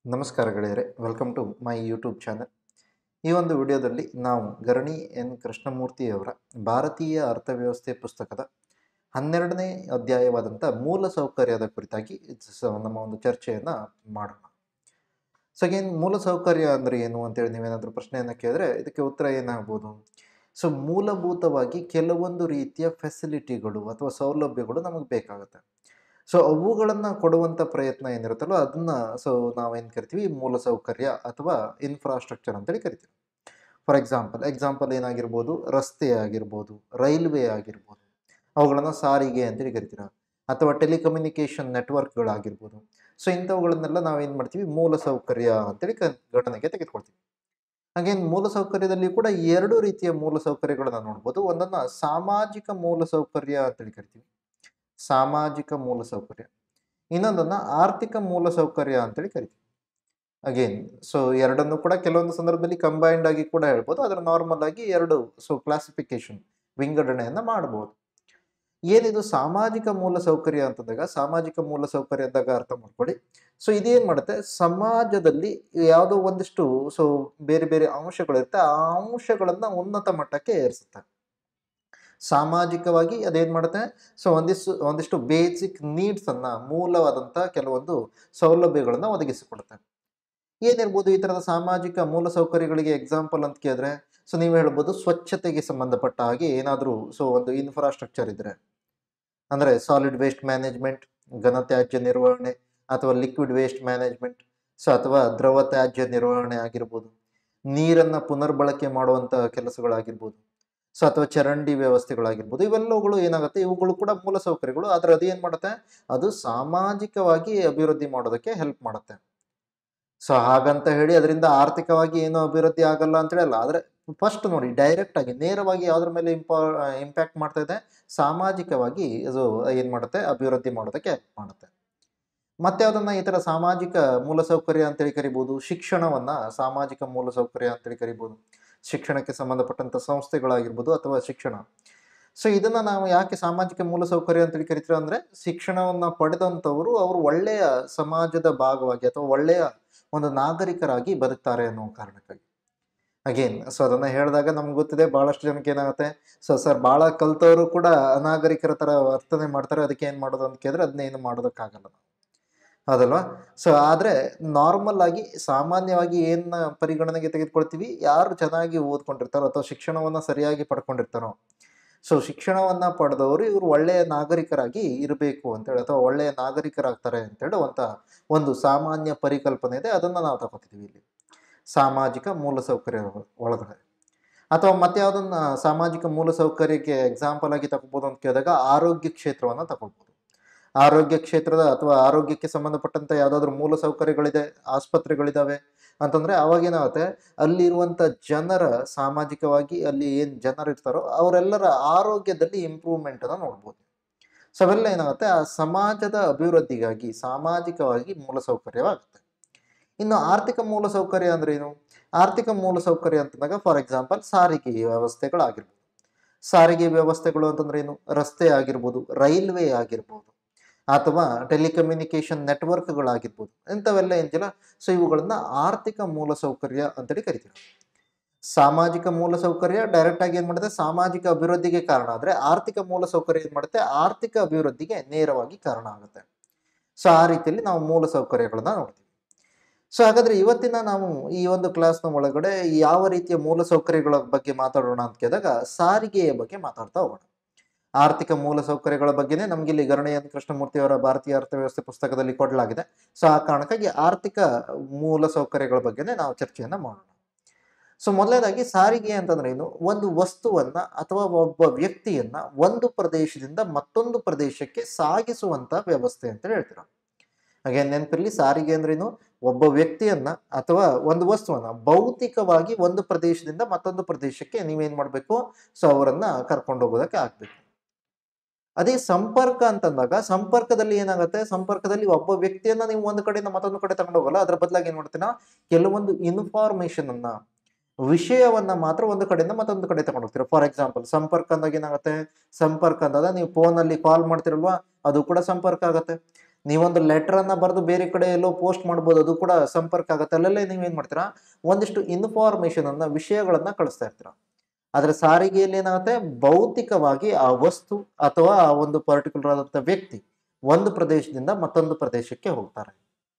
ನಮಸ್ಕಾರ ಗೆಳೆಯರೆ welcome to my YouTube channel ಈ ಒಂದು ವಿಡಿಯೋದಲ್ಲಿ ನಾವು ಗರಣಿ ಎನ್ ಕೃಷ್ಣಮೂರ್ತಿಯವರ ಭಾರತೀಯ ಅರ್ಥವ್ಯವಸ್ಥೆ ಪುಸ್ತಕದ ಹನ್ನೆರಡನೇ ಅಧ್ಯಾಯವಾದಂಥ ಮೂಲ ಸೌಕರ್ಯದ ಕುರಿತಾಗಿ ಸ- ನಮ್ಮ ಒಂದು ಚರ್ಚೆಯನ್ನು ಮಾಡೋಣ ಸೊ ಅಗೇನ್ ಮೂಲ ಸೌಕರ್ಯ ಅಂದರೆ ಏನು ಅಂತೇಳಿ ನೀವೇನಾದರೂ ಪ್ರಶ್ನೆಯನ್ನು ಕೇಳಿದ್ರೆ ಇದಕ್ಕೆ ಉತ್ತರ ಏನಾಗ್ಬೋದು ಸೊ ಮೂಲಭೂತವಾಗಿ ಕೆಲವೊಂದು ರೀತಿಯ ಫೆಸಿಲಿಟಿಗಳು ಅಥವಾ ಸೌಲಭ್ಯಗಳು ನಮಗೆ ಬೇಕಾಗುತ್ತೆ ಸೊ ಅವುಗಳನ್ನು ಕೊಡುವಂಥ ಪ್ರಯತ್ನ ಏನಿರುತ್ತಲ್ಲ ಅದನ್ನು ಸೊ ನಾವೇನು ಕರಿತೀವಿ ಮೂಲಸೌಕರ್ಯ ಅಥವಾ ಇನ್ಫ್ರಾಸ್ಟ್ರಕ್ಚರ್ ಅಂತೇಳಿ ಕರಿತೀವಿ ಫಾರ್ ಎಕ್ಸಾಂಪಲ್ ಎಕ್ಸಾಂಪಲ್ ಏನಾಗಿರ್ಬೋದು ರಸ್ತೆ ಆಗಿರ್ಬೋದು ರೈಲ್ವೆ ಆಗಿರ್ಬೋದು ಅವುಗಳನ್ನು ಸಾರಿಗೆ ಅಂತೇಳಿ ಕರಿತೀರ ಅಥವಾ ಟೆಲಿಕಮ್ಯುನಿಕೇಷನ್ ನೆಟ್ವರ್ಕ್ಗಳಾಗಿರ್ಬೋದು ಸೊ ಇಂಥವುಗಳನ್ನೆಲ್ಲ ನಾವೇನು ಮಾಡ್ತೀವಿ ಮೂಲಸೌಕರ್ಯ ಅಂತೇಳಿ ಕ ಗಣನೆಗೆ ತೆಗೆದುಕೊಳ್ತೀವಿ ಹಾಗೇನು ಮೂಲಸೌಕರ್ಯದಲ್ಲಿ ಕೂಡ ಎರಡು ರೀತಿಯ ಮೂಲಸೌಕರ್ಯಗಳನ್ನ ನೋಡ್ಬೋದು ಒಂದನ್ನು ಸಾಮಾಜಿಕ ಮೂಲಸೌಕರ್ಯ ಅಂತೇಳಿ ಕರಿತೀವಿ ಸಾಮಾಜಿಕ ಮೂಲಸೌಕರ್ಯ ಇನ್ನೊಂದನ್ನು ಆರ್ಥಿಕ ಮೂಲಸೌಕರ್ಯ ಅಂತೇಳಿ ಕರಿತೀವಿ ಅಗೇನ್ ಸೊ ಎರಡನ್ನು ಕೂಡ ಕೆಲವೊಂದು ಸಂದರ್ಭದಲ್ಲಿ ಕಂಬೈನ್ಡ್ ಆಗಿ ಕೂಡ ಹೇಳ್ಬೋದು ಅದರ ನಾರ್ಮಲ್ ಆಗಿ ಎರಡು ಸೊ ಕ್ಲಾಸಿಫಿಕೇಶನ್ ವಿಂಗಡಣೆಯನ್ನು ಮಾಡ್ಬೋದು ಏನಿದು ಸಾಮಾಜಿಕ ಮೂಲಸೌಕರ್ಯ ಅಂತಂದಾಗ ಸಾಮಾಜಿಕ ಮೂಲಸೌಕರ್ಯ ಅಂದಾಗ ಅರ್ಥ ಮಾಡ್ಕೊಳ್ಳಿ ಸೊ ಇದೇನು ಮಾಡುತ್ತೆ ಸಮಾಜದಲ್ಲಿ ಯಾವುದೋ ಒಂದಿಷ್ಟು ಸೊ ಬೇರೆ ಬೇರೆ ಅಂಶಗಳಿರುತ್ತೆ ಆ ಅಂಶಗಳನ್ನು ಉನ್ನತ ಮಟ್ಟಕ್ಕೆ ಏರಿಸುತ್ತೆ ಸಾಮಾಜಿಕವಾಗಿ ಅದೇನು ಮಾಡುತ್ತೆ ಸೊ ಒಂದಿಷ್ಟು ಒಂದಿಷ್ಟು ಬೇಸಿಕ್ ನೀಡ್ಸನ್ನು ಮೂಲವಾದಂಥ ಕೆಲವೊಂದು ಸೌಲಭ್ಯಗಳನ್ನು ಒದಗಿಸಿಕೊಡುತ್ತೆ ಏನಿರ್ಬೋದು ಈ ಥರದ ಸಾಮಾಜಿಕ ಮೂಲಸೌಕರ್ಯಗಳಿಗೆ ಎಕ್ಸಾಂಪಲ್ ಅಂತ ಕೇಳಿದ್ರೆ ಸೊ ನೀವು ಹೇಳ್ಬೋದು ಸ್ವಚ್ಛತೆಗೆ ಸಂಬಂಧಪಟ್ಟ ಹಾಗೆ ಏನಾದರೂ ಸೊ ಒಂದು ಇನ್ಫ್ರಾಸ್ಟ್ರಕ್ಚರ್ ಇದ್ರೆ ಅಂದರೆ ಸಾಲಿಡ್ ವೇಸ್ಟ್ ಮ್ಯಾನೇಜ್ಮೆಂಟ್ ಘನತ್ಯಾಜ್ಯ ನಿರ್ವಹಣೆ ಅಥವಾ ಲಿಕ್ವಿಡ್ ವೇಸ್ಟ್ ಮ್ಯಾನೇಜ್ಮೆಂಟ್ ಸೊ ಅಥವಾ ದ್ರವ ತ್ಯಾಜ್ಯ ನಿರ್ವಹಣೆ ಆಗಿರ್ಬೋದು ನೀರನ್ನು ಪುನರ್ಬಳಕೆ ಮಾಡುವಂಥ ಕೆಲಸಗಳಾಗಿರ್ಬೋದು ಸೊ ಅಥವಾ ಚರಂಡಿ ವ್ಯವಸ್ಥೆಗಳಾಗಿರ್ಬೋದು ಇವೆಲ್ಲವುಗಳು ಏನಾಗುತ್ತೆ ಇವುಗಳು ಕೂಡ ಮೂಲಸೌಕರ್ಯಗಳು ಆದರೆ ಅದೇನು ಮಾಡುತ್ತೆ ಅದು ಸಾಮಾಜಿಕವಾಗಿ ಅಭಿವೃದ್ಧಿ ಮಾಡೋದಕ್ಕೆ ಹೆಲ್ಪ್ ಮಾಡುತ್ತೆ ಸೊ ಹಾಗಂತ ಹೇಳಿ ಅದರಿಂದ ಆರ್ಥಿಕವಾಗಿ ಏನು ಅಭಿವೃದ್ಧಿ ಆಗಲ್ಲ ಅಂತ ಹೇಳಲ್ಲ ಆದರೆ ಫಸ್ಟ್ ನೋಡಿ ಡೈರೆಕ್ಟ್ ಆಗಿ ನೇರವಾಗಿ ಯಾವುದ್ರ ಮೇಲೆ ಇಂಪಾ ಇಂಪ್ಯಾಕ್ಟ್ ಮಾಡ್ತಾ ಇದೆ ಸಾಮಾಜಿಕವಾಗಿ ಅದು ಏನು ಮಾಡುತ್ತೆ ಅಭಿವೃದ್ಧಿ ಮಾಡೋದಕ್ಕೆ ಹೆಲ್ಪ್ ಮಾಡುತ್ತೆ ಮತ್ತೆ ಅದನ್ನು ಈ ಥರ ಸಾಮಾಜಿಕ ಮೂಲಸೌಕರ್ಯ ಅಂತೇಳಿ ಕರಿಬೋದು ಶಿಕ್ಷಣವನ್ನು ಸಾಮಾಜಿಕ ಮೂಲಸೌಕರ್ಯ ಅಂತೇಳಿ ಕರಿಬೋದು ಶಿಕ್ಷಣಕ್ಕೆ ಸಂಬಂಧಪಟ್ಟಂಥ ಸಂಸ್ಥೆಗಳಾಗಿರ್ಬೋದು ಅಥವಾ ಶಿಕ್ಷಣ ಸೊ ಇದನ್ನು ನಾವು ಯಾಕೆ ಸಾಮಾಜಿಕ ಮೂಲಸೌಕರ್ಯ ಅಂತೇಳಿ ಕರಿತೀರ ಅಂದರೆ ಶಿಕ್ಷಣವನ್ನು ಪಡೆದಂಥವರು ಅವರು ಒಳ್ಳೆಯ ಸಮಾಜದ ಭಾಗವಾಗಿ ಅಥವಾ ಒಳ್ಳೆಯ ಒಂದು ನಾಗರಿಕರಾಗಿ ಬದುಕ್ತಾರೆ ಅನ್ನೋ ಕಾರಣಕ್ಕಾಗಿ ಅಗೇನ್ ಸೊ ಅದನ್ನು ಹೇಳಿದಾಗ ನಮ್ಗೆ ಗೊತ್ತಿದೆ ಭಾಳಷ್ಟು ಜನಕ್ಕೆ ಏನಾಗುತ್ತೆ ಸೊ ಸರ್ ಭಾಳ ಕಲ್ತವರು ಕೂಡ ಅನಾಗರಿಕರ ಥರ ವರ್ತನೆ ಮಾಡ್ತಾರೆ ಅದಕ್ಕೆ ಏನು ಮಾಡೋದು ಅಂತ ಕೇಳಿದ್ರೆ ಅದನ್ನೇನು ಮಾಡೋದಕ್ಕಾಗಲ್ಲ ನಾವು ಹೌದಲ್ವಾ ಸೊ ಆದರೆ ನಾರ್ಮಲ್ ಆಗಿ ಸಾಮಾನ್ಯವಾಗಿ ಏನು ಪರಿಗಣನೆಗೆ ತೆಗೆದುಕೊಳ್ತೀವಿ ಯಾರು ಚೆನ್ನಾಗಿ ಓದ್ಕೊಂಡಿರ್ತಾರೋ ಅಥವಾ ಶಿಕ್ಷಣವನ್ನು ಸರಿಯಾಗಿ ಪಡ್ಕೊಂಡಿರ್ತಾರೋ ಸೊ ಶಿಕ್ಷಣವನ್ನು ಪಡೆದವರು ಇವರು ಒಳ್ಳೆಯ ನಾಗರಿಕರಾಗಿ ಇರಬೇಕು ಅಂತೇಳಿ ಅಥವಾ ಒಳ್ಳೆಯ ನಾಗರಿಕರಾಗ್ತಾರೆ ಅಂತೇಳಿ ಅಂತ ಒಂದು ಸಾಮಾನ್ಯ ಪರಿಕಲ್ಪನೆ ಇದೆ ಅದನ್ನು ನಾವು ತಗೋತಿದ್ದೀವಿ ಇಲ್ಲಿ ಸಾಮಾಜಿಕ ಮೂಲಸೌಕರ್ಯ ಒಳಗಡೆ ಅಥವಾ ಮತ್ತೆ ಯಾವುದನ್ನ ಸಾಮಾಜಿಕ ಮೂಲಸೌಕರ್ಯಕ್ಕೆ ಎಕ್ಸಾಂಪಲ್ ಆಗಿ ತಗೋಬೋದು ಅಂತ ಕೇಳಿದಾಗ ಆರೋಗ್ಯ ಕ್ಷೇತ್ರವನ್ನು ತಗೊಳ್ಬೋದು ಆರೋಗ್ಯ ಕ್ಷೇತ್ರದ ಅಥವಾ ಆರೋಗ್ಯಕ್ಕೆ ಸಂಬಂಧಪಟ್ಟಂಥ ಯಾವುದಾದ್ರೂ ಮೂಲಸೌಕರ್ಯಗಳಿದೆ ಆಸ್ಪತ್ರೆಗಳಿದ್ದಾವೆ ಅಂತಂದರೆ ಅವಾಗೇನಾಗುತ್ತೆ ಅಲ್ಲಿರುವಂಥ ಜನರ ಸಾಮಾಜಿಕವಾಗಿ ಅಲ್ಲಿ ಏನು ಜನರು ಇರ್ತಾರೋ ಅವರೆಲ್ಲರ ಆರೋಗ್ಯದಲ್ಲಿ ಇಂಪ್ರೂವ್ಮೆಂಟನ್ನು ನೋಡ್ಬೋದು ಸೊ ಅವೆಲ್ಲ ಏನಾಗುತ್ತೆ ಆ ಸಮಾಜದ ಅಭಿವೃದ್ಧಿಗಾಗಿ ಸಾಮಾಜಿಕವಾಗಿ ಮೂಲಸೌಕರ್ಯವಾಗುತ್ತೆ ಇನ್ನು ಆರ್ಥಿಕ ಮೂಲಸೌಕರ್ಯ ಅಂದ್ರೆ ಏನು ಆರ್ಥಿಕ ಮೂಲಸೌಕರ್ಯ ಅಂತಂದಾಗ ಫಾರ್ ಎಕ್ಸಾಂಪಲ್ ಸಾರಿಗೆ ವ್ಯವಸ್ಥೆಗಳಾಗಿರ್ಬೋದು ಸಾರಿಗೆ ವ್ಯವಸ್ಥೆಗಳು ಅಂತಂದ್ರೆ ಏನು ರಸ್ತೆ ಆಗಿರ್ಬೋದು ರೈಲ್ವೆ ಆಗಿರ್ಬೋದು ಅಥವಾ ಟೆಲಿಕಮ್ಯುನಿಕೇಷನ್ ನೆಟ್ವರ್ಕ್ಗಳಾಗಿರ್ಬೋದು ಇಂಥವೆಲ್ಲ ಏನಿಲ್ಲ ಸೊ ಇವುಗಳನ್ನ ಆರ್ಥಿಕ ಮೂಲಸೌಕರ್ಯ ಅಂತೇಳಿ ಕರಿತೀವಿ ಸಾಮಾಜಿಕ ಮೂಲಸೌಕರ್ಯ ಡೈರೆಕ್ಟ್ ಆಗಿ ಏನು ಮಾಡುತ್ತೆ ಸಾಮಾಜಿಕ ಅಭಿವೃದ್ಧಿಗೆ ಕಾರಣ ಆದರೆ ಆರ್ಥಿಕ ಮೂಲಸೌಕರ್ಯ ಏನು ಮಾಡುತ್ತೆ ಆರ್ಥಿಕ ಅಭಿವೃದ್ಧಿಗೆ ನೇರವಾಗಿ ಕಾರಣ ಆಗುತ್ತೆ ಸೊ ಆ ರೀತಿಯಲ್ಲಿ ನಾವು ಮೂಲಸೌಕರ್ಯಗಳನ್ನ ನೋಡ್ತೀವಿ ಸೊ ಹಾಗಾದ್ರೆ ಇವತ್ತಿನ ನಾವು ಈ ಒಂದು ಕ್ಲಾಸ್ನ ಒಳಗಡೆ ಯಾವ ರೀತಿಯ ಮೂಲಸೌಕರ್ಯಗಳ ಬಗ್ಗೆ ಮಾತಾಡೋಣ ಅಂತ ಕೇಳಿದಾಗ ಸಾರಿಗೆಯ ಬಗ್ಗೆ ಮಾತಾಡ್ತಾ ಹೋಗೋಣ ಆರ್ಥಿಕ ಮೂಲಸೌಕರ್ಯಗಳ ಬಗ್ಗೆನೇ ನಮ್ಗೆ ಇಲ್ಲಿ ಗರಣೆಯನ್ ಕೃಷ್ಣಮೂರ್ತಿ ಅವರ ಭಾರತೀಯ ಅರ್ಥವ್ಯವಸ್ಥೆ ಪುಸ್ತಕದಲ್ಲಿ ಕೊಡಲಾಗಿದೆ ಸೊ ಆ ಕಾರಣಕ್ಕಾಗಿ ಆರ್ಥಿಕ ಮೂಲಸೌಕರ್ಯಗಳ ಬಗ್ಗೆನೇ ನಾವು ಚರ್ಚೆಯನ್ನ ಮಾಡೋಣ ಸೊ ಮೊದಲನೇದಾಗಿ ಸಾರಿಗೆ ಅಂತಂದ್ರೆ ಏನು ಒಂದು ವಸ್ತುವನ್ನ ಅಥವಾ ಒಬ್ಬ ವ್ಯಕ್ತಿಯನ್ನ ಒಂದು ಪ್ರದೇಶದಿಂದ ಮತ್ತೊಂದು ಪ್ರದೇಶಕ್ಕೆ ಸಾಗಿಸುವಂತ ವ್ಯವಸ್ಥೆ ಅಂತ ಹೇಳ್ತೀರ ಹಾಗೆ ನೆನಪಿರಲಿ ಸಾರಿಗೆ ಅಂದ್ರೇನು ಒಬ್ಬ ವ್ಯಕ್ತಿಯನ್ನ ಅಥವಾ ಒಂದು ವಸ್ತುವನ್ನ ಭೌತಿಕವಾಗಿ ಒಂದು ಪ್ರದೇಶದಿಂದ ಮತ್ತೊಂದು ಪ್ರದೇಶಕ್ಕೆ ನೀವೇನ್ ಮಾಡಬೇಕು ಸೊ ಅವರನ್ನ ಕರ್ಕೊಂಡು ಹೋಗೋದಕ್ಕೆ ಆಗ್ಬೇಕು ಅದೇ ಸಂಪರ್ಕ ಅಂತಂದಾಗ ಸಂಪರ್ಕದಲ್ಲಿ ಏನಾಗುತ್ತೆ ಸಂಪರ್ಕದಲ್ಲಿ ಒಬ್ಬ ವ್ಯಕ್ತಿಯನ್ನ ನೀವು ಒಂದು ಕಡೆಯಿಂದ ಮತ್ತೊಂದು ಕಡೆ ತಗೊಂಡು ಹೋಗಲ್ಲ ಅದ್ರ ಬದಲಾಗಿ ಏನ್ ಮಾಡ್ತೀನ ಕೆಲವೊಂದು ಇನ್ಫಾರ್ಮೇಶನ್ ಅನ್ನ ವಿಷಯವನ್ನ ಮಾತ್ರ ಒಂದು ಕಡೆಯಿಂದ ಮತ್ತೊಂದು ಕಡೆ ತಗೊಂಡು ಹೋಗ್ತೀರಾ ಫಾರ್ ಎಕ್ಸಾಂಪಲ್ ಸಂಪರ್ಕ ಅಂದಾಗ ಏನಾಗುತ್ತೆ ಸಂಪರ್ಕ ಅಂದಾಗ ನೀವು ಫೋನಲ್ಲಿ ಕಾಲ್ ಮಾಡ್ತಿರಲ್ವಾ ಅದು ಕೂಡ ಸಂಪರ್ಕ ಆಗುತ್ತೆ ನೀವೊಂದು ಲೆಟರನ್ನು ಬರೆದು ಬೇರೆ ಕಡೆ ಎಲ್ಲೋ ಪೋಸ್ಟ್ ಮಾಡ್ಬೋದು ಅದು ಕೂಡ ಸಂಪರ್ಕ ಆಗುತ್ತೆ ಅಲ್ಲೆಲ್ಲ ನೀವೇನು ಮಾಡ್ತೀರಾ ಒಂದಿಷ್ಟು ಇನ್ಫಾರ್ಮೇಷನನ್ನು ವಿಷಯಗಳನ್ನು ಕಳಿಸ್ತಾ ಇರ್ತೀರಾ ಆದರೆ ಸಾರಿಗೆಯಲ್ಲಿ ಏನಾಗುತ್ತೆ ಭೌತಿಕವಾಗಿ ಆ ವಸ್ತು ಅಥವಾ ಆ ಒಂದು ಪರ್ಟಿಕ್ಯುಲರ್ ಆದಂಥ ವ್ಯಕ್ತಿ ಒಂದು ಪ್ರದೇಶದಿಂದ ಮತ್ತೊಂದು ಪ್ರದೇಶಕ್ಕೆ ಹೋಗ್ತಾರೆ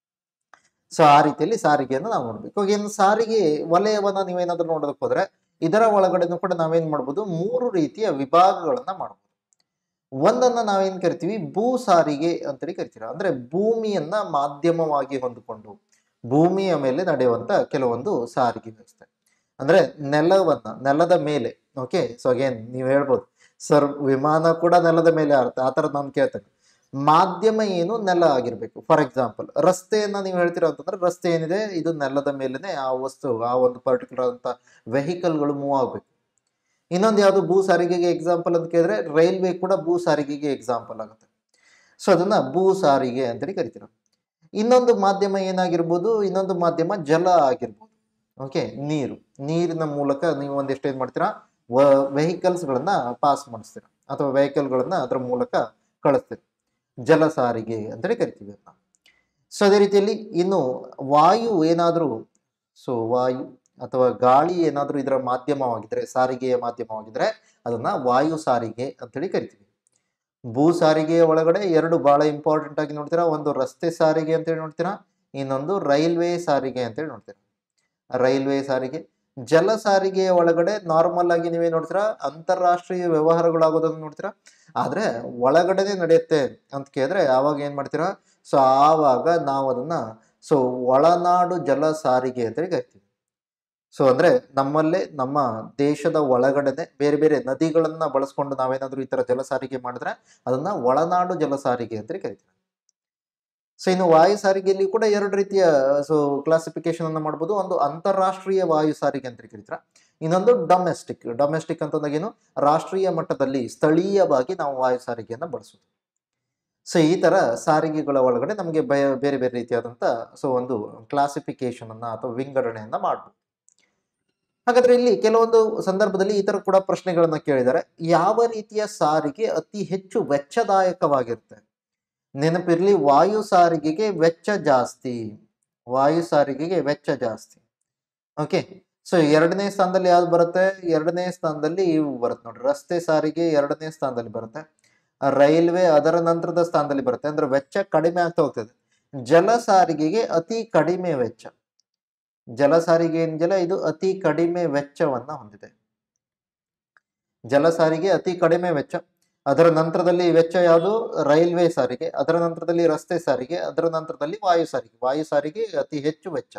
ಸೊ ಆ ರೀತಿಯಲ್ಲಿ ಸಾರಿಗೆಯನ್ನು ನಾವು ನೋಡ್ಬೇಕು ಇವಾಗ ಏನು ಸಾರಿಗೆ ವಲಯವನ್ನ ನೀವೇನಾದ್ರೂ ನೋಡೋದಕ್ಕೆ ಹೋದ್ರೆ ಇದರ ಒಳಗಡೆನೂ ಕೂಡ ನಾವೇನ್ ಮಾಡ್ಬೋದು ಮೂರು ರೀತಿಯ ವಿಭಾಗಗಳನ್ನ ಮಾಡ್ಬೋದು ಒಂದನ್ನ ನಾವೇನ್ ಕರಿತೀವಿ ಭೂ ಸಾರಿಗೆ ಅಂತೇಳಿ ಕರಿತೀರ ಅಂದ್ರೆ ಭೂಮಿಯನ್ನ ಮಾಧ್ಯಮವಾಗಿ ಹೊಂದಿಕೊಂಡು ಭೂಮಿಯ ಮೇಲೆ ನಡೆಯುವಂತ ಕೆಲವೊಂದು ಸಾರಿಗೆ ವ್ಯವಸ್ಥೆ ಅಂದ್ರೆ ನೆಲವನ್ನ ನೆಲದ ಮೇಲೆ ಓಕೆ ಸೊ ಅಗೇನ್ ನೀವು ಹೇಳ್ಬೋದು ಸರ್ ವಿಮಾನ ಕೂಡ ನೆಲದ ಮೇಲೆ ಆರುತ್ತೆ ಆ ಥರ ನಾನು ಕೇಳ್ತೇನೆ ಮಾಧ್ಯಮ ಏನು ನೆಲ ಆಗಿರ್ಬೇಕು ಫಾರ್ ಎಕ್ಸಾಂಪಲ್ ರಸ್ತೆಯನ್ನ ನೀವು ಹೇಳ್ತೀರಾ ಅಂತಂದ್ರೆ ರಸ್ತೆ ಏನಿದೆ ಇದು ನೆಲದ ಮೇಲೆನೆ ಆ ವಸ್ತು ಆ ಒಂದು ಪರ್ಟಿಕ್ಯುಲರ್ ಅಂತ ವೆಹಿಕಲ್ಗಳು ಮೂವ್ ಆಗಬೇಕು ಇನ್ನೊಂದು ಯಾವುದು ಭೂ ಸಾರಿಗೆಗೆ ಎಕ್ಸಾಂಪಲ್ ಅಂತ ಕೇಳಿದ್ರೆ ರೈಲ್ವೆ ಕೂಡ ಭೂ ಸಾರಿಗೆಗೆ ಎಕ್ಸಾಂಪಲ್ ಆಗುತ್ತೆ ಸೊ ಅದನ್ನ ಭೂ ಸಾರಿಗೆ ಅಂತೇಳಿ ಕರಿತೀರ ಇನ್ನೊಂದು ಮಾಧ್ಯಮ ಏನಾಗಿರ್ಬೋದು ಇನ್ನೊಂದು ಮಾಧ್ಯಮ ಜಲ ಆಗಿರ್ಬೋದು ಓಕೆ ನೀರು ನೀರಿನ ಮೂಲಕ ನೀವು ಒಂದಿಷ್ಟು ಏನು ಮಾಡ್ತೀರಾ ವೆಹಿಕಲ್ಸ್ಗಳನ್ನ ಪಾಸ್ ಮಾಡಿಸ್ತೀರಾ ಅಥವಾ ವೆಹಿಕಲ್ಗಳನ್ನ ಅದರ ಮೂಲಕ ಕಳಿಸ್ತೀರಾ ಜಲ ಸಾರಿಗೆ ಅಂತೇಳಿ ಕರಿತೀವಿ ಅದನ್ನ ಸೊ ಅದೇ ರೀತಿಯಲ್ಲಿ ಇನ್ನು ವಾಯು ಏನಾದರೂ ಸೊ ವಾಯು ಅಥವಾ ಗಾಳಿ ಏನಾದರೂ ಇದರ ಮಾಧ್ಯಮವಾಗಿದ್ರೆ ಸಾರಿಗೆಯ ಮಾಧ್ಯಮವಾಗಿದ್ರೆ ಅದನ್ನ ವಾಯು ಸಾರಿಗೆ ಅಂತೇಳಿ ಕರಿತೀವಿ ಭೂ ಸಾರಿಗೆಯ ಒಳಗಡೆ ಎರಡು ಬಹಳ ಇಂಪಾರ್ಟೆಂಟ್ ಆಗಿ ನೋಡ್ತೀರಾ ಒಂದು ರಸ್ತೆ ಸಾರಿಗೆ ಅಂತೇಳಿ ನೋಡ್ತೀರಾ ಇನ್ನೊಂದು ರೈಲ್ವೆ ಸಾರಿಗೆ ಅಂತೇಳಿ ನೋಡ್ತೀರಾ ರೈಲ್ವೆ ಸಾರಿಗೆ ಜಲ ಸಾರಿಗೆಯ ಒಳಗಡೆ ನಾರ್ಮಲ್ ಆಗಿ ನೀವೇ ನೋಡ್ತೀರಾ ಅಂತಾರಾಷ್ಟ್ರೀಯ ವ್ಯವಹಾರಗಳಾಗೋದನ್ನು ನೋಡ್ತೀರಾ ಆದ್ರೆ ಒಳಗಡೆನೆ ನಡೆಯುತ್ತೆ ಅಂತ ಕೇಳಿದ್ರೆ ಆವಾಗ ಏನ್ ಮಾಡ್ತೀರಾ ಸೊ ಆವಾಗ ನಾವು ಅದನ್ನ ಸೊ ಒಳನಾಡು ಜಲ ಸಾರಿಗೆ ಅಂತೇಳಿ ಕರಿತೀವಿ ಸೊ ಅಂದ್ರೆ ನಮ್ಮಲ್ಲೇ ನಮ್ಮ ದೇಶದ ಒಳಗಡೆನೆ ಬೇರೆ ಬೇರೆ ನದಿಗಳನ್ನ ಬಳಸ್ಕೊಂಡು ನಾವೇನಾದ್ರೂ ಈ ತರ ಜಲ ಸಾರಿಗೆ ಮಾಡಿದ್ರೆ ಅದನ್ನ ಒಳನಾಡು ಜಲ ಸಾರಿಗೆ ಅಂತೇಳಿ ಕರಿತೀವಿ ಸೊ ಇನ್ನು ವಾಯು ಸಾರಿಗೆಯಲ್ಲಿ ಕೂಡ ಎರಡು ರೀತಿಯ ಸೊ ಕ್ಲಾಸಿಫಿಕೇಶನ್ ಅನ್ನ ಮಾಡ್ಬೋದು ಒಂದು ಅಂತಾರಾಷ್ಟ್ರೀಯ ವಾಯು ಸಾರಿಗೆ ಅಂತ ಕರಿತೀರ ಇನ್ನೊಂದು ಡೊಮೆಸ್ಟಿಕ್ ಡೊಮೆಸ್ಟಿಕ್ ಅಂತಂದಾಗೇನು ರಾಷ್ಟ್ರೀಯ ಮಟ್ಟದಲ್ಲಿ ಸ್ಥಳೀಯವಾಗಿ ನಾವು ವಾಯು ಸಾರಿಗೆಯನ್ನು ಬಳಸೋದು ಸೊ ಈ ತರ ಸಾರಿಗೆಗಳ ಒಳಗಡೆ ನಮಗೆ ಬಯ ಬೇರೆ ಬೇರೆ ರೀತಿಯಾದಂಥ ಸೊ ಒಂದು ಕ್ಲಾಸಿಫಿಕೇಶನ್ ಅನ್ನ ಅಥವಾ ವಿಂಗಡಣೆಯನ್ನ ಮಾಡ್ಬೋದು ಹಾಗಾದ್ರೆ ಇಲ್ಲಿ ಕೆಲವೊಂದು ಸಂದರ್ಭದಲ್ಲಿ ಈ ತರ ಕೂಡ ಪ್ರಶ್ನೆಗಳನ್ನ ಕೇಳಿದ್ದಾರೆ ಯಾವ ರೀತಿಯ ಸಾರಿಗೆ ಅತಿ ಹೆಚ್ಚು ವೆಚ್ಚದಾಯಕವಾಗಿರುತ್ತೆ ನೆನಪಿರ್ಲಿ ವಾಯು ಸಾರಿಗೆಗೆ ವೆಚ್ಚ ಜಾಸ್ತಿ ವಾಯು ಸಾರಿಗೆಗೆ ವೆಚ್ಚ ಜಾಸ್ತಿ ಓಕೆ ಸೊ ಎರಡನೇ ಸ್ಥಾನದಲ್ಲಿ ಯಾವ್ದು ಬರುತ್ತೆ ಎರಡನೇ ಸ್ಥಾನದಲ್ಲಿ ಇವು ಬರುತ್ತೆ ನೋಡಿ ರಸ್ತೆ ಸಾರಿಗೆ ಎರಡನೇ ಸ್ಥಾನದಲ್ಲಿ ಬರುತ್ತೆ ರೈಲ್ವೆ ಅದರ ನಂತರದ ಸ್ಥಾನದಲ್ಲಿ ಬರುತ್ತೆ ಅಂದ್ರೆ ವೆಚ್ಚ ಕಡಿಮೆ ಆಗ್ತಾ ಹೋಗ್ತದೆ ಜಲ ಸಾರಿಗೆಗೆ ಅತಿ ಕಡಿಮೆ ವೆಚ್ಚ ಜಲ ಸಾರಿಗೆ ಏನಿದೆಯಲ್ಲ ಇದು ಅತಿ ಕಡಿಮೆ ವೆಚ್ಚವನ್ನ ಹೊಂದಿದೆ ಜಲ ಸಾರಿಗೆ ಅತಿ ಕಡಿಮೆ ವೆಚ್ಚ ಅದರ ನಂತರದಲ್ಲಿ ವೆಚ್ಚ ಯಾವುದು ರೈಲ್ವೆ ಸಾರಿಗೆ ಅದರ ನಂತರದಲ್ಲಿ ರಸ್ತೆ ಸಾರಿಗೆ ಅದರ ನಂತರದಲ್ಲಿ ವಾಯು ಸಾರಿಗೆ ವಾಯು ಸಾರಿಗೆ ಅತಿ ಹೆಚ್ಚು ವೆಚ್ಚ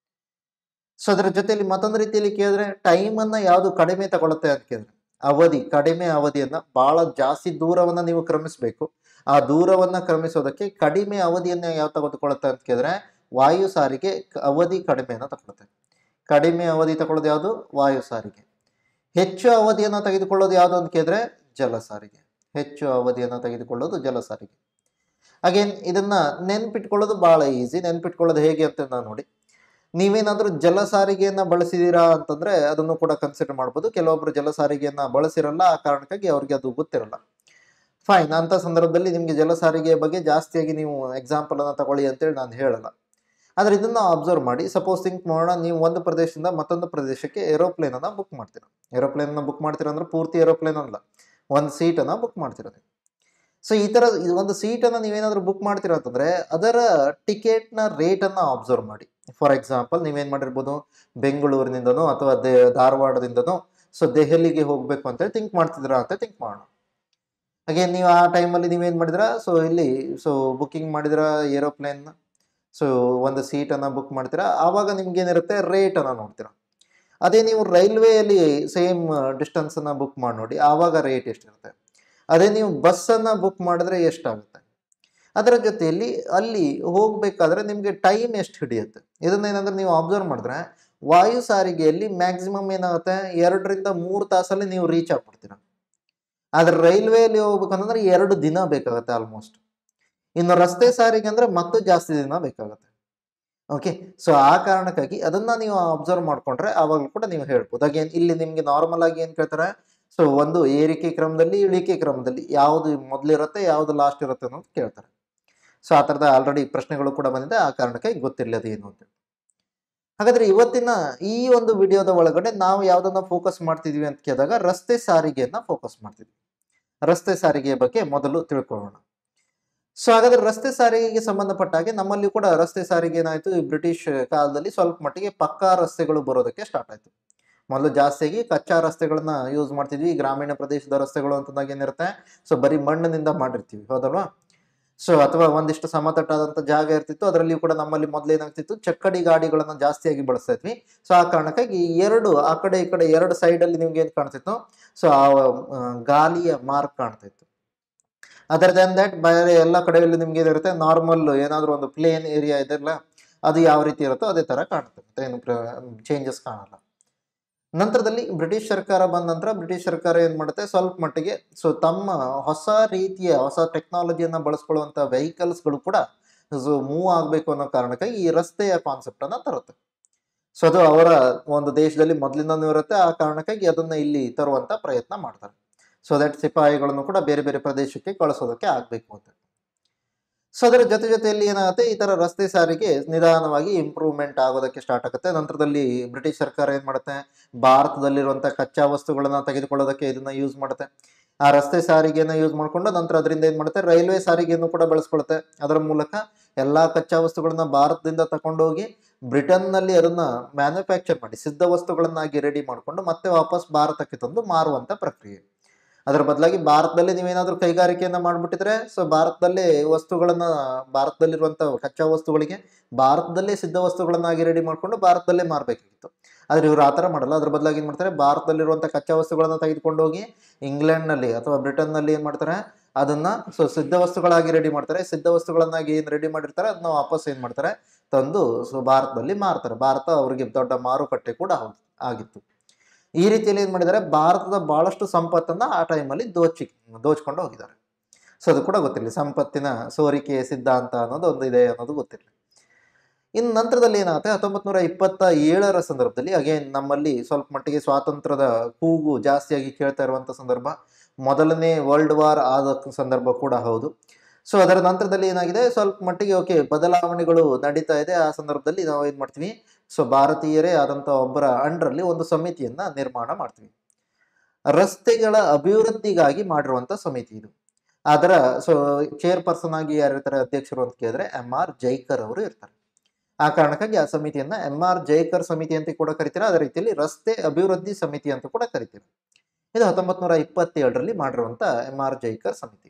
ಸೊ ಅದರ ಜೊತೆಯಲ್ಲಿ ಮತ್ತೊಂದು ರೀತಿಯಲ್ಲಿ ಕೇಳಿದ್ರೆ ಟೈಮ್ ಅನ್ನ ಯಾವುದು ಕಡಿಮೆ ತಗೊಳುತ್ತೆ ಅಂತ ಕೇಳಿದ್ರೆ ಅವಧಿ ಕಡಿಮೆ ಅವಧಿಯನ್ನ ಬಹಳ ಜಾಸ್ತಿ ದೂರವನ್ನ ನೀವು ಕ್ರಮಿಸಬೇಕು ಆ ದೂರವನ್ನ ಕ್ರಮಿಸೋದಕ್ಕೆ ಕಡಿಮೆ ಅವಧಿಯನ್ನ ಯಾವ ತೆಗೆದುಕೊಳ್ಳುತ್ತೆ ಅಂತ ಕೇಳಿದ್ರೆ ವಾಯು ಸಾರಿಗೆ ಕ- ಅವಧಿ ಕಡಿಮೆಯನ್ನ ತಗೊಳುತ್ತೆ ಕಡಿಮೆ ಅವಧಿ ತಗೊಳ್ಳೋದು ಯಾವುದು ವಾಯು ಸಾರಿಗೆ ಹೆಚ್ಚು ಅವಧಿಯನ್ನು ತೆಗೆದುಕೊಳ್ಳೋದು ಯಾವುದು ಅಂತ ಕೇಳಿದ್ರೆ ಜಲ ಸಾರಿಗೆ ಹೆಚ್ಚು ಅವಧಿಯನ್ನು ತೆಗೆದುಕೊಳ್ಳೋದು ಜಲ ಸಾರಿಗೆ ಅಗೇನ್ ಇದನ್ನ ನೆನ್ಪಿಟ್ಕೊಳ್ಳೋದು ಬಹಳ ಈಸಿ ನೆನ್ಪಿಟ್ಕೊಳ್ಳೋದು ಹೇಗೆ ಅಂತ ನಾನು ನೋಡಿ ನೀವೇನಾದ್ರೂ ಜಲ ಸಾರಿಗೆಯನ್ನ ಬಳಸಿದೀರಾ ಅಂತಂದ್ರೆ ಅದನ್ನು ಕೂಡ ಕನ್ಸಿಡರ್ ಮಾಡ್ಬೋದು ಕೆಲವೊಬ್ರು ಜಲ ಸಾರಿಗೆಯನ್ನ ಬಳಸಿರಲ್ಲ ಆ ಕಾರಣಕ್ಕಾಗಿ ಅವ್ರಿಗೆ ಅದು ಗೊತ್ತಿರಲ್ಲ ಫೈನ್ ಅಂತ ಸಂದರ್ಭದಲ್ಲಿ ನಿಮಗೆ ಜಲ ಸಾರಿಗೆಯ ಬಗ್ಗೆ ಜಾಸ್ತಿಯಾಗಿ ನೀವು ಎಕ್ಸಾಂಪಲ್ ಅನ್ನ ತಗೊಳ್ಳಿ ಅಂತೇಳಿ ನಾನು ಹೇಳಲ್ಲ ಆದ್ರೆ ಇದನ್ನ ಅಬ್ಸರ್ವ್ ಮಾಡಿ ಸಪೋಸ್ ಥಿಂಕ್ ಮಾಡೋಣ ನೀವು ಒಂದು ಪ್ರದೇಶದಿಂದ ಮತ್ತೊಂದು ಪ್ರದೇಶಕ್ಕೆ ಏರೋಪ್ಲೇನ್ ಅನ್ನ ಬುಕ್ ಮಾಡ್ತೀರಾ ಏರೋಪ್ಲೇನ್ ಅನ್ನ ಬುಕ್ ಮಾಡ್ತೀರಾ ಅಂದ್ರೆ ಪೂರ್ತಿ ಏರೋಪ್ಲೇನ್ ಅಲ್ಲ ಒಂದು ಸೀಟನ್ನು ಬುಕ್ ಮಾಡ್ತೀರ ನೀವು ಸೊ ಈ ಥರ ಇದು ಒಂದು ಸೀಟನ್ನು ನೀವೇನಾದರೂ ಬುಕ್ ಮಾಡ್ತೀರಾ ಅಂತಂದರೆ ಅದರ ಟಿಕೆಟ್ನ ರೇಟನ್ನು ಅಬ್ಸರ್ವ್ ಮಾಡಿ ಫಾರ್ ಎಕ್ಸಾಂಪಲ್ ನೀವೇನು ಮಾಡಿರ್ಬೋದು ಬೆಂಗಳೂರಿನಿಂದನೋ ಅಥವಾ ದೇ ಧಾರವಾಡದಿಂದನೋ ಸೊ ದೆಹಲಿಗೆ ಹೋಗಬೇಕು ಅಂತೇಳಿ ಥಿಂಕ್ ಮಾಡ್ತಿದ್ದೀರಾ ಅಂತ ಥಿಂಕ್ ಮಾಡೋಣ ಹಾಗೆ ನೀವು ಆ ಟೈಮಲ್ಲಿ ನೀವೇನು ಮಾಡಿದ್ರಾ ಸೊ ಇಲ್ಲಿ ಸೊ ಬುಕ್ಕಿಂಗ್ ಮಾಡಿದ್ರಾ ಏರೋಪ್ಲೇನ್ನ ಸೊ ಒಂದು ಸೀಟನ್ನು ಬುಕ್ ಮಾಡ್ತೀರಾ ಆವಾಗ ನಿಮ್ಗೆ ಏನಿರುತ್ತೆ ರೇಟನ್ನು ನೋಡ್ತೀರಾ ಅದೇ ನೀವು ರೈಲ್ವೆಯಲ್ಲಿ ಸೇಮ್ ಡಿಸ್ಟೆನ್ಸನ್ನು ಬುಕ್ ಮಾಡಿ ನೋಡಿ ಆವಾಗ ರೇಟ್ ಎಷ್ಟಿರುತ್ತೆ ಅದೇ ನೀವು ಬಸ್ಸನ್ನು ಬುಕ್ ಮಾಡಿದ್ರೆ ಎಷ್ಟಾಗುತ್ತೆ ಅದರ ಜೊತೆಯಲ್ಲಿ ಅಲ್ಲಿ ಹೋಗಬೇಕಾದ್ರೆ ನಿಮಗೆ ಟೈಮ್ ಎಷ್ಟು ಹಿಡಿಯುತ್ತೆ ಇದನ್ನೇನಂದ್ರೆ ನೀವು ಅಬ್ಸರ್ವ್ ಮಾಡಿದ್ರೆ ವಾಯು ಸಾರಿಗೆಯಲ್ಲಿ ಮ್ಯಾಕ್ಸಿಮಮ್ ಏನಾಗುತ್ತೆ ಎರಡರಿಂದ ಮೂರು ತಾಸಲ್ಲಿ ನೀವು ರೀಚ್ ಆಗ್ಬಿಡ್ತೀರ ಆದ್ರೆ ರೈಲ್ವೆಯಲ್ಲಿ ಹೋಗ್ಬೇಕಂತಂದ್ರೆ ಎರಡು ದಿನ ಬೇಕಾಗುತ್ತೆ ಆಲ್ಮೋಸ್ಟ್ ಇನ್ನು ರಸ್ತೆ ಸಾರಿಗೆ ಅಂದ್ರೆ ಮತ್ತೂ ಜಾಸ್ತಿ ದಿನ ಬೇಕಾಗುತ್ತೆ ಓಕೆ ಸೊ ಆ ಕಾರಣಕ್ಕಾಗಿ ಅದನ್ನ ನೀವು ಅಬ್ಸರ್ವ್ ಮಾಡ್ಕೊಂಡ್ರೆ ಆವಾಗಲೂ ಕೂಡ ನೀವು ಹೇಳ್ಬೋದು ಅಗೇನ್ ಇಲ್ಲಿ ನಿಮ್ಗೆ ನಾರ್ಮಲ್ ಆಗಿ ಏನ್ ಕೇಳ್ತಾರೆ ಸೊ ಒಂದು ಏರಿಕೆ ಕ್ರಮದಲ್ಲಿ ಇಳಿಕೆ ಕ್ರಮದಲ್ಲಿ ಯಾವುದು ಮೊದಲಿರುತ್ತೆ ಯಾವುದು ಲಾಸ್ಟ್ ಇರುತ್ತೆ ಅನ್ನೋದು ಕೇಳ್ತಾರೆ ಸೊ ಆ ಥರದ ಆಲ್ರೆಡಿ ಪ್ರಶ್ನೆಗಳು ಕೂಡ ಬಂದಿದೆ ಆ ಕಾರಣಕ್ಕೆ ಗೊತ್ತಿರಲಿ ಅದು ಏನು ಅಂತ ಹಾಗಾದ್ರೆ ಇವತ್ತಿನ ಈ ಒಂದು ವಿಡಿಯೋದ ಒಳಗಡೆ ನಾವು ಯಾವುದನ್ನ ಫೋಕಸ್ ಮಾಡ್ತಿದ್ವಿ ಅಂತ ಕೇಳಿದಾಗ ರಸ್ತೆ ಸಾರಿಗೆಯನ್ನ ಫೋಕಸ್ ಮಾಡ್ತಿದ್ವಿ ರಸ್ತೆ ಸಾರಿಗೆಯ ಬಗ್ಗೆ ಮೊದಲು ತಿಳ್ಕೊಳ್ಳೋಣ ಸೊ ಹಾಗಾದ್ರೆ ರಸ್ತೆ ಸಾರಿಗೆಗೆ ಸಂಬಂಧಪಟ್ಟ ಹಾಗೆ ನಮ್ಮಲ್ಲಿ ಕೂಡ ರಸ್ತೆ ಸಾರಿಗೆ ಏನಾಯ್ತು ಈ ಬ್ರಿಟಿಷ್ ಕಾಲದಲ್ಲಿ ಸ್ವಲ್ಪ ಮಟ್ಟಿಗೆ ಪಕ್ಕಾ ರಸ್ತೆಗಳು ಬರೋದಕ್ಕೆ ಸ್ಟಾರ್ಟ್ ಆಯ್ತು ಮೊದಲು ಜಾಸ್ತಿಯಾಗಿ ಕಚ್ಚಾ ರಸ್ತೆಗಳನ್ನ ಯೂಸ್ ಮಾಡ್ತಿದ್ವಿ ಗ್ರಾಮೀಣ ಪ್ರದೇಶದ ರಸ್ತೆಗಳು ಅಂತಂದಾಗ ಏನಿರುತ್ತೆ ಸೊ ಬರೀ ಮಣ್ಣಿನಿಂದ ಮಾಡಿರ್ತೀವಿ ಹೌದಲ್ವಾ ಸೊ ಅಥವಾ ಒಂದಿಷ್ಟು ಸಮತಟ್ಟಾದಂಥ ಜಾಗ ಇರ್ತಿತ್ತು ಅದರಲ್ಲಿ ಕೂಡ ನಮ್ಮಲ್ಲಿ ಮೊದಲು ಏನಾಗ್ತಿತ್ತು ಚಕ್ಕಡಿ ಗಾಡಿಗಳನ್ನ ಜಾಸ್ತಿಯಾಗಿ ಬಳಸ್ತಾ ಇದ್ವಿ ಸೊ ಆ ಕಾರಣಕ್ಕಾಗಿ ಎರಡು ಆ ಕಡೆ ಈ ಕಡೆ ಎರಡು ಸೈಡಲ್ಲಿ ನಿಮ್ಗೆ ಏನು ಕಾಣ್ತಿತ್ತು ಸೊ ಆ ಆ, ಗಾಲಿಯ ಮಾರ್ಕ್ ಕಾಣ್ತಾ ಇತ್ತು ಅದರ್ ದೆನ್ ದಟ್ ಬೇರೆ ಎಲ್ಲ ಕಡೆಯಲ್ಲಿ ನಿಮ್ಗೆ ಏನಿರುತ್ತೆ ನಾರ್ಮಲ್ ಏನಾದರೂ ಒಂದು ಪ್ಲೇನ್ ಏರಿಯಾ ಇದೆಲ್ಲ ಅದು ಯಾವ ರೀತಿ ಇರುತ್ತೋ ಅದೇ ಥರ ಕಾಣುತ್ತೆ ಮತ್ತೆ ಏನು ಚೇಂಜಸ್ ಕಾಣಲ್ಲ ನಂತರದಲ್ಲಿ ಬ್ರಿಟಿಷ್ ಸರ್ಕಾರ ಬಂದ ನಂತರ ಬ್ರಿಟಿಷ್ ಸರ್ಕಾರ ಏನು ಮಾಡುತ್ತೆ ಸ್ವಲ್ಪ ಮಟ್ಟಿಗೆ ಸೊ ತಮ್ಮ ಹೊಸ ರೀತಿಯ ಹೊಸ ಟೆಕ್ನಾಲಜಿಯನ್ನು ಬಳಸ್ಕೊಳ್ಳುವಂಥ ವೆಹಿಕಲ್ಸ್ಗಳು ಕೂಡ ಸೊ ಮೂವ್ ಆಗಬೇಕು ಅನ್ನೋ ಕಾರಣಕ್ಕಾಗಿ ಈ ರಸ್ತೆಯ ಕಾನ್ಸೆಪ್ಟನ್ನು ತರುತ್ತೆ ಸೊ ಅದು ಅವರ ಒಂದು ದೇಶದಲ್ಲಿ ಮೊದಲಿಂದನೂ ಇರುತ್ತೆ ಆ ಕಾರಣಕ್ಕಾಗಿ ಅದನ್ನ ಇಲ್ಲಿ ತರುವಂತ ಪ್ರಯತ್ನ ಮಾಡ್ತಾರೆ ಸೊ ದಟ್ ಸಿಪಾಯಿಗಳನ್ನು ಕೂಡ ಬೇರೆ ಬೇರೆ ಪ್ರದೇಶಕ್ಕೆ ಕಳಿಸೋದಕ್ಕೆ ಆಗಬೇಕು ಅಂತ ಸೊ ಅದರ ಜೊತೆ ಜೊತೆಯಲ್ಲಿ ಏನಾಗುತ್ತೆ ಈ ತರ ರಸ್ತೆ ಸಾರಿಗೆ ನಿಧಾನವಾಗಿ ಇಂಪ್ರೂವ್ಮೆಂಟ್ ಆಗೋದಕ್ಕೆ ಸ್ಟಾರ್ಟ್ ಆಗುತ್ತೆ ನಂತರದಲ್ಲಿ ಬ್ರಿಟಿಷ್ ಸರ್ಕಾರ ಏನ್ ಮಾಡುತ್ತೆ ಭಾರತದಲ್ಲಿರುವಂತಹ ಕಚ್ಚಾ ವಸ್ತುಗಳನ್ನ ತೆಗೆದುಕೊಳ್ಳೋದಕ್ಕೆ ಇದನ್ನ ಯೂಸ್ ಮಾಡುತ್ತೆ ಆ ರಸ್ತೆ ಸಾರಿಗೆಯನ್ನ ಯೂಸ್ ಮಾಡ್ಕೊಂಡು ನಂತರ ಅದರಿಂದ ಏನ್ ಮಾಡುತ್ತೆ ರೈಲ್ವೆ ಸಾರಿಗೆಯನ್ನು ಕೂಡ ಬಳಸ್ಕೊಳುತ್ತೆ ಅದರ ಮೂಲಕ ಎಲ್ಲಾ ಕಚ್ಚಾ ವಸ್ತುಗಳನ್ನ ಭಾರತದಿಂದ ತಗೊಂಡೋಗಿ ಬ್ರಿಟನ್ನಲ್ಲಿ ಅದನ್ನ ಮ್ಯಾನುಫ್ಯಾಕ್ಚರ್ ಮಾಡಿ ಸಿದ್ಧ ವಸ್ತುಗಳನ್ನಾಗಿ ರೆಡಿ ಮಾಡಿಕೊಂಡು ಮತ್ತೆ ವಾಪಸ್ ಭಾರತಕ್ಕೆ ತಂದು ಮಾರುವಂತ ಪ್ರಕ್ರಿಯೆ ಅದರ ಬದಲಾಗಿ ಭಾರತದಲ್ಲಿ ನೀವೇನಾದ್ರೂ ಕೈಗಾರಿಕೆಯನ್ನ ಮಾಡ್ಬಿಟ್ಟಿದ್ರೆ ಸೊ ಭಾರತದಲ್ಲೇ ವಸ್ತುಗಳನ್ನ ಭಾರತದಲ್ಲಿರುವಂತ ಕಚ್ಚಾ ವಸ್ತುಗಳಿಗೆ ಭಾರತದಲ್ಲೇ ಸಿದ್ಧ ವಸ್ತುಗಳನ್ನಾಗಿ ರೆಡಿ ಮಾಡ್ಕೊಂಡು ಭಾರತದಲ್ಲೇ ಮಾರಬೇಕಾಗಿತ್ತು ಆದ್ರೆ ಇವರು ಆ ಥರ ಮಾಡಲ್ಲ ಅದ್ರ ಬದಲಾಗಿ ಏನು ಮಾಡ್ತಾರೆ ಭಾರತದಲ್ಲಿರುವಂಥ ಕಚ್ಚಾ ವಸ್ತುಗಳನ್ನ ತೆಗೆದುಕೊಂಡು ಹೋಗಿ ಇಂಗ್ಲೆಂಡ್ನಲ್ಲಿ ಅಥವಾ ಬ್ರಿಟನ್ನಲ್ಲಿ ಏನು ಮಾಡ್ತಾರೆ ಅದನ್ನ ಸೊ ಸಿದ್ಧ ವಸ್ತುಗಳಾಗಿ ರೆಡಿ ಮಾಡ್ತಾರೆ ಸಿದ್ಧ ವಸ್ತುಗಳನ್ನಾಗಿ ಏನು ರೆಡಿ ಮಾಡಿರ್ತಾರೆ ಅದನ್ನ ವಾಪಸ್ ಏನು ಮಾಡ್ತಾರೆ ತಂದು ಸೊ ಭಾರತದಲ್ಲಿ ಮಾರ್ತಾರೆ ಭಾರತ ಅವರಿಗೆ ದೊಡ್ಡ ಮಾರುಕಟ್ಟೆ ಕೂಡ ಹೌದು ಆಗಿತ್ತು ಈ ರೀತಿಯಲ್ಲಿ ಏನು ಮಾಡಿದ್ದಾರೆ ಭಾರತದ ಬಹಳಷ್ಟು ಸಂಪತ್ತನ್ನ ಆ ಟೈಮಲ್ಲಿ ದೋಚಿ ದೋಚ್ಕೊಂಡು ಹೋಗಿದ್ದಾರೆ ಸೊ ಅದು ಕೂಡ ಗೊತ್ತಿರಲಿ ಸಂಪತ್ತಿನ ಸೋರಿಕೆ ಸಿದ್ಧಾಂತ ಅನ್ನೋದು ಒಂದು ಇದೆ ಅನ್ನೋದು ಗೊತ್ತಿರಲಿ ಇನ್ನು ನಂತರದಲ್ಲಿ ಏನಾಗುತ್ತೆ ಹತ್ತೊಂಬತ್ತು ನೂರ ಇಪ್ಪತ್ತ ಏಳರ ಸಂದರ್ಭದಲ್ಲಿ ಅಗೇನ್ ನಮ್ಮಲ್ಲಿ ಸ್ವಲ್ಪ ಮಟ್ಟಿಗೆ ಸ್ವಾತಂತ್ರ್ಯದ ಕೂಗು ಜಾಸ್ತಿಯಾಗಿ ಕೇಳ್ತಾ ಇರುವಂಥ ಸಂದರ್ಭ ಮೊದಲನೇ ವರ್ಲ್ಡ್ ವಾರ್ ಆದ ಸಂದರ್ಭ ಕೂಡ ಹೌದು ಸೊ ಅದರ ನಂತರದಲ್ಲಿ ಏನಾಗಿದೆ ಸ್ವಲ್ಪ ಮಟ್ಟಿಗೆ ಓಕೆ ಬದಲಾವಣೆಗಳು ನಡೀತಾ ಇದೆ ಆ ಸಂದರ್ಭದಲ್ಲಿ ನಾವು ಏನು ಮಾಡ್ತೀವಿ ಸೊ ಭಾರತೀಯರೇ ಆದಂಥ ಒಬ್ಬರ ಅಂಡರಲ್ಲಿ ಒಂದು ಸಮಿತಿಯನ್ನ ನಿರ್ಮಾಣ ಮಾಡ್ತೀವಿ ರಸ್ತೆಗಳ ಅಭಿವೃದ್ಧಿಗಾಗಿ ಮಾಡಿರುವಂಥ ಸಮಿತಿ ಇದು ಅದರ ಸೊ ಚೇರ್ಪರ್ಸನ್ ಆಗಿ ಯಾರಿರ್ತಾರೆ ಅಧ್ಯಕ್ಷರು ಅಂತ ಕೇಳಿದ್ರೆ ಎಂ ಆರ್ ಜೈಕರ್ ಅವರು ಇರ್ತಾರೆ ಆ ಕಾರಣಕ್ಕಾಗಿ ಆ ಸಮಿತಿಯನ್ನ ಎಂ ಆರ್ ಜೈಕರ್ ಸಮಿತಿ ಅಂತ ಕೂಡ ಕರಿತೀರಾ ಅದೇ ರೀತಿಯಲ್ಲಿ ರಸ್ತೆ ಅಭಿವೃದ್ಧಿ ಸಮಿತಿ ಅಂತ ಕೂಡ ಕರಿತೀರಾ ಇದು ಹತ್ತೊಂಬತ್ತು ನೂರ ಇಪ್ಪತ್ತೇಳರಲ್ಲಿ ಮಾಡಿರುವಂತ ಎಂ ಆರ್ ಜೈಕರ್ ಸಮಿತಿ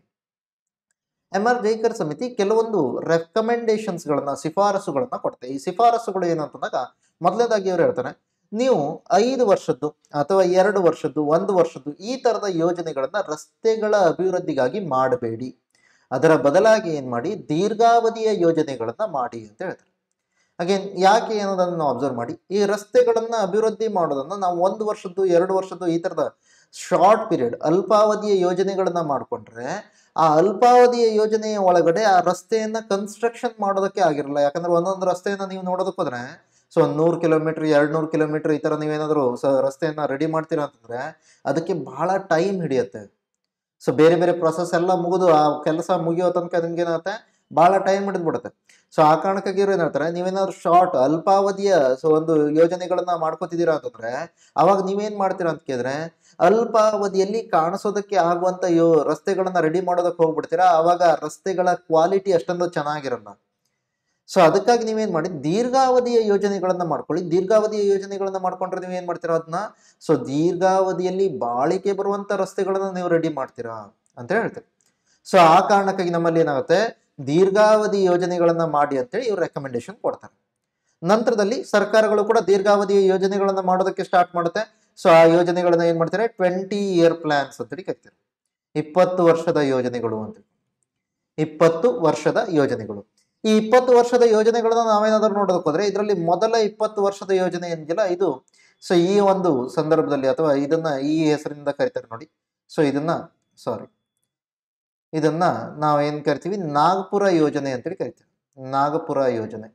ಎಂ ಆರ್ ಜೈಕರ್ ಸಮಿತಿ ಕೆಲವೊಂದು ರೆಕಮೆಂಡೇಶನ್ಸ್ಗಳನ್ನ ಶಿಫಾರಸುಗಳನ್ನ ಕೊಡುತ್ತೆ ಈ ಶಿಫಾರಸುಗಳು ಏನಂತಂದಾಗ ಮೊದಲನೇದಾಗಿ ಅವ್ರು ಹೇಳ್ತಾರೆ ನೀವು ಐದು ವರ್ಷದ್ದು ಅಥವಾ ಎರಡು ವರ್ಷದ್ದು ಒಂದು ವರ್ಷದ್ದು ಈ ತರದ ಯೋಜನೆಗಳನ್ನ ರಸ್ತೆಗಳ ಅಭಿವೃದ್ಧಿಗಾಗಿ ಮಾಡಬೇಡಿ ಅದರ ಬದಲಾಗಿ ಏನ್ ಮಾಡಿ ದೀರ್ಘಾವಧಿಯ ಯೋಜನೆಗಳನ್ನ ಮಾಡಿ ಅಂತ ಹೇಳ್ತಾರೆ ಅಗೇನ್ ಯಾಕೆ ಅನ್ನೋದನ್ನು ನಾವು ಅಬ್ಸರ್ವ್ ಮಾಡಿ ಈ ರಸ್ತೆಗಳನ್ನ ಅಭಿವೃದ್ಧಿ ಮಾಡೋದನ್ನ ನಾವು ಒಂದು ವರ್ಷದ್ದು ಎರಡು ವರ್ಷದ್ದು ಈ ತರದ ಶಾರ್ಟ್ ಪೀರಿಯಡ್ ಅಲ್ಪಾವಧಿಯ ಯೋಜನೆಗಳನ್ನ ಮಾಡಿಕೊಂಡ್ರೆ ಆ ಅಲ್ಪಾವಧಿಯ ಯೋಜನೆಯ ಒಳಗಡೆ ಆ ರಸ್ತೆಯನ್ನ ಕನ್ಸ್ಟ್ರಕ್ಷನ್ ಮಾಡೋದಕ್ಕೆ ಆಗಿರಲ್ಲ ಯಾಕಂದ್ರೆ ಒಂದೊಂದು ರಸ್ತೆಯನ್ನ ನೀವು ನೋಡೋದಕ್ಕೆ ಹೋದ್ರೆ ಸೊ ಒಂದು ನೂರು ಕಿಲೋಮೀಟರ್ ಎರಡು ನೂರು ಕಿಲೋಮೀಟರ್ ಈ ಥರ ನೀವೇನಾದರೂ ಸ ರಸ್ತೆಯನ್ನ ರೆಡಿ ಮಾಡ್ತೀರಾ ಅಂತಂದ್ರೆ ಅದಕ್ಕೆ ಬಹಳ ಟೈಮ್ ಹಿಡಿಯುತ್ತೆ ಸೊ ಬೇರೆ ಬೇರೆ ಪ್ರೊಸೆಸ್ ಎಲ್ಲ ಮುಗಿದು ಆ ಕೆಲಸ ಮುಗಿಯೋ ತನಕ ನಿಮ್ಗೆ ಏನಾಗುತ್ತೆ ಭಾಳ ಟೈಮ್ ಹಿಡಿದ್ಬಿಡುತ್ತೆ ಸೊ ಆ ಕಾರಣಕ್ಕಾಗಿ ಇವ್ರು ಏನ್ ಹೇಳ್ತಾರೆ ನೀವೇನಾದ್ರು ಶಾರ್ಟ್ ಅಲ್ಪಾವಧಿಯ ಸೊ ಒಂದು ಯೋಜನೆಗಳನ್ನ ಮಾಡ್ಕೋತಿದ್ದೀರಾ ಅಂತಂದ್ರೆ ಅವಾಗ ನೀವೇನ್ ಮಾಡ್ತೀರಾ ಅಂತ ಕೇಳಿದ್ರೆ ಅಲ್ಪಾವಧಿಯಲ್ಲಿ ಕಾಣಿಸೋದಕ್ಕೆ ಆಗುವಂತ ಯೋ ರಸ್ತೆಗಳನ್ನ ರೆಡಿ ಮಾಡೋದಕ್ಕೆ ಹೋಗ್ಬಿಡ್ತೀರಾ ಅವಾಗ ರಸ್ತೆಗಳ ಕ್ವಾಲಿಟಿ ಅಷ್ಟೊಂದು ಚೆನ್ನಾಗಿರಲ್ಲ ಸೊ ಅದಕ್ಕಾಗಿ ನೀವೇನ್ ಮಾಡಿ ದೀರ್ಘಾವಧಿಯ ಯೋಜನೆಗಳನ್ನ ಮಾಡ್ಕೊಳ್ಳಿ ದೀರ್ಘಾವಧಿಯ ಯೋಜನೆಗಳನ್ನ ಮಾಡ್ಕೊಂಡ್ರೆ ನೀವು ಏನ್ ಮಾಡ್ತೀರಾ ಅದನ್ನ ಸೊ ದೀರ್ಘಾವಧಿಯಲ್ಲಿ ಬಾಳಿಕೆ ಬರುವಂತ ರಸ್ತೆಗಳನ್ನ ನೀವು ರೆಡಿ ಮಾಡ್ತೀರಾ ಅಂತ ಹೇಳ್ತಾರೆ ಸೊ ಆ ಕಾರಣಕ್ಕಾಗಿ ನಮ್ಮಲ್ಲಿ ಏನಾಗುತ್ತೆ ದೀರ್ಘಾವಧಿ ಯೋಜನೆಗಳನ್ನ ಮಾಡಿ ಅಂತೇಳಿ ಇವ್ರು ರೆಕಮೆಂಡೇಶನ್ ಕೊಡ್ತಾರೆ ನಂತರದಲ್ಲಿ ಸರ್ಕಾರಗಳು ಕೂಡ ದೀರ್ಘಾವಧಿಯ ಯೋಜನೆಗಳನ್ನ ಮಾಡೋದಕ್ಕೆ ಸ್ಟಾರ್ಟ್ ಮಾಡುತ್ತೆ ಸೊ ಆ ಯೋಜನೆಗಳನ್ನ ಏನ್ ಮಾಡ್ತಾರೆ ಟ್ವೆಂಟಿ ಇಯರ್ ಪ್ಲಾನ್ಸ್ ಅಂತೇಳಿ ಕರಿತಾರೆ ಇಪ್ಪತ್ತು ವರ್ಷದ ಯೋಜನೆಗಳು ಅಂತ ಇಪ್ಪತ್ತು ವರ್ಷದ ಯೋಜನೆಗಳು ಈ ಇಪ್ಪತ್ತು ವರ್ಷದ ಯೋಜನೆಗಳನ್ನ ನಾವೇನಾದ್ರೂ ನೋಡೋದಕ್ಕೆ ಹೋದ್ರೆ ಇದರಲ್ಲಿ ಮೊದಲ ಇಪ್ಪತ್ತು ವರ್ಷದ ಯೋಜನೆ ಏನಿದೆಯಲ್ಲ ಇದು ಸೊ ಈ ಒಂದು ಸಂದರ್ಭದಲ್ಲಿ ಅಥವಾ ಇದನ್ನ ಈ ಹೆಸರಿನಿಂದ ಕರಿತಾರೆ ನೋಡಿ ಸೊ ಇದನ್ನ ಸಾರಿ ಇದನ್ನ ನಾವು ಏನ್ ಕರಿತೀವಿ ನಾಗಪುರ ಯೋಜನೆ ಅಂತೇಳಿ ಕರಿತೀವಿ ನಾಗಪುರ ಯೋಜನೆ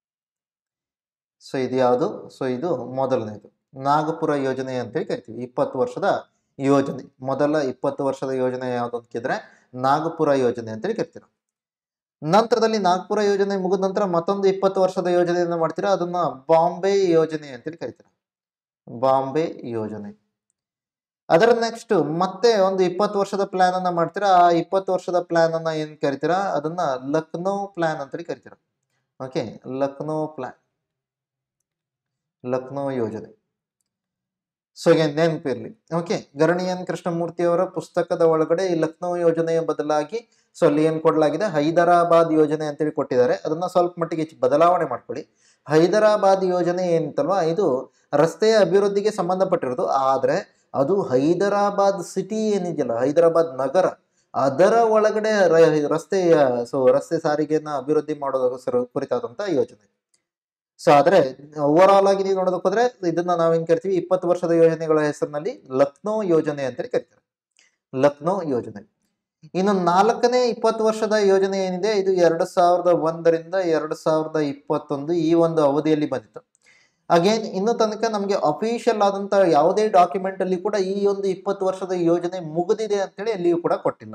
ಸೊ ಇದು ಯಾವುದು ಸೊ ಇದು ಮೊದಲನೇದು ನಾಗಪುರ ಯೋಜನೆ ಅಂತೇಳಿ ಕರಿತೀವಿ ಇಪ್ಪತ್ತು ವರ್ಷದ ಯೋಜನೆ ಮೊದಲ ಇಪ್ಪತ್ತು ವರ್ಷದ ಯೋಜನೆ ಯಾವುದು ಅಂತ ಕೇಳಿದ್ರೆ ನಾಗಪುರ ಯೋಜನೆ ಅಂತೇಳಿ ಕರಿತೀವಿ ನಂತರದಲ್ಲಿ ನಾಗ್ಪುರ ಯೋಜನೆ ಮುಗಿದ ನಂತರ ಮತ್ತೊಂದು ಇಪ್ಪತ್ತು ವರ್ಷದ ಯೋಜನೆಯನ್ನ ಮಾಡ್ತೀರಾ ಅದನ್ನ ಬಾಂಬೆ ಯೋಜನೆ ಅಂತೇಳಿ ಕರಿತೀರಾ ಬಾಂಬೆ ಯೋಜನೆ ಅದರ ನೆಕ್ಸ್ಟ್ ಮತ್ತೆ ಒಂದು ಇಪ್ಪತ್ತು ವರ್ಷದ ಪ್ಲಾನ್ ಅನ್ನ ಮಾಡ್ತೀರಾ ಆ ಇಪ್ಪತ್ತು ವರ್ಷದ ಪ್ಲಾನ್ ಅನ್ನ ಏನ್ ಕರಿತೀರಾ ಅದನ್ನ ಲಕ್ನೋ ಪ್ಲಾನ್ ಅಂತೇಳಿ ಕರಿತೀರಾ ಓಕೆ ಲಕ್ನೋ ಪ್ಲಾನ್ ಲಕ್ನೋ ಯೋಜನೆ ಸೊ ಈಗ ನೆನಪಿರ್ಲಿ ಓಕೆ ಗರಣಿಯನ್ ಕೃಷ್ಣಮೂರ್ತಿ ಅವರ ಪುಸ್ತಕದ ಒಳಗಡೆ ಈ ಲಕ್ನೋ ಯೋಜನೆಯ ಬದಲಾಗಿ ಸೊ ಅಲ್ಲಿ ಏನ್ ಕೊಡಲಾಗಿದೆ ಹೈದರಾಬಾದ್ ಯೋಜನೆ ಅಂತೇಳಿ ಕೊಟ್ಟಿದ್ದಾರೆ ಅದನ್ನ ಸ್ವಲ್ಪ ಮಟ್ಟಿಗೆ ಹೆಚ್ಚು ಬದಲಾವಣೆ ಮಾಡ್ಕೊಳ್ಳಿ ಹೈದರಾಬಾದ್ ಯೋಜನೆ ಏನಿತ್ತಲ್ವಾ ಇದು ರಸ್ತೆಯ ಅಭಿವೃದ್ಧಿಗೆ ಸಂಬಂಧಪಟ್ಟಿರೋದು ಆದ್ರೆ ಅದು ಹೈದರಾಬಾದ್ ಸಿಟಿ ಏನಿದೆಯಲ್ಲ ಹೈದರಾಬಾದ್ ನಗರ ಅದರ ಒಳಗಡೆ ರ- ರಸ್ತೆಯ ಸೊ ರಸ್ತೆ ಸಾರಿಗೆಯನ್ನ ಅಭಿವೃದ್ಧಿ ಮಾಡೋದಕ್ಕೋಸ್ಕರ ಕುರಿತಾದಂತ ಯೋಜನೆ ಸೊ ಆದ್ರೆ ಓವರ್ ಆಲ್ ಆಗಿ ನೀವು ನೋಡೋದಕ್ಕೆ ಹೋದ್ರೆ ಇದನ್ನ ನಾವೇನ್ ಕರಿತೀವಿ ಇಪ್ಪತ್ತು ವರ್ಷದ ಯೋಜನೆಗಳ ಹೆಸರಿನಲ್ಲಿ ಲಕ್ನೋ ಯೋಜನೆ ಅಂತೇಳಿ ಕರಿತಾರೆ ಲಕ್ನೋ ಯೋಜನೆ ಇನ್ನು ನಾಲ್ಕನೇ ಇಪ್ಪತ್ತು ವರ್ಷದ ಯೋಜನೆ ಏನಿದೆ ಇದು ಎರಡು ಸಾವಿರದ ಒಂದರಿಂದ ಎರಡು ಸಾವಿರದ ಇಪ್ಪತ್ತೊಂದು ಈ ಒಂದು ಅವಧಿಯಲ್ಲಿ ಬಂದಿತ್ತು ಅಗೇನ್ ಇನ್ನು ತನಕ ನಮಗೆ ಅಫಿಷಿಯಲ್ ಆದಂತ ಯಾವುದೇ ಡಾಕ್ಯುಮೆಂಟ್ ಅಲ್ಲಿ ಕೂಡ ಈ ಒಂದು ಇಪ್ಪತ್ತು ವರ್ಷದ ಯೋಜನೆ ಮುಗಿದಿದೆ ಅಂತೇಳಿ ಎಲ್ಲಿಯೂ ಕೂಡ ಕೊಟ್ಟಿಲ್ಲ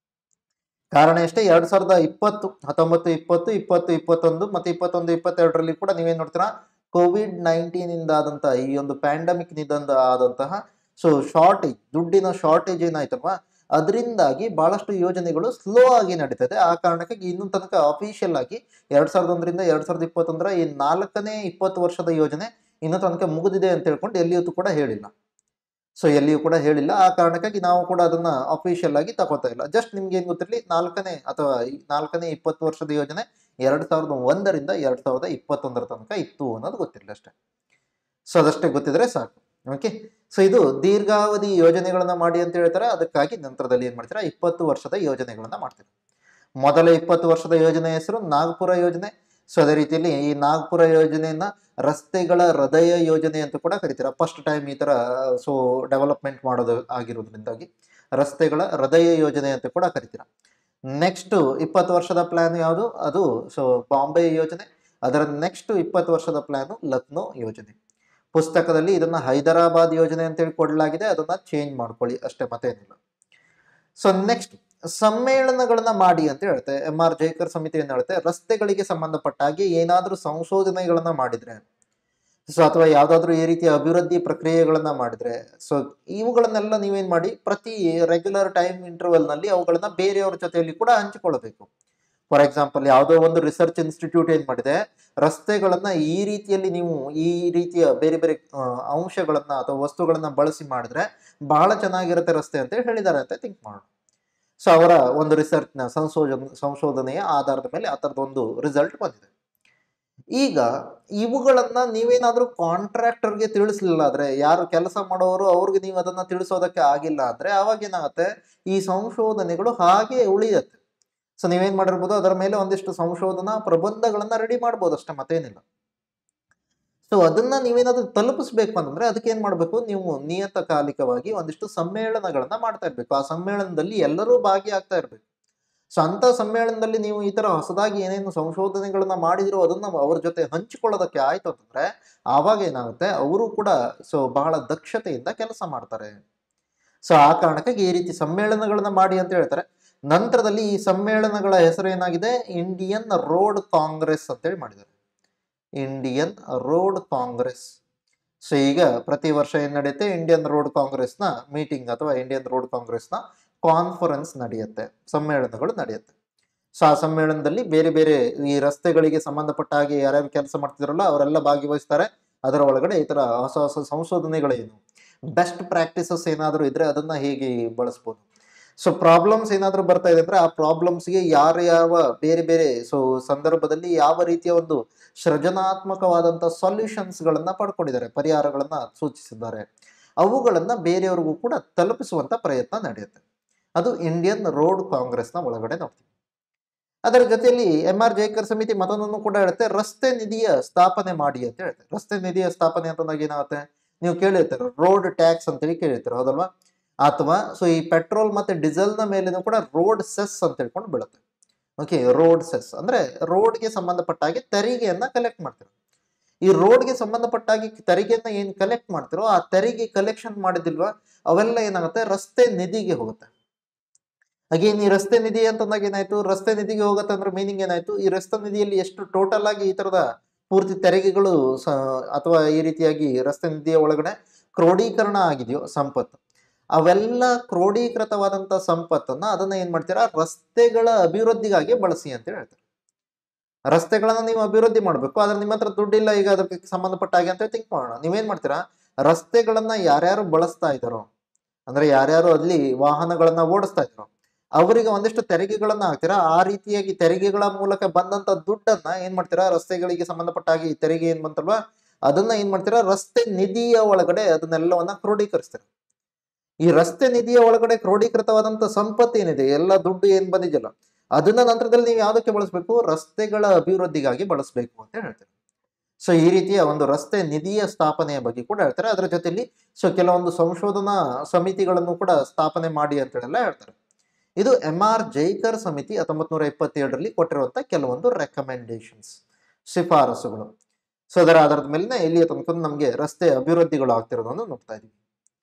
ಕಾರಣ ಎಷ್ಟೇ ಎರಡ್ ಸಾವಿರದ ಇಪ್ಪತ್ತು ಹತ್ತೊಂಬತ್ತು ಇಪ್ಪತ್ತು ಇಪ್ಪತ್ತು ಇಪ್ಪತ್ತೊಂದು ಮತ್ತೆ ಇಪ್ಪತ್ತೊಂದು ಇಪ್ಪತ್ತೆರಡರಲ್ಲಿ ಕೂಡ ನೀವೇನ್ ನೋಡ್ತೀರಾ ಕೋವಿಡ್ ನೈನ್ಟೀನ್ ಇಂದ ಆದಂತಹ ಈ ಒಂದು ಪ್ಯಾಂಡಮಿಕ್ ನಿಂದ ಆದಂತಹ ಸೊ ಶಾರ್ಟೇಜ್ ದುಡ್ಡಿನ ಶಾರ್ಟೇಜ್ ಏನಾಯ್ತಲ್ವಾ ಅದರಿಂದಾಗಿ ಬಹಳಷ್ಟು ಯೋಜನೆಗಳು ಸ್ಲೋ ಆಗಿ ನಡೀತದೆ ಆ ಕಾರಣಕ್ಕಾಗಿ ಇನ್ನೂ ತನಕ ಅಫಿಷಿಯಲ್ ಆಗಿ ಎರಡ್ ಸಾವಿರದ ಒಂದರಿಂದ ಎರಡ್ ಸಾವಿರದ ಇಪ್ಪತ್ತೊಂದರ ಈ ನಾಲ್ಕನೇ ಇಪ್ಪತ್ತು ವರ್ಷದ ಯೋಜನೆ ಇನ್ನೂ ತನಕ ಮುಗಿದಿದೆ ಅಂತ ಹೇಳ್ಕೊಂಡು ಎಲ್ಲಿಯೂ ಕೂಡ ಹೇಳಿಲ್ಲ ಸೊ ಎಲ್ಲಿಯೂ ಕೂಡ ಹೇಳಿಲ್ಲ ಆ ಕಾರಣಕ್ಕಾಗಿ ನಾವು ಕೂಡ ಅದನ್ನ ಅಫಿಷಿಯಲ್ ಆಗಿ ತಗೋತಾ ಇಲ್ಲ ಜಸ್ಟ್ ನಿಮ್ಗೆ ಏನ್ ಗೊತ್ತಿರಲಿ ನಾಲ್ಕನೇ ಅಥವಾ ಈ ನಾಲ್ಕನೇ ಇಪ್ಪತ್ತು ವರ್ಷದ ಯೋಜನೆ ಎರಡ್ ಸಾವಿರದ ಒಂದರಿಂದ ಎರಡ್ ಸಾವಿರದ ಇಪ್ಪತ್ತೊಂದರ ತನಕ ಇತ್ತು ಅನ್ನೋದು ಗೊತ್ತಿರಲಿ ಅಷ್ಟೇ ಸೊ ಅದಷ್ಟೇ ಗೊತ್ತಿದ್ರೆ ಸಾಕು ಓಕೆ ಸೊ ಇದು ದೀರ್ಘಾವಧಿ ಯೋಜನೆಗಳನ್ನ ಮಾಡಿ ಅಂತ ಹೇಳ್ತಾರೆ ಅದಕ್ಕಾಗಿ ನಂತರದಲ್ಲಿ ಏನ್ ಮಾಡ್ತೀರಾ ಇಪ್ಪತ್ತು ವರ್ಷದ ಯೋಜನೆಗಳನ್ನ ಮಾಡ್ತೀರಾ ಮೊದಲ ಇಪ್ಪತ್ತು ವರ್ಷದ ಯೋಜನೆ ಹೆಸರು ನಾಗ್ಪುರ ಯೋಜನೆ ಸೊ ಅದೇ ರೀತಿಯಲ್ಲಿ ಈ ನಾಗ್ಪುರ ಯೋಜನೆಯನ್ನ ರಸ್ತೆಗಳ ಹೃದಯ ಯೋಜನೆ ಅಂತ ಕೂಡ ಕರಿತೀರಾ ಫಸ್ಟ್ ಟೈಮ್ ಈ ತರ ಸೊ ಡೆವಲಪ್ಮೆಂಟ್ ಮಾಡೋದು ಆಗಿರೋದ್ರಿಂದಾಗಿ ರಸ್ತೆಗಳ ಹೃದಯ ಯೋಜನೆ ಅಂತ ಕೂಡ ಕರಿತೀರಾ ನೆಕ್ಸ್ಟ್ ಇಪ್ಪತ್ತು ವರ್ಷದ ಪ್ಲಾನ್ ಯಾವುದು ಅದು ಸೊ ಬಾಂಬೆ ಯೋಜನೆ ಅದರ ನೆಕ್ಸ್ಟ್ ಇಪ್ಪತ್ತು ವರ್ಷದ ಪ್ಲಾನು ಲಕ್ನೋ ಯೋಜನೆ ಪುಸ್ತಕದಲ್ಲಿ ಇದನ್ನ ಹೈದರಾಬಾದ್ ಯೋಜನೆ ಅಂತೇಳಿ ಕೊಡಲಾಗಿದೆ ಅದನ್ನ ಚೇಂಜ್ ಮಾಡ್ಕೊಳ್ಳಿ ಅಷ್ಟೇ ಮತ್ತೇನಿಲ್ಲ ಸೊ ನೆಕ್ಸ್ಟ್ ಸಮ್ಮೇಳನಗಳನ್ನ ಮಾಡಿ ಅಂತ ಹೇಳುತ್ತೆ ಎಂ ಆರ್ ಜೈಕರ್ ಸಮಿತಿ ಏನ್ ಹೇಳುತ್ತೆ ರಸ್ತೆಗಳಿಗೆ ಸಂಬಂಧಪಟ್ಟ ಹಾಗೆ ಏನಾದ್ರೂ ಸಂಶೋಧನೆಗಳನ್ನ ಮಾಡಿದ್ರೆ ಸೊ ಅಥವಾ ಯಾವ್ದಾದ್ರು ಈ ರೀತಿಯ ಅಭಿವೃದ್ಧಿ ಪ್ರಕ್ರಿಯೆಗಳನ್ನ ಮಾಡಿದ್ರೆ ಸೊ ಇವುಗಳನ್ನೆಲ್ಲ ನೀವೇನ್ ಮಾಡಿ ಪ್ರತಿ ರೆಗ್ಯುಲರ್ ಟೈಮ್ ಇಂಟರ್ವಲ್ ನಲ್ಲಿ ಅವುಗಳನ್ನ ಬೇರೆಯವ್ರ ಜೊತೆಯಲ್ಲಿ ಕೂಡ ಹಂಚಿಕೊಳ್ಳಬೇಕು ಫಾರ್ ಎಕ್ಸಾಂಪಲ್ ಯಾವುದೋ ಒಂದು ರಿಸರ್ಚ್ ಇನ್ಸ್ಟಿಟ್ಯೂಟ್ ಏನ್ ಮಾಡಿದೆ ರಸ್ತೆಗಳನ್ನ ಈ ರೀತಿಯಲ್ಲಿ ನೀವು ಈ ರೀತಿಯ ಬೇರೆ ಬೇರೆ ಆ, ಅಂಶಗಳನ್ನ ಅಥವಾ ವಸ್ತುಗಳನ್ನ ಬಳಸಿ ಮಾಡಿದ್ರೆ ಬಹಳ ಚೆನ್ನಾಗಿರುತ್ತೆ ರಸ್ತೆ ಅಂತ ಹೇಳಿದ್ದಾರೆ ಅಂತ ಥಿಂಕ್ ಮಾಡೋಣ ಸೊ ಅವರ ಒಂದು ರಿಸರ್ಚ್ನ ಸಂಶೋಧನೆ ಸಂಶೋಧನೆಯ ಆಧಾರದ ಮೇಲೆ ಆ ಥರದ್ದು ಒಂದು ರಿಸಲ್ಟ್ ಬಂದಿದೆ ಈಗ ಇವುಗಳನ್ನ ನೀವೇನಾದ್ರೂ ಕಾಂಟ್ರಾಕ್ಟರ್ಗೆ ತಿಳಿಸ್ಲಿಲ್ಲ ಆದ್ರೆ ಯಾರು ಕೆಲಸ ಮಾಡೋರು ಅವ್ರಿಗೆ ನೀವು ಅದನ್ನ ತಿಳಿಸೋದಕ್ಕೆ ಆಗಿಲ್ಲ ಅಂದ್ರೆ ಅವಾಗ ಏನಾಗುತ್ತೆ ಈ ಸಂಶೋಧನೆಗಳು ಹಾಗೆ ಉಳಿಯತ್ತೆ ಸೊ ನೀವೇನ್ ಮಾಡಿರ್ಬೋದು ಅದರ ಮೇಲೆ ಒಂದಿಷ್ಟು ಸಂಶೋಧನಾ ಪ್ರಬಂಧಗಳನ್ನ ರೆಡಿ ಮಾಡ್ಬೋದು ಅಷ್ಟೇ ಮತ್ತೇನಿಲ್ಲ ಸೊ ಅದನ್ನ ನೀವೇನಾದ್ರೂ ತಲುಪಿಸ್ಬೇಕು ಅಂತಂದ್ರೆ ಅದಕ್ಕೆ ಏನ್ ಮಾಡ್ಬೇಕು ನೀವು ನಿಯತಕಾಲಿಕವಾಗಿ ಒಂದಿಷ್ಟು ಸಮ್ಮೇಳನಗಳನ್ನ ಮಾಡ್ತಾ ಇರ್ಬೇಕು ಆ ಸಮ್ಮೇಳನದಲ್ಲಿ ಎಲ್ಲರೂ ಭಾಗಿಯಾಗ್ತಾ ಇರ್ಬೇಕು ಸೊ ಅಂತ ಸಮ್ಮೇಳನದಲ್ಲಿ ನೀವು ಈ ತರ ಹೊಸದಾಗಿ ಏನೇನು ಸಂಶೋಧನೆಗಳನ್ನ ಮಾಡಿದಿರೋ ಅದನ್ನ ಅವ್ರ ಜೊತೆ ಹಂಚಿಕೊಳ್ಳೋದಕ್ಕೆ ಆಯ್ತು ಅಂತಂದ್ರೆ ಆವಾಗ ಏನಾಗುತ್ತೆ ಅವರು ಕೂಡ ಸೊ ಬಹಳ ದಕ್ಷತೆಯಿಂದ ಕೆಲಸ ಮಾಡ್ತಾರೆ ಸೊ ಆ ಕಾರಣಕ್ಕಾಗಿ ಈ ರೀತಿ ಸಮ್ಮೇಳನಗಳನ್ನ ಮಾಡಿ ಅಂತ ಹೇಳ್ತಾರೆ ನಂತರದಲ್ಲಿ ಈ ಸಮ್ಮೇಳನಗಳ ಹೆಸರು ಏನಾಗಿದೆ ಇಂಡಿಯನ್ ರೋಡ್ ಕಾಂಗ್ರೆಸ್ ಅಂತೇಳಿ ಮಾಡಿದ್ದಾರೆ ಇಂಡಿಯನ್ ರೋಡ್ ಕಾಂಗ್ರೆಸ್ ಸೊ ಈಗ ಪ್ರತಿ ವರ್ಷ ಏನ್ ನಡೆಯುತ್ತೆ ಇಂಡಿಯನ್ ರೋಡ್ ಕಾಂಗ್ರೆಸ್ನ ಮೀಟಿಂಗ್ ಅಥವಾ ಇಂಡಿಯನ್ ರೋಡ್ ಕಾಂಗ್ರೆಸ್ನ ಕಾನ್ಫರೆನ್ಸ್ ನಡೆಯುತ್ತೆ ಸಮ್ಮೇಳನಗಳು ನಡೆಯುತ್ತೆ ಸೊ ಆ ಸಮ್ಮೇಳನದಲ್ಲಿ ಬೇರೆ ಬೇರೆ ಈ ರಸ್ತೆಗಳಿಗೆ ಸಂಬಂಧಪಟ್ಟ ಹಾಗೆ ಯಾರ್ಯಾರು ಕೆಲಸ ಮಾಡ್ತಿದಾರಲ್ಲ ಅವರೆಲ್ಲ ಭಾಗವಹಿಸ್ತಾರೆ ಅದರ ಒಳಗಡೆ ಈ ತರ ಹೊಸ ಹೊಸ ಸಂಶೋಧನೆಗಳೇನು ಬೆಸ್ಟ್ ಪ್ರಾಕ್ಟೀಸಸ್ ಏನಾದರೂ ಇದ್ರೆ ಅದನ್ನ ಹೇಗೆ ಬಳಸ್ಬೋದು ಸೊ ಪ್ರಾಬ್ಲಮ್ಸ್ ಏನಾದರೂ ಬರ್ತಾ ಇದೆ ಅಂದ್ರೆ ಆ ಪ್ರಾಬ್ಲಮ್ಸ್ಗೆ ಯಾರ ಯಾವ ಬೇರೆ ಬೇರೆ ಸೊ ಸಂದರ್ಭದಲ್ಲಿ ಯಾವ ರೀತಿಯ ಒಂದು ಸೃಜನಾತ್ಮಕವಾದಂಥ ಸೊಲ್ಯೂಷನ್ಸ್ಗಳನ್ನ ಪಡ್ಕೊಂಡಿದ್ದಾರೆ ಪರಿಹಾರಗಳನ್ನ ಸೂಚಿಸಿದ್ದಾರೆ ಅವುಗಳನ್ನ ಬೇರೆಯವ್ರಿಗೂ ಕೂಡ ತಲುಪಿಸುವಂತ ಪ್ರಯತ್ನ ನಡೆಯುತ್ತೆ ಅದು ಇಂಡಿಯನ್ ರೋಡ್ ಕಾಂಗ್ರೆಸ್ನ ಒಳಗಡೆ ನೋಡ್ತೀವಿ ಅದರ ಜೊತೆಯಲ್ಲಿ ಎಂ ಆರ್ ಜೈಕರ್ ಸಮಿತಿ ಮತ್ತೊಂದನ್ನು ಕೂಡ ಹೇಳುತ್ತೆ ರಸ್ತೆ ನಿಧಿಯ ಸ್ಥಾಪನೆ ಮಾಡಿ ಅಂತ ಹೇಳುತ್ತೆ ರಸ್ತೆ ನಿಧಿಯ ಸ್ಥಾಪನೆ ಅಂತಂದಾಗ ಏನಾಗುತ್ತೆ ನೀವು ಕೇಳಿರ್ತೀರ ರೋಡ್ ಟ್ಯಾಕ್ಸ್ ಅಂತೇಳಿ ಕೇಳಿರ್ತೀರ ಹೌದಲ್ವಾ ಅಥವಾ ಸೊ ಈ ಪೆಟ್ರೋಲ್ ಮತ್ತೆ ಡೀಸೆಲ್ನ ಮೇಲೇನೂ ಕೂಡ ರೋಡ್ ಸೆಸ್ ಅಂತ ಹೇಳ್ಕೊಂಡು ಬೀಳುತ್ತೆ ಓಕೆ ರೋಡ್ ಸೆಸ್ ಅಂದ್ರೆ ರೋಡ್ಗೆ ಸಂಬಂಧಪಟ್ಟ ಹಾಗೆ ತೆರಿಗೆಯನ್ನ ಕಲೆಕ್ಟ್ ಮಾಡ್ತೀರ ಈ ರೋಡ್ಗೆ ಸಂಬಂಧಪಟ್ಟ ಹಾಗೆ ತೆರಿಗೆಯನ್ನ ಏನ್ ಕಲೆಕ್ಟ್ ಮಾಡ್ತಿರೋ ಆ ತೆರಿಗೆ ಕಲೆಕ್ಷನ್ ಮಾಡಿದಿಲ್ವಾ ಅವೆಲ್ಲ ಏನಾಗುತ್ತೆ ರಸ್ತೆ ನಿಧಿಗೆ ಹೋಗುತ್ತೆ ಅಗೇನ್ ಈ ರಸ್ತೆ ನಿಧಿ ಅಂತಂದಾಗ ಏನಾಯ್ತು ರಸ್ತೆ ನಿಧಿಗೆ ಹೋಗತ್ತಂದ್ರೆ ಮೀನಿಂಗ್ ಏನಾಯ್ತು ಈ ರಸ್ತೆ ನಿಧಿಯಲ್ಲಿ ಎಷ್ಟು ಟೋಟಲ್ ಆಗಿ ಈ ತರದ ಪೂರ್ತಿ ತೆರಿಗೆಗಳು ಸ ಅಥವಾ ಈ ರೀತಿಯಾಗಿ ರಸ್ತೆ ನಿಧಿಯ ಒಳಗಡೆ ಕ್ರೋಢೀಕರಣ ಆಗಿದೆಯೋ ಸಂಪತ್ತು ಅವೆಲ್ಲ ಕ್ರೋಢೀಕೃತವಾದಂತ ಸಂಪತ್ತನ್ನ ಅದನ್ನ ಏನ್ ಮಾಡ್ತೀರಾ ರಸ್ತೆಗಳ ಅಭಿವೃದ್ಧಿಗಾಗಿ ಬಳಸಿ ಅಂತ ಹೇಳ್ತಾರೆ ರಸ್ತೆಗಳನ್ನ ನೀವು ಅಭಿವೃದ್ಧಿ ಮಾಡಬೇಕು ಆದ್ರೆ ನಿಮ್ಮ ಹತ್ರ ದುಡ್ಡಿಲ್ಲ ಈಗ ಅದಕ್ಕೆ ಸಂಬಂಧಪಟ್ಟ ಹಾಗೆ ಅಂತ ಥಿಂಕ್ ಮಾಡೋಣ ನೀವೇನ್ ಮಾಡ್ತೀರಾ ರಸ್ತೆಗಳನ್ನ ಯಾರ್ಯಾರು ಬಳಸ್ತಾ ಇದ್ದಾರೋ ಅಂದ್ರೆ ಯಾರ್ಯಾರು ಅಲ್ಲಿ ವಾಹನಗಳನ್ನ ಓಡಿಸ್ತಾ ಇದ್ದಾರೋ ಅವರಿಗೆ ಒಂದಿಷ್ಟು ತೆರಿಗೆಗಳನ್ನ ಹಾಕ್ತೀರಾ ಆ ರೀತಿಯಾಗಿ ತೆರಿಗೆಗಳ ಮೂಲಕ ಬಂದಂತ ದುಡ್ಡನ್ನ ಏನ್ ಮಾಡ್ತೀರಾ ರಸ್ತೆಗಳಿಗೆ ಸಂಬಂಧಪಟ್ಟ ಹಾಗೆ ಈ ತೆರಿಗೆ ಏನ್ ಬಂತಲ್ವಾ ಅದನ್ನ ಏನ್ ಮಾಡ್ತೀರಾ ರಸ್ತೆ ನಿಧಿಯ ಒಳಗಡೆ ಅದನ್ನೆಲ್ಲವನ್ನ ಕ್ರೋಢೀಕರಿಸ್ತೀರಾ ಈ ರಸ್ತೆ ನಿಧಿಯ ಒಳಗಡೆ ಕ್ರೋಢೀಕೃತವಾದಂತ ಸಂಪತ್ತು ಏನಿದೆ ಎಲ್ಲ ದುಡ್ಡು ಏನ್ ಬಂದಿದೆಯಲ್ಲ ಅದನ್ನ ನಂತರದಲ್ಲಿ ನೀವು ಯಾವ್ದಕ್ಕೆ ಬಳಸಬೇಕು ರಸ್ತೆಗಳ ಅಭಿವೃದ್ಧಿಗಾಗಿ ಬಳಸಬೇಕು ಅಂತ ಹೇಳ್ತಾರೆ ಸೊ ಈ ರೀತಿಯ ಒಂದು ರಸ್ತೆ ನಿಧಿಯ ಸ್ಥಾಪನೆಯ ಬಗ್ಗೆ ಕೂಡ ಹೇಳ್ತಾರೆ ಅದರ ಜೊತೆಲಿ ಸೊ ಕೆಲವೊಂದು ಸಂಶೋಧನಾ ಸಮಿತಿಗಳನ್ನು ಕೂಡ ಸ್ಥಾಪನೆ ಮಾಡಿ ಅಂತ ಹೇಳೆಲ್ಲ ಹೇಳ್ತಾರೆ ಇದು ಎಂ ಆರ್ ಜೈಕರ್ ಸಮಿತಿ ಹತ್ತೊಂಬತ್ ನೂರ ಇಪ್ಪತ್ತೇಳರಲ್ಲಿ ಕೊಟ್ಟಿರುವಂತ ಕೆಲವೊಂದು ರೆಕಮೆಂಡೇಶನ್ಸ್ ಶಿಫಾರಸುಗಳು ಸೊ ಅದರ ಆಧಾರದ ಮೇಲೆ ಇಲ್ಲಿಯ ತನಕ ನಮಗೆ ರಸ್ತೆ ಅಭಿವೃದ್ಧಿಗಳು ಆಗ್ತಿರೋದನ್ನು ನೋಡ್ತಾ ಇದೀವಿ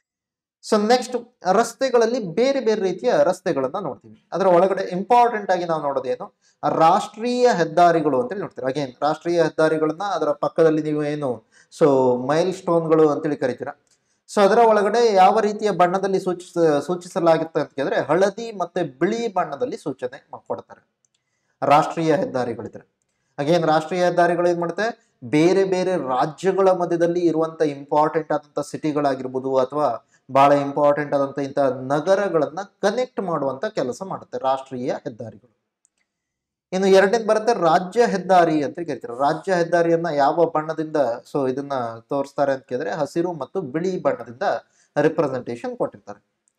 ಸೊ ನೆಕ್ಸ್ಟ್ ರಸ್ತೆಗಳಲ್ಲಿ ಬೇರೆ ಬೇರೆ ರೀತಿಯ ರಸ್ತೆಗಳನ್ನ ನೋಡ್ತೀವಿ ಅದರ ಒಳಗಡೆ ಇಂಪಾರ್ಟೆಂಟ್ ಆಗಿ ನಾವು ನೋಡೋದೇನು ರಾಷ್ಟ್ರೀಯ ಹೆದ್ದಾರಿಗಳು ಅಂತೇಳಿ ನೋಡ್ತೀವಿ ಅಗೇನ್ ರಾಷ್ಟ್ರೀಯ ಹೆದ್ದಾರಿಗಳನ್ನ ಅದರ ಪಕ್ಕದಲ್ಲಿ ನೀವು ಏನು ಸೊ ಮೈಲ್ ಸ್ಟೋನ್ಗಳು ಅಂತೇಳಿ ಕರಿತೀರಾ ಸೊ ಅದರ ಒಳಗಡೆ ಯಾವ ರೀತಿಯ ಬಣ್ಣದಲ್ಲಿ ಸೂಚಿಸ ಸೂಚಿಸಲಾಗುತ್ತೆ ಅಂತ ಕೇಳಿದ್ರೆ ಹಳದಿ ಮತ್ತೆ ಬಿಳಿ ಬಣ್ಣದಲ್ಲಿ ಸೂಚನೆ ಮ- ಕೊಡ್ತಾರೆ ರಾಷ್ಟ್ರೀಯ ಹೆದ್ದಾರಿಗಳಿದ್ರೆ ಅಗೇನ್ ರಾಷ್ಟ್ರೀಯ ಹೆದ್ದಾರಿಗಳು ಏನ್ ಮಾಡುತ್ತೆ ಬೇರೆ ಬೇರೆ ರಾಜ್ಯಗಳ ಮಧ್ಯದಲ್ಲಿ ಇರುವಂತ ಇಂಪಾರ್ಟೆಂಟ್ ಆದಂತ ಸಿಟಿಗಳಾಗಿರ್ಬೋದು ಅಥವಾ ಬಹಳ ಇಂಪಾರ್ಟೆಂಟ್ ಆದಂತ ಇಂಥ ನಗರಗಳನ್ನ ಕನೆಕ್ಟ್ ಮಾಡುವಂತ ಕೆಲಸ ಮಾಡುತ್ತೆ ರಾಷ್ಟ್ರೀಯ ಹೆದ್ದಾರಿಗಳು ಇನ್ನು ಎರಡನೇದು ಬರುತ್ತೆ ರಾಜ್ಯ ಹೆದ್ದಾರಿ ಅಂತ ಕರಿತಾರೆ ರಾಜ್ಯ ಹೆದ್ದಾರಿಯನ್ನ ಯಾವ ಬಣ್ಣದಿಂದ ಸೊ ಇದನ್ನ ತೋರಿಸ್ತಾರೆ ಅಂತ ಕೇಳಿದ್ರೆ ಹಸಿರು ಮತ್ತು ಬಿಳಿ ಬಣ್ಣದಿಂದ ರಿಪ್ರೆಸೆಂಟೇಶನ್ ಕೊಟ್ಟಿರ್ತಾರೆ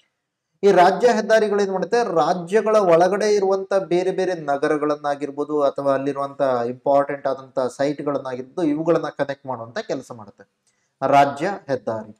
ಈ ರಾಜ್ಯ ಹೆದ್ದಾರಿಗಳು ಏನ್ ಮಾಡುತ್ತೆ ರಾಜ್ಯಗಳ ಒಳಗಡೆ ಇರುವಂತ ಬೇರೆ ಬೇರೆ ನಗರಗಳನ್ನಾಗಿರ್ಬೋದು ಅಥವಾ ಅಲ್ಲಿರುವಂತ ಇಂಪಾರ್ಟೆಂಟ್ ಆದಂತ ಸೈಟ್ಗಳನ್ನಾಗಿರ್ಬೋದು ಇವುಗಳನ್ನ ಕನೆಕ್ಟ್ ಮಾಡುವಂತ ಕೆಲಸ ಮಾಡುತ್ತೆ ರಾಜ್ಯ ಹೆದ್ದಾರಿ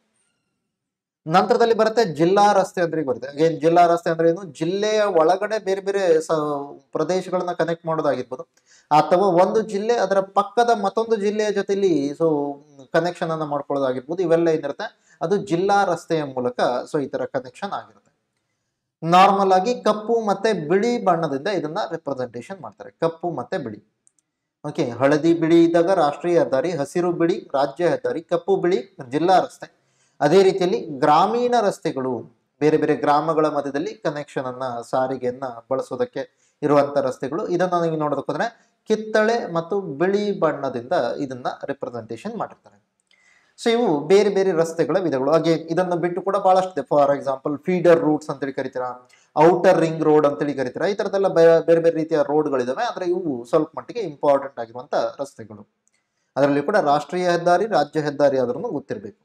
ನಂತರದಲ್ಲಿ ಬರುತ್ತೆ ಜಿಲ್ಲಾ ರಸ್ತೆ ಅಂದ್ರೆ ಬರುತ್ತೆ ಅಗೇನ್ ಜಿಲ್ಲಾ ರಸ್ತೆ ಅಂದ್ರೆ ಏನು ಜಿಲ್ಲೆಯ ಒಳಗಡೆ ಬೇರೆ ಬೇರೆ ಸ ಪ್ರದೇಶಗಳನ್ನ ಕನೆಕ್ಟ್ ಮಾಡೋದಾಗಿರ್ಬೋದು ಅಥವಾ ಒಂದು ಜಿಲ್ಲೆ ಅದರ ಪಕ್ಕದ ಮತ್ತೊಂದು ಜಿಲ್ಲೆಯ ಜೊತೆಲಿ ಸೊ ಕನೆಕ್ಷನ್ ಅನ್ನ ಮಾಡ್ಕೊಳ್ಳೋದಾಗಿರ್ಬೋದು ಇವೆಲ್ಲ ಏನಿರುತ್ತೆ ಅದು ಜಿಲ್ಲಾ ರಸ್ತೆಯ ಮೂಲಕ ಸೊ ಈ ತರ ಕನೆಕ್ಷನ್ ಆಗಿರುತ್ತೆ ನಾರ್ಮಲ್ ಆಗಿ ಕಪ್ಪು ಮತ್ತೆ ಬಿಳಿ ಬಣ್ಣದಿಂದ ಇದನ್ನ ರಿಪ್ರೆಸೆಂಟೇಷನ್ ಮಾಡ್ತಾರೆ ಕಪ್ಪು ಮತ್ತೆ ಬಿಳಿ ಓಕೆ ಹಳದಿ ಬಿಳಿ ಇದ್ದಾಗ ರಾಷ್ಟ್ರೀಯ ಹೆದ್ದಾರಿ ಹಸಿರು ಬಿಳಿ ರಾಜ್ಯ ಹೆದ್ದಾರಿ ಕಪ್ಪು ಬಿಳಿ ಜಿಲ್ಲಾ ರಸ್ತೆ ಅದೇ ರೀತಿಯಲ್ಲಿ ಗ್ರಾಮೀಣ ರಸ್ತೆಗಳು ಬೇರೆ ಬೇರೆ ಗ್ರಾಮಗಳ ಮಧ್ಯದಲ್ಲಿ ಕನೆಕ್ಷನ್ ಅನ್ನ ಸಾರಿಗೆಯನ್ನ ಬಳಸೋದಕ್ಕೆ ಇರುವಂತ ರಸ್ತೆಗಳು ಇದನ್ನ ನೀವು ನೋಡೋದಕ್ಕೋದ್ರೆ ಕಿತ್ತಳೆ ಮತ್ತು ಬಿಳಿ ಬಣ್ಣದಿಂದ ಇದನ್ನ ರಿಪ್ರೆಸೆಂಟೇಷನ್ ಮಾಡಿರ್ತಾರೆ ಸೊ ಇವು ಬೇರೆ ಬೇರೆ ರಸ್ತೆಗಳ ವಿಧಗಳು ಹಾಗೆ ಇದನ್ನು ಬಿಟ್ಟು ಕೂಡ ಬಹಳಷ್ಟು ಇದೆ ಫಾರ್ ಎಕ್ಸಾಂಪಲ್ ಫೀಡರ್ ರೂಟ್ಸ್ ಅಂತೇಳಿ ಕರಿತೀರಾ ಔಟರ್ ರಿಂಗ್ ರೋಡ್ ಅಂತೇಳಿ ಕರಿತೀರಾ ಈ ತರದೆಲ್ಲ ಬೇ- ಬೇರೆ ಬೇರೆ ರೀತಿಯ ರೋಡ್ಗಳಿದಾವೆ ಆದ್ರೆ ಇವು ಸ್ವಲ್ಪ ಮಟ್ಟಿಗೆ ಇಂಪಾರ್ಟೆಂಟ್ ಆಗಿರುವಂತ ರಸ್ತೆಗಳು ಅದರಲ್ಲಿ ಕೂಡ ರಾಷ್ಟ್ರೀಯ ಹೆದ್ದಾರಿ ರಾಜ್ಯ ಹೆದ್ದಾರಿ ಆದ್ರೂ ಗೊತ್ತಿರಬೇಕು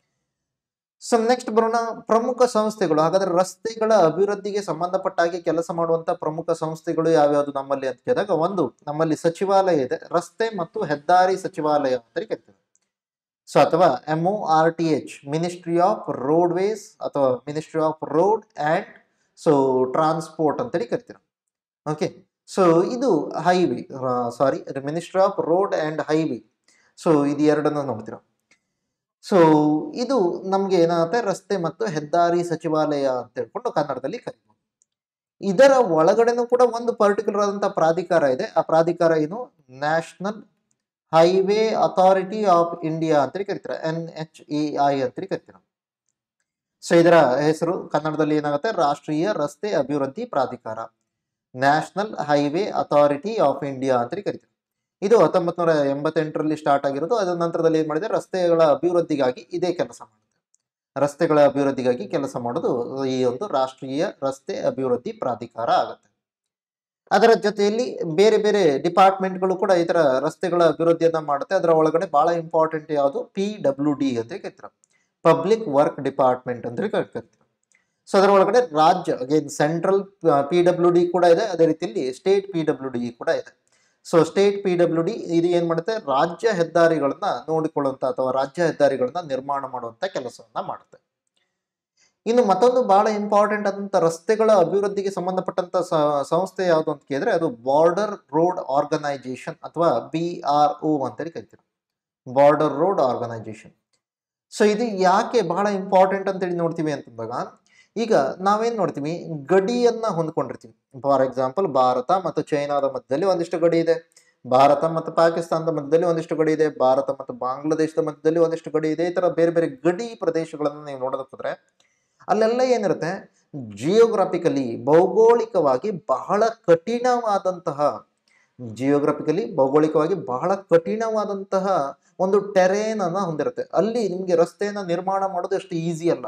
ಸೊ ನೆಕ್ಸ್ಟ್ ಬರೋಣ ಪ್ರಮುಖ ಸಂಸ್ಥೆಗಳು ಹಾಗಾದ್ರೆ ರಸ್ತೆಗಳ ಅಭಿವೃದ್ಧಿಗೆ ಸಂಬಂಧಪಟ್ಟ ಹಾಗೆ ಕೆಲಸ ಮಾಡುವಂತ ಪ್ರಮುಖ ಸಂಸ್ಥೆಗಳು ಯಾವ್ಯಾವುದು ನಮ್ಮಲ್ಲಿ ಅಂತ ಕೇಳಿದಾಗ ಒಂದು ನಮ್ಮಲ್ಲಿ ಸಚಿವಾಲಯ ಇದೆ ರಸ್ತೆ ಮತ್ತು ಹೆದ್ದಾರಿ ಸಚಿವಾಲಯ ಅಂತ ಕರಿತೀವಿ ಸೊ ಅಥವಾ M O R T H ministry of roadways ಅಥವಾ ministry of road and so transport ಅಂತೇಳಿ ಕರಿತೀರ ಓಕೆ ಸೊ ಇದು highway sorry ministry of road and highway so ಇದು ಎರಡನ್ನ ನೋಡ್ತೀರಾ ಸೊ ಇದು ನಮ್ಗೆ ಏನಾಗುತ್ತೆ ರಸ್ತೆ ಮತ್ತು ಹೆದ್ದಾರಿ ಸಚಿವಾಲಯ ಅಂತ ಹೇಳ್ಕೊಂಡು ಕನ್ನಡದಲ್ಲಿ ಕರಿಬೋದು ಇದರ ಒಳಗಡೆನೂ ಕೂಡ ಒಂದು ಪರ್ಟಿಕ್ಯುಲರ್ ಆದಂತ ಪ್ರಾಧಿಕಾರ ಇದೆ ಆ ಪ್ರಾಧಿಕಾರ ಏನು national highway authority of India ಅಂತೇಳಿ ಕರಿತಾರೆ ಎನ್ ಎಚ್ ಎ ಐ ಅಂತೇಳಿ ಕರಿತೀರ ಸೊ ಇದರ ಹೆಸರು ಕನ್ನಡದಲ್ಲಿ ಏನಾಗುತ್ತೆ ರಾಷ್ಟ್ರೀಯ ರಸ್ತೆ ಅಭಿವೃದ್ಧಿ ಪ್ರಾಧಿಕಾರ national highway authority of India ಅಂತೇಳಿ ಕರಿತೀವಿ ಇದು ಹತ್ತೊಂಬತ್ ನೂರ ಎಂಬತ್ತೆಂಟರಲ್ಲಿ ಸ್ಟಾರ್ಟ್ ಆಗಿರೋದು ಅದರ ನಂತರದಲ್ಲಿ ಏನ್ ಮಾಡಿದೆ ರಸ್ತೆಗಳ ಅಭಿವೃದ್ಧಿಗಾಗಿ ಇದೇ ಕೆಲಸ ಮಾಡುತ್ತೆ ರಸ್ತೆಗಳ ಅಭಿವೃದ್ಧಿಗಾಗಿ ಕೆಲಸ ಮಾಡೋದು ಈ ಒಂದು ರಾಷ್ಟ್ರೀಯ ರಸ್ತೆ ಅಭಿವೃದ್ಧಿ ಪ್ರಾಧಿಕಾರ ಆಗುತ್ತೆ ಅದರ ಜೊತೆಯಲ್ಲಿ ಬೇರೆ ಬೇರೆ ಡಿಪಾರ್ಟ್ಮೆಂಟ್ಗಳು ಕೂಡ ಈ ತರ ರಸ್ತೆಗಳ ಅಭಿವೃದ್ಧಿಯನ್ನ ಮಾಡುತ್ತೆ ಅದರ ಒಳಗಡೆ ಬಹಳ ಇಂಪಾರ್ಟೆಂಟ್ ಯಾವುದು ಪಿ ಡಬ್ಲ್ಯೂ ಡಿ ಅಂತ ಕರಿತಾರೆ ಪಬ್ಲಿಕ್ ವರ್ಕ್ ಡಿಪಾರ್ಟ್ಮೆಂಟ್ ಅಂತ ಕರಿತಾರೆ ಸೊ ಅದರ ಒಳಗಡೆ ರಾಜ್ಯ again central P W D ಕೂಡ ಇದೆ ಅದೇ ರೀತಿಯಲ್ಲಿ ಸ್ಟೇಟ್ ಪಿ ಡಬ್ಲ್ಯೂ ಡಿ ಕೂಡ ಇದೆ so state P W D ಇದು ಏನ್ ಮಾಡುತ್ತೆ ರಾಜ್ಯ ಹೆದ್ದಾರಿಗಳನ್ನ ನೋಡಿಕೊಳ್ಳುವಂತ ಅಥವಾ ರಾಜ್ಯ ಹೆದ್ದಾರಿಗಳನ್ನ ನಿರ್ಮಾಣ ಮಾಡುವಂತ ಕೆಲಸವನ್ನ ಮಾಡುತ್ತೆ ಇನ್ನು ಮತ್ತೊಂದು ಬಹಳ ಇಂಪಾರ್ಟೆಂಟ್ ಆದಂತ ರಸ್ತೆಗಳ ಅಭಿವೃದ್ಧಿಗೆ ಸಂಬಂಧಪಟ್ಟಂತ ಸ- ಸಂಸ್ಥೆ ಯಾವುದು ಅಂತ ಕೇಳಿದ್ರೆ ಅದು ಬಾರ್ಡರ್ ರೋಡ್ ಆರ್ಗನೈಜೇಷನ್ ಅಥವಾ ಬಿ ಆರ್ ಒ ಅಂತೇಳಿ ಕರಿತೀವಿ ಬಾರ್ಡರ್ ರೋಡ್ ಆರ್ಗನೈಜೇಷನ್ ಸೊ ಇದು ಯಾಕೆ ಬಹಳ ಇಂಪಾರ್ಟೆಂಟ್ ಅಂತೇಳಿ ನೋಡ್ತೀವಿ ಅಂತಂದಾಗ ಈಗ ನಾವೇನ್ ನೋಡ್ತೀವಿ ಗಡಿಯನ್ನ ಹೊಂದ್ಕೊಂಡಿರ್ತೀವಿ ಫಾರ್ ಎಕ್ಸಾಂಪಲ್ ಭಾರತ ಮತ್ತು ಚೈನಾದ ಮಧ್ಯದಲ್ಲಿ ಒಂದಿಷ್ಟು ಗಡಿ ಇದೆ ಭಾರತ ಮತ್ತು ಪಾಕಿಸ್ತಾನದ ಮಧ್ಯದಲ್ಲಿ ಒಂದಿಷ್ಟು ಗಡಿ ಇದೆ ಭಾರತ ಮತ್ತು ಬಾಂಗ್ಲಾದೇಶದ ಮಧ್ಯದಲ್ಲಿ ಒಂದಿಷ್ಟು ಗಡಿ ಇದೆ ಈ ತರ ಬೇರೆ ಬೇರೆ ಗಡಿ ಪ್ರದೇಶಗಳನ್ನು ನೀವು ನೋಡೋದಕ್ಕೆ ಹೋದ್ರೆ ಅಲ್ಲೆಲ್ಲ ಏನಿರುತ್ತೆ ಜಿಯೋಗ್ರಾಫಿಕಲಿ ಭೌಗೋಳಿಕವಾಗಿ ಬಹಳ ಕಠಿಣವಾದಂತಹ ಜಿಯೋಗ್ರಫಿಕಲಿ ಭೌಗೋಳಿಕವಾಗಿ ಬಹಳ ಕಠಿಣವಾದಂತಹ ಒಂದು ಟೆರೇನ್ ಅನ್ನ ಹೊಂದಿರುತ್ತೆ ಅಲ್ಲಿ ನಿಮಗೆ ರಸ್ತೆಯನ್ನ ನಿರ್ಮಾಣ ಮಾಡೋದು ಅಷ್ಟು ಈಸಿ ಅಲ್ಲ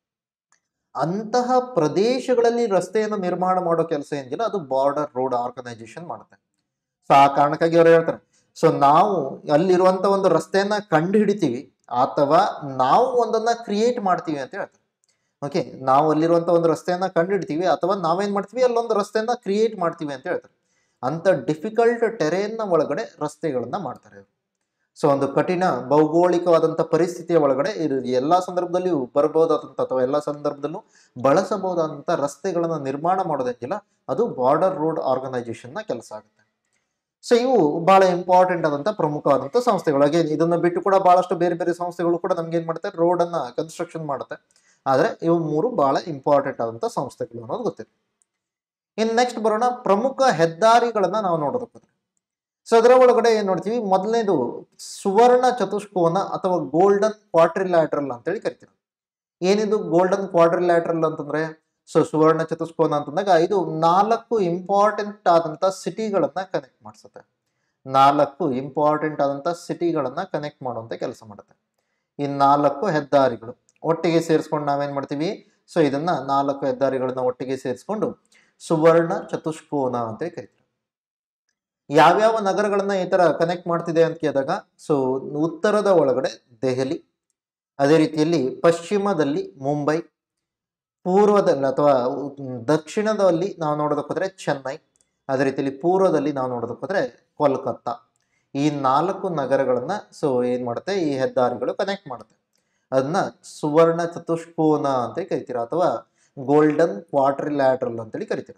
ಅಂತಹ ಪ್ರದೇಶಗಳಲ್ಲಿ ರಸ್ತೆಯನ್ನು ನಿರ್ಮಾಣ ಮಾಡೋ ಕೆಲಸ ಏನಿಲ್ಲ ಅದು ಬಾರ್ಡರ್ ರೋಡ್ ಆರ್ಗನೈಸೇಷನ್ ಮಾಡುತ್ತೆ ಸೊ ಆ ಕಾರಣಕ್ಕಾಗಿ ಅವ್ರು ಹೇಳ್ತಾರೆ ಸೊ ನಾವು ಅಲ್ಲಿರುವಂತ ಒಂದು ರಸ್ತೆಯನ್ನ ಕಂಡು ಹಿಡಿತೀವಿ ಅಥವಾ ನಾವು ಒಂದನ್ನ ಕ್ರಿಯೇಟ್ ಮಾಡ್ತೀವಿ ಅಂತ ಹೇಳ್ತಾರೆ ಓಕೆ ನಾವು ಅಲ್ಲಿರುವಂತ ಒಂದು ರಸ್ತೆಯನ್ನ ಕಂಡು ಹಿಡಿತೀವಿ ಅಥವಾ ನಾವೇನ್ ಮಾಡ್ತೀವಿ ಅಲ್ಲೊಂದು ರಸ್ತೆಯನ್ನ ಕ್ರಿಯೇಟ್ ಮಾಡ್ತೀವಿ ಅಂತ ಹೇಳ್ತಾರೆ ಅಂತ ಡಿಫಿಕಲ್ಟ್ ಟೆರೇನ್ನ ಒಳಗಡೆ ರಸ್ತೆಗಳನ್ನ ಮಾಡ್ತಾರೆ ಇವ್ರು ಸೊ ಒಂದು ಕಠಿಣ ಭೌಗೋಳಿಕವಾದಂಥ ಪರಿಸ್ಥಿತಿಯ ಒಳಗಡೆ ಇದು ಎಲ್ಲ ಸಂದರ್ಭದಲ್ಲಿಯೂ ಬರಬಹುದಾದಂಥ ಅಥವಾ ಎಲ್ಲ ಸಂದರ್ಭದಲ್ಲೂ ಬಳಸಬಹುದಾದಂಥ ರಸ್ತೆಗಳನ್ನು ನಿರ್ಮಾಣ ಮಾಡೋದಂಗಿಲ್ಲ ಅದು ಬಾರ್ಡರ್ ರೋಡ್ ಆರ್ಗನೈಸೇಷನ್ನ ಕೆಲಸ ಆಗುತ್ತೆ ಸೊ ಇವು ಬಹಳ ಇಂಪಾರ್ಟೆಂಟ್ ಆದಂಥ ಪ್ರಮುಖವಾದಂಥ ಸಂಸ್ಥೆಗಳು ಅಗೇನ್ ಇದನ್ನ ಬಿಟ್ಟು ಕೂಡ ಬಹಳಷ್ಟು ಬೇರೆ ಬೇರೆ ಸಂಸ್ಥೆಗಳು ಕೂಡ ನಮ್ಗೆ ಏನ್ ಮಾಡುತ್ತೆ ರೋಡ್ ಅನ್ನ ಕನ್ಸ್ಟ್ರಕ್ಷನ್ ಮಾಡುತ್ತೆ ಆದ್ರೆ ಇವು ಮೂರು ಬಹಳ ಇಂಪಾರ್ಟೆಂಟ್ ಆದಂಥ ಸಂಸ್ಥೆಗಳು ಅನ್ನೋದು ಗೊತ್ತಿದೆ ಇನ್ನು ನೆಕ್ಸ್ಟ್ ಬರೋಣ ಪ್ರಮುಖ ಹೆದ್ದಾರಿಗಳನ್ನ ನಾವು ನೋಡೋದಕ್ಕೆ ಹೋದ್ರೆ ಸೊ ಅದರ ಒಳಗಡೆ ಏನ್ ನೋಡ್ತೀವಿ ಮೊದಲನೇದು ಸುವರ್ಣ ಚತುಷ್ಕೋನ ಅಥವಾ ಗೋಲ್ಡನ್ ಕ್ವಾಟ್ರಿಲ್ಯಾಟ್ರಲ್ ಅಂತೇಳಿ ಕರಿತೀವಿ ಏನಿದು ಗೋಲ್ಡನ್ ಕ್ವಾಡ್ರಿಲ್ಯಾಟ್ರಲ್ ಅಂತಂದ್ರೆ ಸೊ ಸುವರ್ಣ ಚತುಷ್ಕೋನ ಅಂತಂದಾಗ ಇದು ನಾಲ್ಕು ಇಂಪಾರ್ಟೆಂಟ್ ಆದಂತ ಸಿಟಿಗಳನ್ನ ಕನೆಕ್ಟ್ ಮಾಡಿಸುತ್ತೆ ನಾಲ್ಕು ಇಂಪಾರ್ಟೆಂಟ್ ಆದಂತ ಸಿಟಿಗಳನ್ನ ಕನೆಕ್ಟ್ ಮಾಡುವಂತ ಕೆಲಸ ಮಾಡುತ್ತೆ ಈ ನಾಲ್ಕು ಹೆದ್ದಾರಿಗಳು ಒಟ್ಟಿಗೆ ಸೇರಿಸ್ಕೊಂಡು ನಾವೇನ್ ಮಾಡ್ತೀವಿ ಸೊ ಇದನ್ನ ನಾಲ್ಕು ಹೆದ್ದಾರಿಗಳನ್ನ ಒಟ್ಟಿಗೆ ಸೇರಿಸ್ಕೊಂಡು ಸುವರ್ಣ ಚತುಷ್ಕೋನ ಅಂತ ಕರಿತೀವಿ ಯಾವ್ಯಾವ ನಗರಗಳನ್ನ ಈ ತರ ಕನೆಕ್ಟ್ ಮಾಡ್ತಿದೆ ಅಂತ ಕೇಳಿದಾಗ ಸೊ ಉತ್ತರದ ಒಳಗಡೆ ದೆಹಲಿ ಅದೇ ರೀತಿಯಲ್ಲಿ ಪಶ್ಚಿಮದಲ್ಲಿ ಮುಂಬೈ ಪೂರ್ವದಲ್ಲಿ ಅಥವಾ ಉ- ದಕ್ಷಿಣದಲ್ಲಿ ನಾವು ನೋಡೋದಕ್ಕೆ ಹೋದ್ರೆ ಚೆನ್ನೈ ಅದೇ ರೀತಿಯಲ್ಲಿ ಪೂರ್ವದಲ್ಲಿ ನಾವು ನೋಡೋದಕ್ಕೆ ಹೋದ್ರೆ ಕೋಲ್ಕತ್ತಾ ಈ ನಾಲ್ಕು ನಗರಗಳನ್ನ ಸೊ ಏನ್ ಮಾಡುತ್ತೆ ಈ ಹೆದ್ದಾರಿಗಳು ಕನೆಕ್ಟ್ ಮಾಡುತ್ತೆ ಅದನ್ನ ಸುವರ್ಣ ಚತುಷ್ಕೋನ ಅಂತ ಕರಿತೀರ ಅಥವಾ ಗೋಲ್ಡನ್ ಕ್ವಾಟ್ರಿಲ್ಯಾಟ್ರಲ್ ಅಂತೇಳಿ ಕರಿತೀರ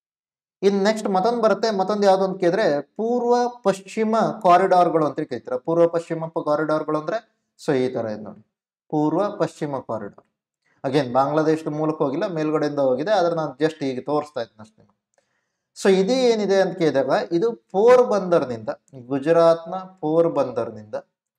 ಇನ್ ನೆಕ್ಸ್ಟ್ ಮತ್ತೊಂದು ಬರುತ್ತೆ ಮತ್ತೊಂದು ಯಾವ್ದು ಅಂತ ಕೇಳಿದ್ರೆ ಪೂರ್ವ ಪಶ್ಚಿಮ ಕಾರಿಡಾರ್ಗಳು ಅಂತೇಳಿ ಕರಿತೀರ ಪೂರ್ವ ಪಶ್ಚಿಮ ಕಾರಿಡಾರ್ಗಳು ಅಂದ್ರೆ ಸೊ ಈ ತರ ಇದೆ ನೋಡಿ ಪೂರ್ವ ಪಶ್ಚಿಮ ಕಾರಿಡಾರ್ ಅಗೇನ್ ಬಾಂಗ್ಲಾದೇಶದ ಮೂಲಕ ಹೋಗಿಲ್ಲ ಮೇಲ್ಗಡೆಯಿಂದ ಹೋಗಿದೆ ಆದ್ರೆ ನಾನು ಜಸ್ಟ್ ಈಗ ತೋರಿಸ್ತಾ ಇದ್ದೀನಿ ಅಷ್ಟೇ ಸೊ ಇದು ಏನಿದೆ ಅಂತ ಕೇಳಿದಾಗ ಇದು ಪೋರ್ ಬಂದರ್ನಿಂದ ಗುಜರಾತ್ನ ಪೋರ್ ಬಂದರ್ನಿಂದ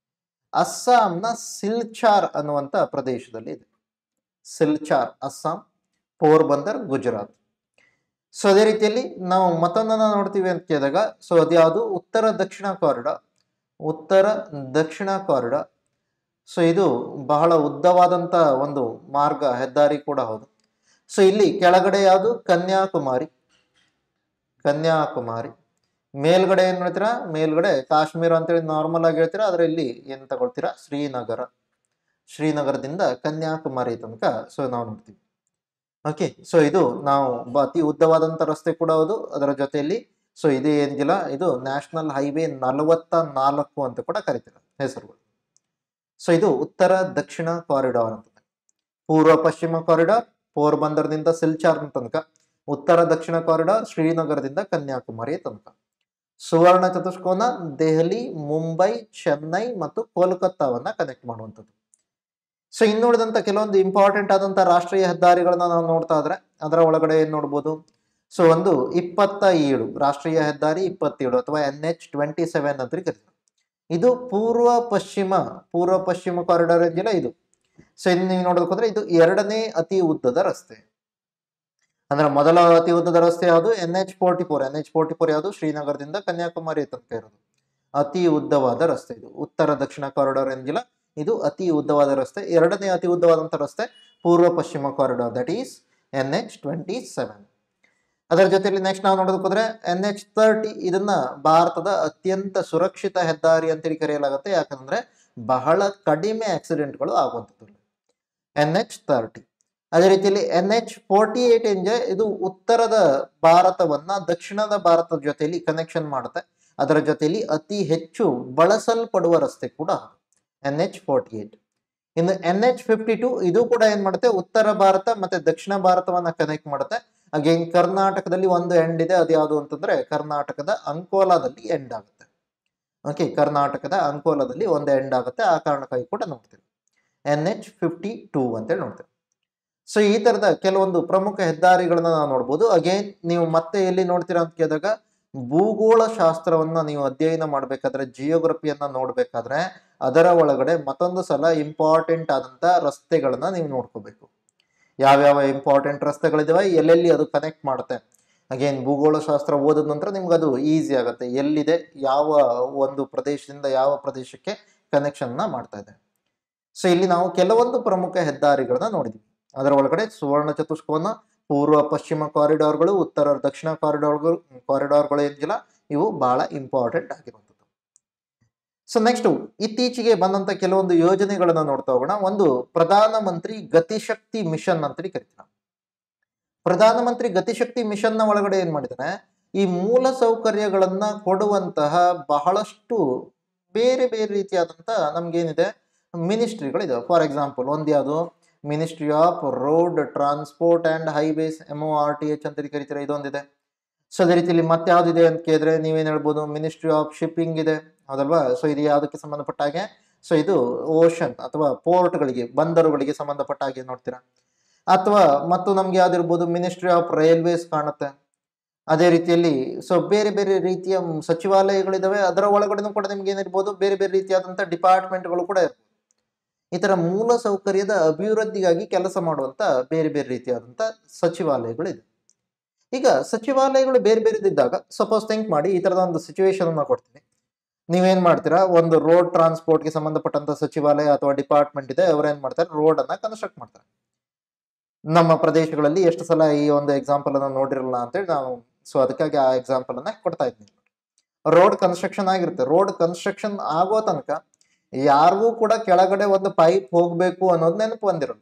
ಅಸ್ಸಾಂನ ಸಿಲ್ಚಾರ್ ಅನ್ನುವಂತ ಪ್ರದೇಶದಲ್ಲಿ ಇದೆ ಸಿಲ್ಚಾರ್ ಅಸ್ಸಾಂ ಪೋರ್ ಬಂದರ್ ಗುಜರಾತ್ ಸೊ ಅದೇ ರೀತಿಯಲ್ಲಿ ನಾವು ಮತ್ತೊಂದನ್ನ ನೋಡ್ತೀವಿ ಅಂತ ಕೇಳಿದಾಗ ಸೊ ಅದ್ಯಾವುದು ಉತ್ತರ ದಕ್ಷಿಣ ಕಾರಿಡಾರ್ ಉತ್ತರ ದಕ್ಷಿಣ ಕಾರಿಡಾರ್ ಸೊ ಇದು ಬಹಳ ಉದ್ದವಾದಂತ ಒಂದು ಮಾರ್ಗ ಹೆದ್ದಾರಿ ಕೂಡ ಹೌದು ಸೊ ಇಲ್ಲಿ ಕೆಳಗಡೆ ಯಾವುದು ಕನ್ಯಾಕುಮಾರಿ ಕನ್ಯಾಕುಮಾರಿ ಮೇಲ್ಗಡೆ ಏನ್ ಹೇಳ್ತೀರಾ ಮೇಲ್ಗಡೆ ಕಾಶ್ಮೀರ ಅಂತೇಳಿ ನಾರ್ಮಲ್ ಆಗಿ ಹೇಳ್ತೀರಾ ಆದ್ರೆ ಇಲ್ಲಿ ಏನ್ ತಗೊಳ್ತೀರಾ ಶ್ರೀನಗರ ಶ್ರೀನಗರದಿಂದ ಕನ್ಯಾಕುಮಾರಿ ತನಕ ಸೊ ನಾವು ನೋಡ್ತೀವಿ ಓಕೆ ಸೊ ಇದು ನಾವು ಬ- ಅತಿ ಉದ್ದವಾದಂತ ರಸ್ತೆ ಕೂಡ ಹೌದು ಅದರ ಜೊತೆಯಲ್ಲಿ ಸೊ ಇದು ಏನಿಲ್ಲ ಇದು ನ್ಯಾಷನಲ್ ಹೈವೇ ನಲವತ್ತ ನಾಲ್ಕು ಅಂತ ಕೂಡ ಕರಿತೀರ ಹೆಸರುಗಳು ಸೊ ಇದು ಉತ್ತರ ದಕ್ಷಿಣ ಕಾರಿಡಾರ್ ಅಂತ ಪೂರ್ವ ಪಶ್ಚಿಮ ಕಾರಿಡಾರ್ ಪೋರ್ಬಂದರ್ನಿಂದ ಸಿಲ್ಚಾರ್ ತನಕ ಉತ್ತರ ದಕ್ಷಿಣ ಕಾರಿಡಾರ್ ಶ್ರೀನಗರದಿಂದ ಕನ್ಯಾಕುಮಾರಿ ತನಕ ಸುವರ್ಣ ಚತುಷ್ಕೋನ ದೆಹಲಿ ಮುಂಬೈ ಚೆನ್ನೈ ಮತ್ತು ಕೋಲ್ಕತ್ತಾವನ್ನ ಕನೆಕ್ಟ್ ಮಾಡುವಂಥದ್ದು ಸೊ ಇನ್ನುಳಿದಂತ ಕೆಲವೊಂದು ಇಂಪಾರ್ಟೆಂಟ್ ಆದಂತ ರಾಷ್ಟ್ರೀಯ ಹೆದ್ದಾರಿಗಳನ್ನ ನಾವು ನೋಡ್ತಾ ಇದ್ರೆ ಅದರ ಒಳಗಡೆ ಏನ್ ನೋಡ್ಬೋದು ಸೊ ಒಂದು ಇಪ್ಪತ್ತ ಏಳು ರಾಷ್ಟ್ರೀಯ ಹೆದ್ದಾರಿ ಇಪ್ಪತ್ತೇಳು ಅಥವಾ ಎನ್ ಎಚ್ ಟ್ವೆಂಟಿ ಸೆವೆನ್ ಅಂತ ಕರೀತಾರೆ ಇದು ಪೂರ್ವ ಪಶ್ಚಿಮ ಪೂರ್ವ ಪಶ್ಚಿಮ ಕಾರಿಡಾರ್ ಇದೆಯಲ್ಲ ಇದು ಸೊ ಇನ್ನು ನೀವು ನೋಡೋದಕ್ಕೆ ಹೋದ್ರೆ ಇದು ಎರಡನೇ ಅತಿ ಉದ್ದದ ರಸ್ತೆ ಅಂದ್ರೆ ಮೊದಲ ಅತಿ ಉದ್ದದ ರಸ್ತೆ ಯಾವುದು N H forty four N H forty four ಯಾವುದು ಶ್ರೀನಗರದಿಂದ ಕನ್ಯಾಕುಮಾರಿ ತನಕ ಇರೋದು ಅತಿ ಉದ್ದವಾದ ರಸ್ತೆ ಇದು ಉತ್ತರ ದಕ್ಷಿಣ ಕಾರಿಡಾರ್ ಏನಿಲ್ಲ ಇದು ಅತಿ ಉದ್ದವಾದ ರಸ್ತೆ ಎರಡನೇ ಅತಿ ಉದ್ದವಾದಂಥ ರಸ್ತೆ ಪೂರ್ವ ಪಶ್ಚಿಮ corridor that is N H twenty seven ಅದರ ಜೊತೆಲಿ ನೆಕ್ಸ್ಟ್ ನಾವು ನೋಡೋದಕ್ಕೆ ಹೋದ್ರೆ ಎನ್ ಎಚ್ ತರ್ಟಿ ಇದನ್ನ ಭಾರತದ ಅತ್ಯಂತ ಸುರಕ್ಷಿತ ಹೆದ್ದಾರಿ ಅಂತೇಳಿ ಕರೆಯಲಾಗುತ್ತೆ ಯಾಕಂದ್ರೆ ಬಹಳ ಕಡಿಮೆ ಆಕ್ಸಿಡೆಂಟ್ಗಳು ಆಗುವಂಥದ್ದು ಎನ್ ಎಚ್ ತರ್ಟಿ ಅದೇ ರೀತಿಯಲ್ಲಿ ಎನ್ ಎಚ್ ಫೋರ್ಟಿ ಏಟ್ ಎಂಜ ಇದು ಉತ್ತರದ ಭಾರತವನ್ನ ದಕ್ಷಿಣದ ಭಾರತದ ಜೊತೆಯಲ್ಲಿ ಕನೆಕ್ಷನ್ ಮಾಡುತ್ತೆ ಅದರ ಜೊತೆಯಲ್ಲಿ ಅತಿ ಹೆಚ್ಚು ಬಳಸಲ್ಪಡುವ ರಸ್ತೆ ಕೂಡ ಎನ್ ಎಚ್ ಫೋರ್ಟಿ ಏಟ್ ಇನ್ನು ಎನ್ ಎಚ್ ಫಿಫ್ಟಿ ಟು ಇದು ಕೂಡ ಏನ್ ಮಾಡುತ್ತೆ ಉತ್ತರ ಭಾರತ ಮತ್ತೆ ದಕ್ಷಿಣ ಭಾರತವನ್ನ ಕನೆಕ್ಟ್ ಮಾಡುತ್ತೆ ಅಗೇನ್ ಕರ್ನಾಟಕದಲ್ಲಿ ಒಂದು ಎಂಡ್ ಇದೆ ಅದು ಯಾವುದು ಅಂತಂದ್ರೆ ಕರ್ನಾಟಕದ ಅಂಕೋಲಾದಲ್ಲಿ ಎಂಡ್ ಆಗುತ್ತೆ ಓಕೆ ಕರ್ನಾಟಕದ ಅಂಕೋಲಾದಲ್ಲಿ ಒಂದು ಎಂಡ್ ಆಗುತ್ತೆ ಆ ಕಾರಣಕ್ಕಾಗಿ ಕೂಡ ನೋಡ್ತೀವಿ ಎನ್ ಎಚ್ ಫಿಫ್ಟಿ ಟೂ ಅಂತೇಳಿ ನೋಡ್ತೇವೆ ಸೊ ಈ ತರದ ಕೆಲವೊಂದು ಪ್ರಮುಖ ಹೆದ್ದಾರಿಗಳನ್ನ ನಾವು ನೋಡ್ಬೋದು ಅಗೇನ್ ನೀವು ಮತ್ತೆ ಎಲ್ಲಿ ನೋಡ್ತೀರಾ ಅಂತ ಕೇಳಿದಾಗ ಭೂಗೋಳ ಶಾಸ್ತ್ರವನ್ನ ನೀವು ಅಧ್ಯಯನ ಮಾಡ್ಬೇಕಾದ್ರೆ ಜಿಯೋಗ್ರಫಿಯನ್ನ ನೋಡ್ಬೇಕಾದ್ರೆ ಅದರ ಒಳಗಡೆ ಮತ್ತೊಂದು ಸಲ ಇಂಪಾರ್ಟೆಂಟ್ ಆದಂತ ರಸ್ತೆಗಳನ್ನ ನೀವು ನೋಡ್ಕೋಬೇಕು ಯಾವ್ಯಾವ ಇಂಪಾರ್ಟೆಂಟ್ ರಸ್ತೆಗಳಿದಾವೆ ಎಲ್ಲೆಲ್ಲಿ ಅದು ಕನೆಕ್ಟ್ ಮಾಡುತ್ತೆ ಅಗೇನ್ ಭೂಗೋಳ ಶಾಸ್ತ್ರ ಓದಿದ ನಂತರ ನಿಮ್ಗೆ ಅದು ಈಸಿ ಆಗುತ್ತೆ ಎಲ್ಲಿದೆ ಯಾವ ಒಂದು ಪ್ರದೇಶದಿಂದ ಯಾವ ಪ್ರದೇಶಕ್ಕೆ ಕನೆಕ್ಷನ್ನ ಮಾಡ್ತಾ ಇದೆ ಸೊ ಇಲ್ಲಿ ನಾವು ಕೆಲವೊಂದು ಪ್ರಮುಖ ಹೆದ್ದಾರಿಗಳನ್ನ ನೋಡಿದ್ವಿ ಅದರ ಒಳಗಡೆ ಸುವರ್ಣ ಚತುಷ್ಕೋನ ಪೂರ್ವ ಪಶ್ಚಿಮ ಕಾರಿಡಾರ್ಗಳು ಉತ್ತರ ದಕ್ಷಿಣ ಕಾರಿಡಾರ್ಗಳು ಕಾರಿಡಾರ್ಗಳು ಏನಿಲ್ಲ ಇವು ಬಹಳ ಇಂಪಾರ್ಟೆಂಟ್ ಆಗಿರುವಂಥದ್ದು ಸೊ ನೆಕ್ಸ್ಟ್ ಇತ್ತೀಚೆಗೆ ಬಂದಂತ ಕೆಲವೊಂದು ಯೋಜನೆಗಳನ್ನ ನೋಡ್ತಾ ಹೋಗೋಣ ಒಂದು ಪ್ರಧಾನಮಂತ್ರಿ ಗತಿಶಕ್ತಿ ಮಿಷನ್ ಅಂತೇಳಿ ಕರಿತೀವಿ ನಾವು. ಪ್ರಧಾನಮಂತ್ರಿ ಗತಿಶಕ್ತಿ ಮಿಷನ್ ನ ಒಳಗಡೆ ಏನ್ ಮಾಡಿದಾರೆ ಈ ಮೂಲ ಸೌಕರ್ಯಗಳನ್ನ ಕೊಡುವಂತಹ ಬಹಳಷ್ಟು ಬೇರೆ ಬೇರೆ ರೀತಿಯಾದಂತ ನಮ್ಗೇನಿದೆ ಮಿನಿಸ್ಟ್ರಿಗಳಿದೆ ಫಾರ್ ಎಕ್ಸಾಂಪಲ್ ಒಂದು ಯಾವುದು ministry of road transport and highways M O R T H ಅಂತೇಳಿ ಕರಿತಾರೆ ಇದೊಂದಿದೆ ಸೊ ಅದೇ ರೀತಿಯಲ್ಲಿ ಮತ್ತೆ ಯಾವ್ದಿದೆ ಅಂತ ಕೇಳಿದ್ರೆ ನೀವೇನ್ ಹೇಳ್ಬೋದು ಮಿನಿಸ್ಟ್ರಿ ಆಫ್ ಶಿಪ್ಪಿಂಗ್ ಇದೆ ಹೌದಲ್ವಾ ಸೊ ಇದು ಯಾವುದಕ್ಕೆ ಸಂಬಂಧಪಟ್ಟ ಹಾಗೆ ಸೊ ಇದು ಓಷನ್ ಅಥವಾ ಪೋರ್ಟ್ಗಳಿಗೆ ಬಂದರುಗಳಿಗೆ ಸಂಬಂಧಪಟ್ಟ ಹಾಗೆ ನೋಡ್ತೀರಾ ಅಥವಾ ಮತ್ತು ನಮ್ಗೆ ಯಾವ್ದಿರ್ಬೋದು ಮಿನಿಸ್ಟ್ರಿ ಆಫ್ ರೈಲ್ವೇಸ್ ಕಾಣುತ್ತೆ ಅದೇ ರೀತಿಯಲ್ಲಿ ಸೊ ಬೇರೆ ಬೇರೆ ರೀತಿಯ ಮ್, ಸಚಿವಾಲಯಗಳಿದಾವೆ ಅದರ ಒಳಗಡೆನೂ ಕೂಡ ನಿಮ್ಗೆ ಏನಿರ್ಬೋದು ಬೇರೆ ಬೇರೆ ರೀತಿಯಾದಂಥ ಡಿಪಾರ್ಟ್ಮೆಂಟ್ಗಳು ಕೂಡ ಇರ್ಬೋದು ಈ ತರ ಮೂಲ ಸೌಕರ್ಯದ ಅಭಿವೃದ್ಧಿಗಾಗಿ ಕೆಲಸ ಮಾಡುವಂತ ಬೇರೆ ಬೇರೆ ರೀತಿಯಾದಂಥ ಸಚಿವಾಲಯಗಳಿದೆ ಈಗ ಸಚಿವಾಲಯಗಳು ಬೇರೆ ಬೇರೆದಿದ್ದಾಗ ಸಪೋಸ್ ಥಿಂಕ್ ಮಾಡಿ ಈ ತರದ ಒಂದು ಸಿಚುವೇಶನ್ ಅನ್ನ ಕೊಡ್ತೀನಿ ನೀವೇನ್ ಮಾಡ್ತೀರಾ ಒಂದು ರೋಡ್ ಟ್ರಾನ್ಸ್ಪೋರ್ಟ್ಗೆ ಸಂಬಂಧಪಟ್ಟಂತ ಸಚಿವಾಲಯ ಅಥವಾ ಡಿಪಾರ್ಟ್ಮೆಂಟ್ ಇದೆ ಅವ್ರೇನ್ ಮಾಡ್ತಾರೆ ರೋಡ್ ಅನ್ನ ಕನ್ಸ್ಟ್ರಕ್ಟ್ ಮಾಡ್ತಾರೆ ನಮ್ಮ ಪ್ರದೇಶಗಳಲ್ಲಿ ಎಷ್ಟು ಸಲ ಈ ಒಂದು ಎಕ್ಸಾಂಪಲ್ ಅನ್ನ ನೋಡಿರಲ್ಲ ಅಂತೇಳಿ ನಾವು ಸೊ ಅದಕ್ಕಾಗಿ ಆ ಎಕ್ಸಾಂಪಲ್ ಅನ್ನ ಕೊಡ್ತಾ ಇದ್ದೀನಿ ರೋಡ್ ಕನ್ಸ್ಟ್ರಕ್ಷನ್ ಆಗಿರುತ್ತೆ ರೋಡ್ ಕನ್ಸ್ಟ್ರಕ್ಷನ್ ಆಗೋ ತನಕ ಯಾರಿಗೂ ಕೂಡ ಕೆಳಗಡೆ ಒಂದು ಪೈಪ್ ಹೋಗ್ಬೇಕು ಅನ್ನೋದು ನೆನಪು ಬಂದಿರಲ್ಲ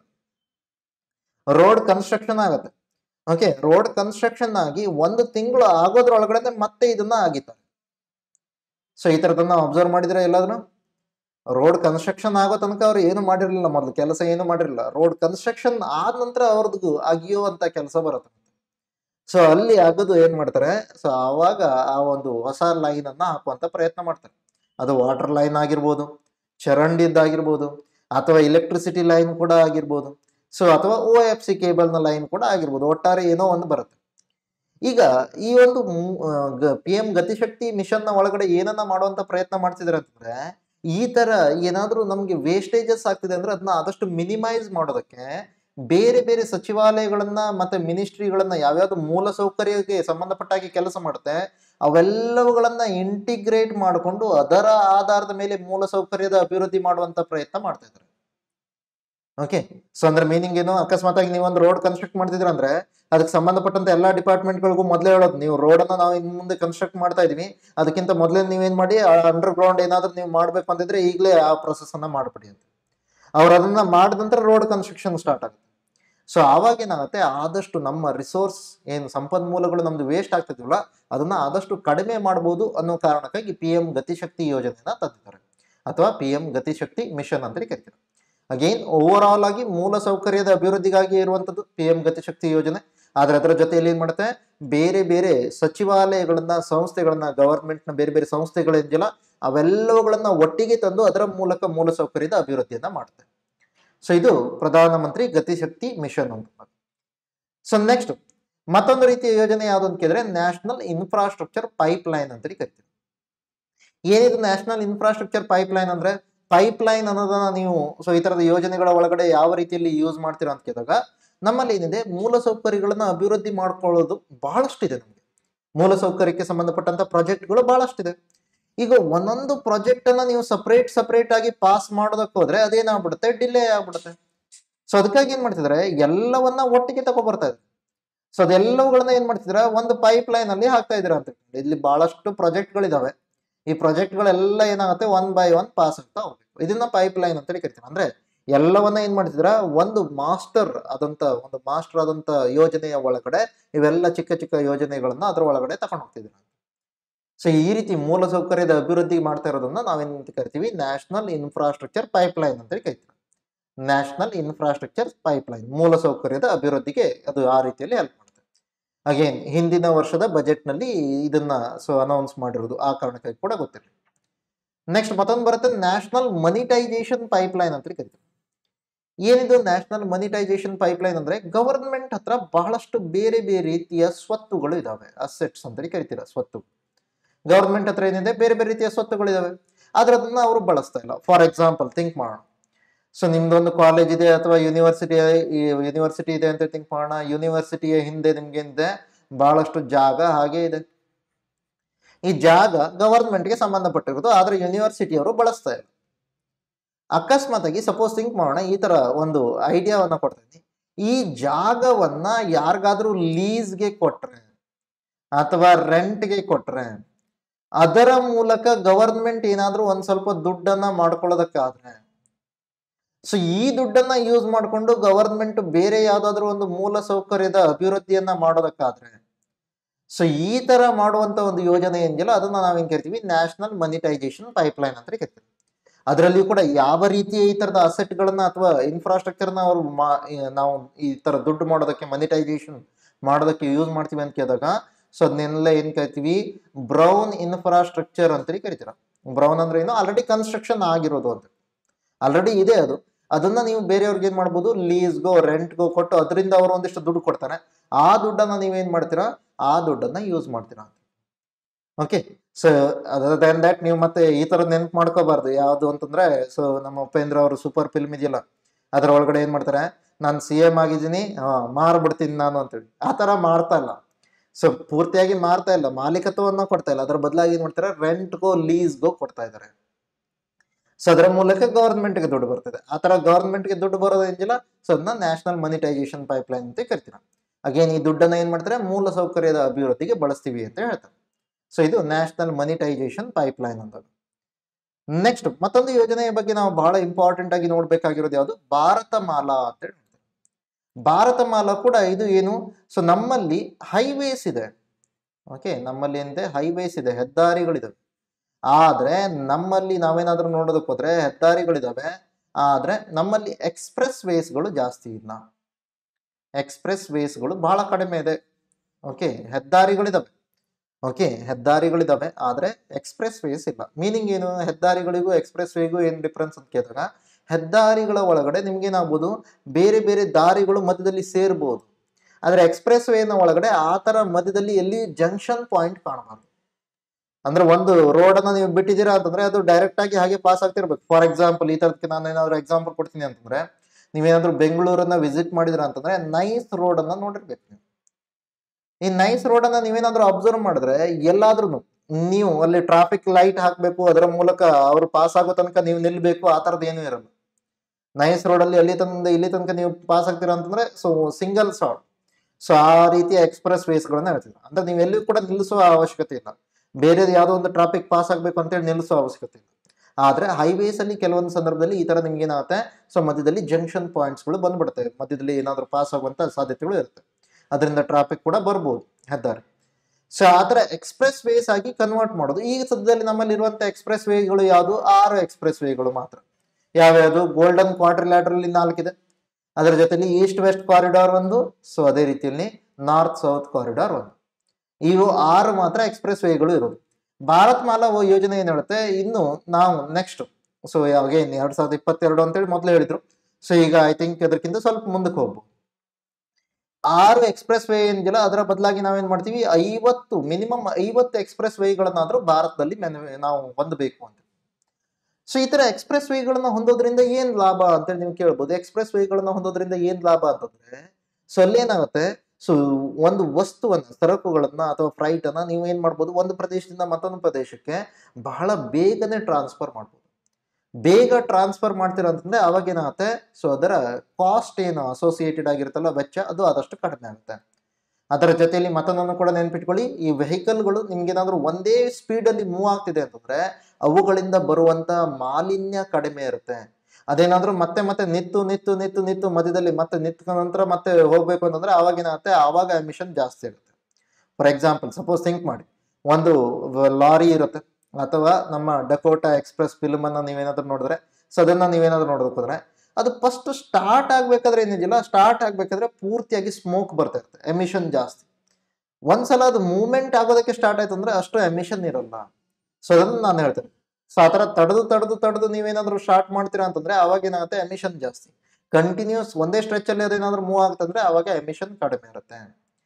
ರೋಡ್ ಕನ್ಸ್ಟ್ರಕ್ಷನ್ ಆಗುತ್ತೆ ಓಕೆ ರೋಡ್ ಕನ್ಸ್ಟ್ರಕ್ಷನ್ ಆಗಿ ಒಂದು ತಿಂಗಳು ಆಗೋದ್ರೊಳಗಡೆ ಮತ್ತೆ ಇದನ್ನ ಆಗಿದ್ದಾರೆ ಸೊ ಈ ತರದನ್ನ ಅಬ್ಸರ್ವ್ ಮಾಡಿದ್ರೆ ಎಲ್ಲಾದ್ರೂ ರೋಡ್ ಕನ್ಸ್ಟ್ರಕ್ಷನ್ ಆಗೋ ತನಕ ಅವ್ರು ಏನು ಮಾಡಿರಲಿಲ್ಲ ಮೊದಲು ಕೆಲಸ ಏನು ಮಾಡಿರಲಿಲ್ಲ ರೋಡ್ ಕನ್ಸ್ಟ್ರಕ್ಷನ್ ಆದ ನಂತರ ಅವ್ರದ್ದು ಅಗಿಯುವಂತ ಕೆಲಸ ಬರುತ್ತೆ ಸೊ ಅಲ್ಲಿ ಆಗೋದು ಏನ್ ಮಾಡ್ತಾರೆ ಸೊ ಆವಾಗ ಆ ಒಂದು ಹೊಸ ಲೈನ್ ಅನ್ನ ಹಾಕುವಂತ ಪ್ರಯತ್ನ ಮಾಡ್ತಾರೆ ಅದು ವಾಟರ್ ಲೈನ್ ಆಗಿರ್ಬೋದು ಚರಂಡಿದ್ದಾಗಿರ್ಬೋದು ಅಥವಾ ಎಲೆಕ್ಟ್ರಿಸಿಟಿ ಲೈನ್ ಕೂಡ ಆಗಿರ್ಬೋದು ಸೊ ಅಥವಾ ಓ ಎಫ್ ಸಿ ಕೇಬಲ್ನ ಲೈನ್ ಕೂಡ ಆಗಿರ್ಬೋದು ಒಟ್ಟಾರೆ ಏನೋ ಒಂದು ಬರುತ್ತೆ ಈಗ ಈ ಒಂದು ಪಿ ಎಂ ಗತಿಶಕ್ತಿ ಮಿಷನ್ನ ಒಳಗಡೆ ಏನನ್ನ ಮಾಡುವಂತ ಪ್ರಯತ್ನ ಮಾಡ್ತಿದ್ದಾರೆ ಅಂತಂದ್ರೆ ಈ ತರ ಏನಾದ್ರೂ ನಮ್ಗೆ ವೇಸ್ಟೇಜಸ್ ಆಗ್ತಿದೆ ಅಂದ್ರೆ ಅದನ್ನ ಆದಷ್ಟು ಮಿನಿಮೈಸ್ ಮಾಡೋದಕ್ಕೆ ಬೇರೆ ಬೇರೆ ಸಚಿವಾಲಯಗಳನ್ನ ಮತ್ತೆ ಮಿನಿಸ್ಟ್ರಿಗಳನ್ನ ಯಾವ್ಯಾವ್ದು ಮೂಲ ಸೌಕರ್ಯಕ್ಕೆ ಸಂಬಂಧಪಟ್ಟಾಗಿ ಕೆಲಸ ಮಾಡುತ್ತೆ ಅವೆಲ್ಲವುಗಳನ್ನ ಇಂಟಿಗ್ರೇಟ್ ಮಾಡಿಕೊಂಡು ಅದರ ಆಧಾರದ ಮೇಲೆ ಮೂಲ ಸೌಕರ್ಯದ ಅಭಿವೃದ್ಧಿ ಮಾಡುವಂತ ಪ್ರಯತ್ನ ಮಾಡ್ತಾ ಇದ್ದಾರೆ ಓಕೆ ಸೊ ಅಂದ್ರೆ ಮೀನಿಂಗ್ ಏನು ಅಕಸ್ಮಾತ್ ಆಗಿ ನೀವು ಒಂದು ರೋಡ್ ಕನ್ಸ್ಟ್ರಕ್ಟ್ ಮಾಡ್ತಿದ್ರ ಅಂದ್ರೆ ಅದಕ್ಕೆ ಸಂಬಂಧಪಟ್ಟಂತ ಎಲ್ಲಾ ಡಿಪಾರ್ಟ್ಮೆಂಟ್ಗಳಿಗೂ ಮೊದಲೇ ಹೇಳೋದು ನೀವು ರೋಡ್ ಅನ್ನ ನಾವು ಇನ್ ಮುಂದೆ ಕನ್ಸ್ಟ್ರಕ್ಟ್ ಮಾಡ್ತಾ ಇದೀವಿ ಅದಕ್ಕಿಂತ ಮೊದಲೇ ನೀವೇನ್ ಮಾಡಿ ಅಂಡರ್ ಗ್ರೌಂಡ್ ಏನಾದ್ರೂ ನೀವು ಮಾಡ್ಬೇಕು ಅಂತಿದ್ರೆ ಈಗಲೇ ಆ ಪ್ರೊಸೆಸ್ ಅನ್ನ ಮಾಡ್ಬಿಡಿ ಅಂತ ಅವ್ರು ಅದನ್ನ ಮಾಡಿದ ನಂತರ ರೋಡ್ ಕನ್ಸ್ಟ್ರಕ್ಷನ್ ಸ್ಟಾರ್ಟ್ ಆಗುತ್ತೆ ಸೊ ಆವಾಗ ಏನಾಗುತ್ತೆ ಆದಷ್ಟು ನಮ್ಮ ರಿಸೋರ್ಸ್ ಏನು ಸಂಪನ್ಮೂಲಗಳು ನಮ್ದು ವೇಸ್ಟ್ ಆಗ್ತಿದ್ವಲ್ಲ ಅದನ್ನ ಆದಷ್ಟು ಕಡಿಮೆ ಮಾಡ್ಬೋದು ಅನ್ನೋ ಕಾರಣಕ್ಕಾಗಿ ಪಿ ಎಂ ಗತಿಶಕ್ತಿ ಯೋಜನೆಯನ್ನ ತಂದಿದ್ದಾರೆ ಅಥವಾ ಪಿ ಎಂ ಗತಿಶಕ್ತಿ ಮಿಷನ್ ಅಂತೇಳಿ ಕರಿತಾರೆ ಅಗೈನ್ ಓವರ್ ಆಲ್ ಆಗಿ ಮೂಲ ಸೌಕರ್ಯದ ಅಭಿವೃದ್ಧಿಗಾಗಿ ಇರುವಂತದ್ದು ಪಿ ಎಂ ಗತಿಶಕ್ತಿ ಯೋಜನೆ ಆದ್ರೆ ಅದರ ಜೊತೆಯಲ್ಲಿ ಏನ್ ಮಾಡುತ್ತೆ ಬೇರೆ ಬೇರೆ ಸಚಿವಾಲಯಗಳನ್ನ ಸಂಸ್ಥೆಗಳನ್ನ ಗವರ್ಮೆಂಟ್ನ ಬೇರೆ ಬೇರೆ ಸಂಸ್ಥೆಗಳಿದೆಯಲ್ಲ ಅವೆಲ್ಲವುಗಳನ್ನ ಒಟ್ಟಿಗೆ ತಂದು ಅದರ ಮೂಲಕ ಮೂಲ ಸೌಕರ್ಯದ ಅಭಿವೃದ್ಧಿಯನ್ನ ಮಾಡುತ್ತೆ ಸೊ ಇದು ಪ್ರಧಾನಮಂತ್ರಿ ಗತಿಶಕ್ತಿ ಮಿಷನ್ ಅಂತ ಸೊ ನೆಕ್ಸ್ಟ್ ಮತ್ತೊಂದು ರೀತಿಯ ಯೋಜನೆ ಯಾವುದು ಅಂತ ಕೇಳಿದ್ರೆ ನ್ಯಾಷನಲ್ ಇನ್ಫ್ರಾಸ್ಟ್ರಕ್ಚರ್ ಪೈಪ್ ಲೈನ್ ಅಂತೇಳಿ ಕರಿತೀವಿ ಏನಿದು ನ್ಯಾಷನಲ್ ಇನ್ಫ್ರಾಸ್ಟ್ರಕ್ಚರ್ ಪೈಪ್ ಲೈನ್ ಅಂದ್ರೆ ಪೈಪ್ ಲೈನ್ ಅನ್ನೋದನ್ನ ನೀವು ಸೊ ಈ ತರದ ಯೋಜನೆಗಳ ಒಳಗಡೆ ಯಾವ ರೀತಿಯಲ್ಲಿ ಯೂಸ್ ಮಾಡ್ತೀರಾ ಅಂತ ಕೇಳಿದಾಗ ನಮ್ಮಲ್ಲಿ ಏನಿದೆ ಮೂಲ ಸೌಕರ್ಯಗಳನ್ನ ಅಭಿವೃದ್ಧಿ ಮಾಡ್ಕೊಳ್ಳೋದು ಬಹಳಷ್ಟಿದೆ ನಮಗೆ ಮೂಲ ಸೌಕರ್ಯಕ್ಕೆ ಸಂಬಂಧಪಟ್ಟಂತ ಪ್ರಾಜೆಕ್ಟ್ಗಳು ಬಹಳಷ್ಟಿದೆ ಈಗ ಒಂದೊಂದು ಪ್ರಾಜೆಕ್ಟ್ ಅನ್ನ ನೀವು ಸಪರೇಟ್ ಸಪರೇಟ್ ಆಗಿ ಪಾಸ್ ಮಾಡೋದಕ್ಕೆ ಹೋದ್ರೆ ಅದೇನಾಗ್ಬಿಡುತ್ತೆ ಡಿಲೇ ಆಗ್ಬಿಡುತ್ತೆ ಸೊ ಅದಕ್ಕಾಗಿ ಏನ್ ಮಾಡ್ತಿದ್ರೆ ಎಲ್ಲವನ್ನ ಒಟ್ಟಿಗೆ ತಗೊಬರ್ತಾ ಇದ್ದಾರೆ ಸೊ ಅದೆಲ್ಲವುಗಳನ್ನ ಏನ್ ಮಾಡ್ತಿದ್ರ ಒಂದು ಪೈಪ್ ಲೈನ್ ಅಲ್ಲಿ ಹಾಕ್ತಾ ಇದ್ದೀರಾ ಅಂತ ಇಲ್ಲಿ ಬಹಳಷ್ಟು ಪ್ರಾಜೆಕ್ಟ್ಗಳಿದಾವೆ ಈ ಪ್ರಾಜೆಕ್ಟ್ಗಳೆಲ್ಲ ಏನಾಗುತ್ತೆ ಒನ್ ಬೈ ಒನ್ ಪಾಸ್ ಆಗ್ತಾ ಹೋಗ್ಬೇಕು ಇದನ್ನ ಪೈಪ್ ಲೈನ್ ಅಂತೇಳಿ ಕರಿತೀವಿ ಅಂದ್ರೆ ಎಲ್ಲವನ್ನ ಏನ್ ಮಾಡ್ತಿದ್ರ ಒಂದು ಮಾಸ್ಟರ್ ಆದಂತ ಒಂದು ಮಾಸ್ಟರ್ ಆದಂತ ಯೋಜನೆಯ ಒಳಗಡೆ ಇವೆಲ್ಲ ಚಿಕ್ಕ ಚಿಕ್ಕ ಯೋಜನೆಗಳನ್ನ ಅದ್ರ ಒಳಗಡೆ ತಗೊಂಡು ಹೋಗ್ತಿದ್ದೀರ ಸೊ ಈ ರೀತಿ ಮೂಲ ಸೌಕರ್ಯದ ಅಭಿವೃದ್ಧಿ ಮಾಡ್ತಾ ಇರೋದನ್ನ ನಾವೇನಂತ ಕರಿತೀವಿ ನ್ಯಾಷನಲ್ ಇನ್ಫ್ರಾಸ್ಟ್ರಕ್ಚರ್ ಪೈಪ್ ಲೈನ್ ಅಂತೇಳಿ ಕರಿತೀವಿ ನ್ಯಾಷನಲ್ ಇನ್ಫ್ರಾಸ್ಟ್ರಕ್ಚರ್ ಪೈಪ್ ಲೈನ್ ಮೂಲ ಸೌಕರ್ಯದ ಅಭಿವೃದ್ಧಿಗೆ ಅದು ಆ ರೀತಿಯಲ್ಲಿ ಹೆಲ್ಪ್ ಮಾಡುತ್ತೆ ಅಗೇನ್ ಹಿಂದಿನ ವರ್ಷದ ಬಜೆಟ್ ನಲ್ಲಿ ಇದನ್ನ ಸೊ ಅನೌನ್ಸ್ ಮಾಡಿರೋದು ಆ ಕಾರಣಕ್ಕಾಗಿ ಕೂಡ ಗೊತ್ತಿರಲಿ ನೆಕ್ಸ್ಟ್ ಮತ್ತೊಂದು ಬರುತ್ತೆ ನ್ಯಾಷನಲ್ ಮನಿಟೈಸೇಷನ್ ಪೈಪ್ ಲೈನ್ ಅಂತ ಕರಿತೀವಿ ಏನಿದು ನ್ಯಾಷನಲ್ ಮನಿಟೈಸೇಷನ್ ಪೈಪ್ಲೈನ್ ಅಂದ್ರೆ ಗವರ್ಮೆಂಟ್ ಹತ್ರ ಬಹಳಷ್ಟು ಬೇರೆ ಬೇರೆ ರೀತಿಯ ಸ್ವತ್ತುಗಳು ಇದಾವೆ ಅಸೆಟ್ಸ್ ಅಂತೇಳಿ ಕರಿತೀರ ಸ್ವತ್ತು ಗವರ್ಮೆಂಟ್ ಹತ್ರ ಏನಿದೆ ಬೇರೆ ಬೇರೆ ರೀತಿಯ ಸ್ವತ್ತುಗಳು ಇದಾವೆ ಆದ್ರೆ ಅದನ್ನ ಅವರು ಬಳಸ್ತಾ ಇಲ್ಲ ಫಾರ್ ಎಕ್ಸಾಂಪಲ್ ಥಿಂಕ್ ಮಾಡೋಣ ಸೊ ನಿಮ್ದೊಂದು ಕಾಲೇಜ್ ಇದೆ ಅಥವಾ ಯೂನಿವರ್ಸಿಟಿ ಯೂನಿವರ್ಸಿಟಿ ಇದೆ ಅಂತ ಥಿಂಕ್ ಮಾಡೋಣ ಯೂನಿವರ್ಸಿಟಿಯ ಹಿಂದೆ ನಿಮ್ಗೇನಿದೆ ಬಹಳಷ್ಟು ಜಾಗ ಹಾಗೆ ಇದೆ ಈ ಜಾಗ ಗವರ್ಮೆಂಟ್ಗೆ ಸಂಬಂಧಪಟ್ಟಿರೋದು ಆದ್ರೆ ಯೂನಿವರ್ಸಿಟಿಯವರು ಬಳಸ್ತಾ ಇಲ್ಲ ಅಕಸ್ಮಾತ್ ಆಗಿ ಸಪೋಸ್ ಥಿಂಕ್ ಮಾಡೋಣ ಈ ತರ ಒಂದು ಐಡಿಯಾವನ್ನ ಕೊಡ್ತೀನಿ ಈ ಜಾಗವನ್ನ ಯಾರಿಗಾದ್ರೂ ಲೀಸ್ಗೆ ಕೊಟ್ರೆ ಅಥವಾ ರೆಂಟ್ಗೆ ಕೊಟ್ರೆ ಅದರ ಮೂಲಕ ಗವರ್ಮೆಂಟ್ ಏನಾದ್ರೂ ಒಂದ್ ಸ್ವಲ್ಪ ದುಡ್ಡನ್ನ ಮಾಡ್ಕೊಳ್ಳೋದಕ್ಕಾದ್ರೆ ಸೊ ಈ ದುಡ್ಡನ್ನ ಯೂಸ್ ಮಾಡಿಕೊಂಡು ಗವರ್ಮೆಂಟ್ ಬೇರೆ ಯಾವ್ದಾದ್ರು ಒಂದು ಮೂಲ ಸೌಕರ್ಯದ ಅಭಿವೃದ್ಧಿಯನ್ನ ಮಾಡೋದಕ್ಕಾದ್ರೆ ಸೊ ಈ ತರ ಮಾಡುವಂತ ಒಂದು ಯೋಜನೆ ಏನಿಲ್ಲ ಅದನ್ನ ನಾವೇನ್ ಕರಿತೀವಿ ನ್ಯಾಷನಲ್ ಮನಿಟೈಸೇಷನ್ ಪೈಪ್ಲೈನ್ ಅಂತ ಕರಿತೀವಿ ಅದರಲ್ಲಿಯೂ ಕೂಡ ಯಾವ ರೀತಿಯ ಈ ತರದ ಅಸೆಟ್ಗಳನ್ನ ಅಥವಾ ಇನ್ಫ್ರಾಸ್ಟ್ರಕ್ಚರ್ನ ಅವರು ಮಾ- ಈ ನಾವು ಈ ತರ ದುಡ್ಡು ಮಾಡೋದಕ್ಕೆ ಮನಿಟೈಸೇಷನ್ ಮಾಡೋದಕ್ಕೆ ಯೂಸ್ ಮಾಡ್ತೀವಿ ಅಂತ ಕೇಳಿದಾಗ ಸೊ ಅದನ್ನೆಲ್ಲ ಏನ್ ಕರಿತೀವಿ ಬ್ರೌನ್ ಇನ್ಫ್ರಾಸ್ಟ್ರಕ್ಚರ್ ಅಂತೇಳಿ ಕರಿತೀರ ಬ್ರೌನ್ ಅಂದ್ರೆ ಏನು ಆಲ್ರೆಡಿ ಕನ್ಸ್ಟ್ರಕ್ಷನ್ ಆಗಿರೋದು ಅಂತ ಆಲ್ರೆಡಿ ಇದೆ ಅದು ಅದನ್ನ ನೀವು ಬೇರೆಯವ್ರಿಗೆ ಏನ್ ಮಾಡ್ಬೋದು ಲೀಸ್ಗೋ ರೆಂಟ್ಗೋ ಕೊಟ್ಟು ಅದರಿಂದ ಅವರು ಒಂದಿಷ್ಟು ದುಡ್ಡು ಕೊಡ್ತಾರೆ ಆ ದುಡ್ಡನ್ನ ನೀವೇನ್ ಮಾಡ್ತೀರಾ ಆ ದುಡ್ಡನ್ನ ಯೂಸ್ ಮಾಡ್ತೀರಾ okay so other than that ನೀವು ಮತ್ತೆ ಈ ತರ ನೆನ್ಪು ಮಾಡ್ಕೋಬಾರ್ದು ಯಾವ್ದು ಅಂತಂದ್ರೆ ಸೊ ನಮ್ಮ ಉಪೇಂದ್ರ ಅವರು ಸೂಪರ್ ಫಿಲ್ಮ್ ಇದೆಯಲ್ಲ ಅದ್ರ ಒಳಗಡೆ ಏನ್ ಮಾಡ್ತಾರೆ ನಾನು ಸಿ ಎಂ ಆಗಿದ್ದೀನಿ ಹಾ ಮಾರ್ಬಿಡ್ತೀನಿ ನಾನು ಅಂತೇಳಿ ಆ ತರ ಮಾಡ್ತಾ ಇಲ್ಲ ಸೊ ಪೂರ್ತಿಯಾಗಿ ಮಾರ್ತಾ ಇಲ್ಲ ಮಾಲೀಕತ್ವವನ್ನ ಕೊಡ್ತಾ ಇಲ್ಲ ಅದ್ರ ಬದಲಾಗಿ ಏನ್ ಮಾಡ್ತಾರೆ ರೆಂಟ್ಗೋ ಲೀಸ್ಗೋ ಕೊಡ್ತಾ ಇದ್ದಾರೆ ಸೊ ಅದರ ಮೂಲಕ ಗವರ್ಮೆಂಟ್ಗೆ ದುಡ್ಡು ಬರ್ತದೆ ಆ ತರ ಗವರ್ಮೆಂಟ್ಗೆ ದುಡ್ಡು ಬರೋದೇನಿಲ್ಲ ಸೊ ಅದನ್ನ ನ್ಯಾಷನಲ್ ಮನಿಟೈಸೇಷನ್ ಪೈಪ್ಲೈನ್ ಅಂತ ಕರಿತೀರ ಅಗೇನ್ ಈ ದುಡ್ಡನ್ನ ಏನ್ ಮಾಡ್ತಾರೆ ಮೂಲ ಸೌಕರ್ಯದ ಅಭಿವೃದ್ಧಿಗೆ ಬಳಸ್ತೀವಿ ಅಂತ ಹೇಳ್ತಾರೆ ಸೊ ಇದು ನ್ಯಾಷನಲ್ ಮನಿಟೈಸೇಷನ್ ಪೈಪ್ಲೈನ್ ಅಂತ ನೆಕ್ಸ್ಟ್ ಮತ್ತೊಂದು ಯೋಜನೆಯ ಬಗ್ಗೆ ನಾವು ಬಹಳ ಇಂಪಾರ್ಟೆಂಟ್ ಆಗಿ ನೋಡ್ಬೇಕಾಗಿರೋದು ಯಾವುದು ಭಾರತ ಮಾಲಾ ಅಂತ ಹೇಳ್ತಾರೆ ಭಾರತ ಮಾಲಾ ಕೂಡ ಇದು ಏನು ಸೊ ನಮ್ಮಲ್ಲಿ ಹೈವೇಸ್ ಇದೆ ಓಕೆ ನಮ್ಮಲ್ಲಿ ಏನಿದೆ ಹೈವೇಸ್ ಇದೆ ಹೆದ್ದಾರಿಗಳಿದಾವೆ ಆದ್ರೆ ನಮ್ಮಲ್ಲಿ ನಾವೇನಾದ್ರೂ ನೋಡೋದಕ್ಕೆ ಹೋದ್ರೆ ಹೆದ್ದಾರಿಗಳಿದಾವೆ ಆದ್ರೆ ನಮ್ಮಲ್ಲಿ ಎಕ್ಸ್ಪ್ರೆಸ್ ವೇಸ್ಗಳು ಜಾಸ್ತಿ ಇಲ್ಲ ಎಕ್ಸ್ಪ್ರೆಸ್ ವೇಸ್ಗಳು ಬಹಳ ಕಡಿಮೆ ಇದೆ ಓಕೆ ಹೆದ್ದಾರಿಗಳಿದಾವೆ ಓಕೆ ಹೆದ್ದಾರಿಗಳಿದಾವೆ ಆದ್ರೆ ಎಕ್ಸ್ಪ್ರೆಸ್ ವೇಸ್ ಇಲ್ಲ ಮೀನಿಂಗ್ ಏನು ಹೆದ್ದಾರಿಗಳಿಗೂ ಎಕ್ಸ್ಪ್ರೆಸ್ ವೇಗೂ ಏನು ಡಿಫ್ರೆನ್ಸ್ ಅಂತ ಕೇಳಿದಾಗ ಹೆದ್ದಾರಿಗಳ ಒಳಗಡೆ ನಿಮ್ಗೆ ಏನಾಗ್ಬೋದು ಬೇರೆ ಬೇರೆ ದಾರಿಗಳು ಮಧ್ಯದಲ್ಲಿ ಸೇರ್ಬೋದು ಆದ್ರೆ ಎಕ್ಸ್ಪ್ರೆಸ್ ವೇನ ಒಳಗಡೆ ಆ ತರ ಮಧ್ಯದಲ್ಲಿ ಎಲ್ಲಿ ಜಂಕ್ಷನ್ ಪಾಯಿಂಟ್ ಕಾಣಬಾರ್ದು ಅಂದ್ರೆ ಒಂದು ರೋಡ್ ಅನ್ನ ನೀವು ಬಿಟ್ಟಿದ್ದೀರಾ ಅಂತಂದ್ರೆ ಅದು ಡೈರೆಕ್ಟ್ ಆಗಿ ಹಾಗೆ ಪಾಸ್ ಆಗ್ತಿರ್ಬೇಕು ಫಾರ್ ಎಕ್ಸಾಂಪಲ್ ಈ ತರದಕ್ಕೆ ನಾನು ಏನಾದ್ರು ಎಕ್ಸಾಂಪಲ್ ಕೊಡ್ತೀನಿ ಅಂತಂದ್ರೆ ನೀವೇನಾದ್ರೂ ಬೆಂಗಳೂರನ್ನ ವಿಸಿಟ್ ಮಾಡಿದ್ರ ಅಂತಂದ್ರೆ ನೈಸ್ ರೋಡ್ ಅನ್ನ ನೋಡಿರ್ಬೇಕು ನೀವು ಈ ನೈಸ್ ರೋಡ್ ಅನ್ನ ನೀವೇನಾದ್ರೂ ಅಬ್ಸರ್ವ್ ಮಾಡಿದ್ರೆ ಎಲ್ಲಾದ್ರೂ ನೀವು ಅಲ್ಲಿ ಟ್ರಾಫಿಕ್ ಲೈಟ್ ಹಾಕ್ಬೇಕು ಅದರ ಮೂಲಕ ಅವರು ಪಾಸ್ ಆಗೋ ತನಕ ನೀವು ನಿಲ್ಬೇಕು ಆ ತರದ್ ಏನೂ ಇರಲ್ಲ ನೈಸ್ ರೋಡ್ ಅಲ್ಲಿ ಅಲ್ಲಿ ತನಕ ಇಲ್ಲಿ ತನಕ ನೀವು ಪಾಸ್ ಆಗ್ತೀರಾ ಅಂತಂದ್ರೆ ಸೊ ಸಿಂಗಲ್ ಶಾಟ್ ಸೊ ಆ ರೀತಿಯ ಎಕ್ಸ್ಪ್ರೆಸ್ ವೇಸ್ಗಳನ್ನ ಹೇಳ್ತೀವಿ ಅಂದ್ರೆ ನೀವು ಎಲ್ಲಿಯೂ ಕೂಡ ನಿಲ್ಲಿಸುವ ಅವಶ್ಯಕತೆ ಇಲ್ಲ ಬೇರೆ ಯಾವುದೋ ಒಂದು ಟ್ರಾಫಿಕ್ ಪಾಸ್ ಆಗಬೇಕು ಅಂತೇಳಿ ನಿಲ್ಲಿಸುವ ಅವಶ್ಯಕತೆ ಇಲ್ಲ ಆದ್ರೆ ಹೈವೇಸ್ ಅಲ್ಲಿ ಕೆಲವೊಂದು ಸಂದರ್ಭದಲ್ಲಿ ಈ ತರ ನಿಮ್ಗೆ ಏನಾಗುತ್ತೆ ಸೊ ಮಧ್ಯದಲ್ಲಿ ಜಂಕ್ಷನ್ ಪಾಯಿಂಟ್ಸ್ಗಳು ಬಂದ್ಬಿಡುತ್ತೆ ಮಧ್ಯದಲ್ಲಿ ಏನಾದ್ರು ಪಾಸ್ ಆಗುವಂತ ಸಾಧ್ಯತೆಗಳು ಇರುತ್ತೆ ಅದರಿಂದ ಟ್ರಾಫಿಕ್ ಕೂಡ ಬರ್ಬೋದು ಹೆದ್ದಾರಿ ಸೊ ಆ ಥರ ಎಕ್ಸ್ಪ್ರೆಸ್ ವೇಸ್ ಆಗಿ ಕನ್ವರ್ಟ್ ಮಾಡೋದು ಈಗ ಸದ್ಯದಲ್ಲಿ ನಮ್ಮಲ್ಲಿ ಇರುವಂತ ಎಕ್ಸ್ಪ್ರೆಸ್ ವೇಗಳು ಯಾವುದು ಆರು ಎಕ್ಸ್ಪ್ರೆಸ್ ವೇಗಳು ಮಾತ್ರ ಯಾವ್ಯಾವುದು ಗೋಲ್ಡನ್ ಕ್ವಾಡ್ರಿಲ್ಯಾಟ್ರಲ್ಲಿ ನಾಲ್ಕಿದೆ ಅದರ ಜೊತೆಲಿ ಈಸ್ಟ್ ವೆಸ್ಟ್ ಕಾರಿಡಾರ್ ಒಂದು ಸೊ ಅದೇ ರೀತಿಯಲ್ಲಿ ನಾರ್ತ್ ಸೌತ್ ಕಾರಿಡಾರ್ ಒಂದು ಇವು ಆರು ಮಾತ್ರ ಎಕ್ಸ್ಪ್ರೆಸ್ ವೇಗಳು ಇರೋದು ಭಾರತ್ ಮಾಲಾ ಓ ಯೋಜನೆ ಏನ್ ಹೇಳುತ್ತೆ ಇನ್ನು ನಾವು ನೆಕ್ಸ್ಟ್ ಸೊ ಅಗೇನ್ ಎರಡ್ ಸಾವಿರದ ಇಪ್ಪತ್ತೆರಡು ಅಂತೇಳಿ ಮೊದಲು ಹೇಳಿದ್ರು ಸೊ ಈಗ ಐ ಥಿಂಕ್ ಅದಕ್ಕಿಂತ ಸ್ವಲ್ಪ ಮುಂದಕ್ಕೆ ಹೋಗ್ಬೋದು ಆರು ಎಕ್ಸ್ಪ್ರೆಸ್ ವೇ ಏನಿಲ್ಲ ಅದರ ಬದಲಾಗಿ ನಾವೇನ್ ಮಾಡ್ತೀವಿ ಐವತ್ತು ಮಿನಿಮಮ್ ಐವತ್ತು ಎಕ್ಸ್ಪ್ರೆಸ್ ವೇಗಳನ್ನಾದ್ರೂ ಭಾರತದಲ್ಲಿ ಮೆನ್- ನಾವು ಹೊಂದಬೇಕು ಅಂತ ಸೊ ಈ ತರ ಎಕ್ಸ್ಪ್ರೆಸ್ ವೇಗಳನ್ನ ಹೊಂದೋದ್ರಿಂದ ಏನ್ ಲಾಭ ಅಂತೇಳಿ ನೀವು ಕೇಳ್ಬೋದು ಎಕ್ಸ್ಪ್ರೆಸ್ ವೇಗಳನ್ನ ಹೊಂದೋದ್ರಿಂದ ಏನ್ ಲಾಭ ಅಂತಂದ್ರೆ ಸೊ ಅಲ್ಲಿ ಏನಾಗುತ್ತೆ ಸೊ ಒಂದು ವಸ್ತುವನ್ನ ಸರಕುಗಳನ್ನ ಅಥವಾ ಫ್ರೈಟ್ ಅನ್ನ ನೀವು ಏನ್ ಮಾಡ್ಬೋದು ಒಂದು ಪ್ರದೇಶದಿಂದ ಮತ್ತೊಂದು ಪ್ರದೇಶಕ್ಕೆ ಬಹಳ ಬೇಗನೆ ಟ್ರಾನ್ಸ್ಫರ್ ಮಾಡ್ಬೋದು ಬೇಗ ಟ್ರಾನ್ಸ್ಫರ್ ಮಾಡ್ತೀರಾ ಅಂತಂದ್ರೆ ಅವಾಗ ಏನಾಗುತ್ತೆ ಸೊ ಅದರ ಕಾಸ್ಟ್ ಏನು ಅಸೋಸಿಯೇಟೆಡ್ ಆಗಿರುತ್ತಲ್ಲ ವೆಚ್ಚ ಅದು ಆದಷ್ಟು ಕಡಿಮೆ ಆಗುತ್ತೆ ಅದರ ಜೊತೆಯಲ್ಲಿ ಮತ್ತೊಂದನ್ನು ಕೂಡ ನೆನ್ಪಿಟ್ಕೊಳ್ಳಿ ಈ ವೆಹಿಕಲ್ಗಳು ನಿಮ್ಗೇನಾದ್ರೂ ಒಂದೇ ಸ್ಪೀಡಲ್ಲಿ ಮೂವ್ ಆಗ್ತಿದೆ ಅಂತಂದ್ರೆ ಅವುಗಳಿಂದ ಬರುವಂತ ಮಾಲಿನ್ಯ ಕಡಿಮೆ ಇರುತ್ತೆ ಅದೇನಾದ್ರೂ ಮತ್ತೆ ಮತ್ತೆ ನಿತ್ತು ನಿತ್ತು ನಿತ್ತು ನಿತ್ತು ಮಧ್ಯದಲ್ಲಿ ಮತ್ತೆ ನಿಂತ ನಂತರ ಮತ್ತೆ ಹೋಗ್ಬೇಕು ಅಂತಂದ್ರೆ ಅವಾಗ ಏನಾಗುತ್ತೆ ಆವಾಗ ಎಮಿಷನ್ ಜಾಸ್ತಿ ಇರುತ್ತೆ ಫಾರ್ ಎಕ್ಸಾಂಪಲ್ ಸಪೋಸ್ ಥಿಂಕ್ ಮಾಡಿ ಒಂದು ಲಾರಿ ಇರುತ್ತೆ ಅಥವಾ ನಮ್ಮ ಡಕೋಟಾ ಎಕ್ಸ್ಪ್ರೆಸ್ ಫಿಲ್ಮ್ ಅನ್ನ ನೀವೇನಾದ್ರೂ ನೋಡಿದ್ರೆ ಸೊ ಅದನ್ನ ನೀವೇನಾದ್ರೂ ನೋಡೋದಕ್ಕೆ ಹೋದ್ರೆ ಅದು ಫಸ್ಟ್ ಸ್ಟಾರ್ಟ್ ಆಗ್ಬೇಕಾದ್ರೆ ಏನಿದೆಯಲ್ಲ ಸ್ಟಾರ್ಟ್ ಆಗ್ಬೇಕಾದ್ರೆ ಪೂರ್ತಿಯಾಗಿ ಸ್ಮೋಕ್ ಬರ್ತಾ ಇರುತ್ತೆ ಎಮಿಷನ್ ಜಾಸ್ತಿ ಒಂದ್ಸಲ ಅದು ಮೂವ್ಮೆಂಟ್ ಆಗೋದಕ್ಕೆ ಸ್ಟಾರ್ಟ್ ಆಯ್ತು ಅಂದ್ರೆ ಅಷ್ಟು ಎಮಿಷನ್ ಇರಲ್ಲ ಸೊ ಅದನ್ನ ನಾನು ಹೇಳ್ತೇನೆ ಸೊ ಆ ಥರ ತಡೆದು ತಡೆದು ತಡೆದು ನೀವೇನಾದ್ರೂ ಸ್ಟಾರ್ಟ್ ಮಾಡ್ತೀರಾ ಅಂತಂದ್ರೆ ಅವಾಗ ಏನಾಗುತ್ತೆ ಎಮಿಷನ್ ಜಾಸ್ತಿ ಕಂಟಿನ್ಯೂಸ್ ಒಂದೇ ಸ್ಟ್ರೆಚ್ ಅಲ್ಲಿ ಅದೇನಾದ್ರೂ ಮೂವ್ ಆಗ್ತಂದ್ರೆ ಅವಾಗ ಎಮಿಷನ್ ಕಡಿಮೆ ಇರುತ್ತೆ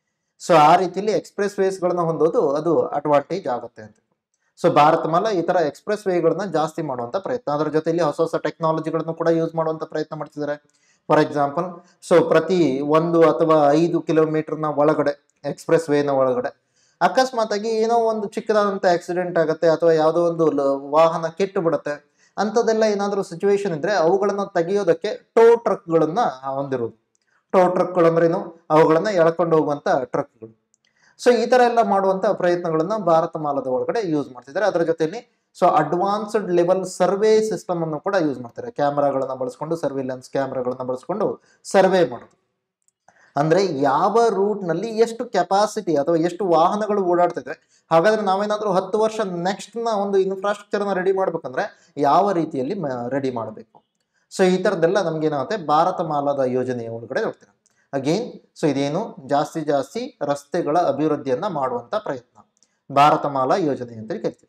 ಸೊ ಆ ರೀತಿಯಲ್ಲಿ ಎಕ್ಸ್ಪ್ರೆಸ್ ವೇಸ್ಗಳನ್ನ ಹೊಂದೋದು ಅದು ಅಡ್ವಾಂಟೇಜ್ ಆಗುತ್ತೆ ಅಂತ ಸೊ ಭಾರತ ಮಾಲ ಈ ತರ ಎಕ್ಸ್ಪ್ರೆಸ್ ವೇಗಳನ್ನ ಜಾಸ್ತಿ ಮಾಡುವಂತ ಪ್ರಯತ್ನ ಅದರ ಜೊತೆಲಿ ಹೊಸ ಹೊಸ ಟೆಕ್ನಾಲಜಿಗಳನ್ನು ಕೂಡ ಯೂಸ್ ಮಾಡುವಂತ ಪ್ರಯತ್ನ ಮಾಡ್ತಿದ್ದಾರೆ ಫಾರ್ ಎಕ್ಸಾಂಪಲ್ ಸೊ ಪ್ರತಿ ಒಂದು ಅಥವಾ ಐದು ಕಿಲೋಮೀಟರ್ನ ಒಳಗಡೆ ಎಕ್ಸ್ಪ್ರೆಸ್ ವೇನ ಒಳಗಡೆ ಅಕಸ್ಮಾತ್ ಆಗಿ ಏನೋ ಒಂದು ಚಿಕ್ಕದಾದಂಥ ಆಕ್ಸಿಡೆಂಟ್ ಆಗುತ್ತೆ ಅಥವಾ ಯಾವುದೋ ಒಂದು ಲ- ವಾಹನ ಕೆಟ್ಟು ಬಿಡುತ್ತೆ ಅಂಥದ್ದೆಲ್ಲ ಏನಾದರೂ ಸಿಚುವೇಶನ್ ಇದ್ರೆ ಅವುಗಳನ್ನ ತೆಗೆಯೋದಕ್ಕೆ ಟೋ ಟ್ರಕ್ಗಳನ್ನ ಹೊಂದಿರೋದು ಟೋ ಟ್ರಕ್ಗಳು ಅಂದ್ರೇನು ಅವುಗಳನ್ನ ಎಳ್ಕೊಂಡು ಹೋಗುವಂತ ಟ್ರಕ್ಗಳು ಸೊ ಈ ತರ ಎಲ್ಲ ಮಾಡುವಂತ ಪ್ರಯತ್ನಗಳನ್ನ ಭಾರತ ಮಾಲದ ಒಳಗಡೆ ಯೂಸ್ ಮಾಡ್ತಿದ್ದಾರೆ ಅದರ ಜೊತೆಲಿ so advanced level survey system ಅನ್ನು ಕೂಡ ಯೂಸ್ ಮಾಡ್ತಾರೆ ಕ್ಯಾಮ್ರಾಗಳನ್ನ ಬಳಸ್ಕೊಂಡು ಸರ್ವಿಲೆನ್ಸ್ ಕ್ಯಾಮ್ರಾಗಳನ್ನ ಬಳಸ್ಕೊಂಡು ಸರ್ವೆ ಮಾಡೋದು ಅಂದ್ರೆ ಯಾವ ರೂಟ್ ನಲ್ಲಿ ಎಷ್ಟು ಕೆಪಾಸಿಟಿ ಅಥವಾ ಎಷ್ಟು ವಾಹನಗಳು ಓಡಾಡ್ತಿದೆ ಹಾಗಾದ್ರೆ ನಾವೇನಾದ್ರೂ ಹತ್ತು ವರ್ಷ ನೆಕ್ಸ್ಟ್ ನ ಒಂದು ಇನ್ಫ್ರಾಸ್ಟ್ರಕ್ಚರ್ ನ ರೆಡಿ ಮಾಡ್ಬೇಕಂದ್ರೆ ಯಾವ ರೀತಿಯಲ್ಲಿ ರೆಡಿ ಮಾಡಬೇಕು ಸೊ ಈ ಥರದ್ದೆಲ್ಲ ನಮ್ಗೆ ಏನಾಗುತ್ತೆ ಭಾರತ ಮಾಲಾದ ಯೋಜನೆಯ ಒಳಗಡೆ ನೋಡ್ತೀರಾ ಅಗೇನ್ ಸೊ ಇದೇನು ಜಾಸ್ತಿ ಜಾಸ್ತಿ ರಸ್ತೆಗಳ ಅಭಿವೃದ್ಧಿಯನ್ನ ಮಾಡುವಂತ ಪ್ರಯತ್ನ ಭಾರತ ಮಾಲಾ ಯೋಜನೆ ಅಂತೇಳಿ ಕರಿತೀವಿ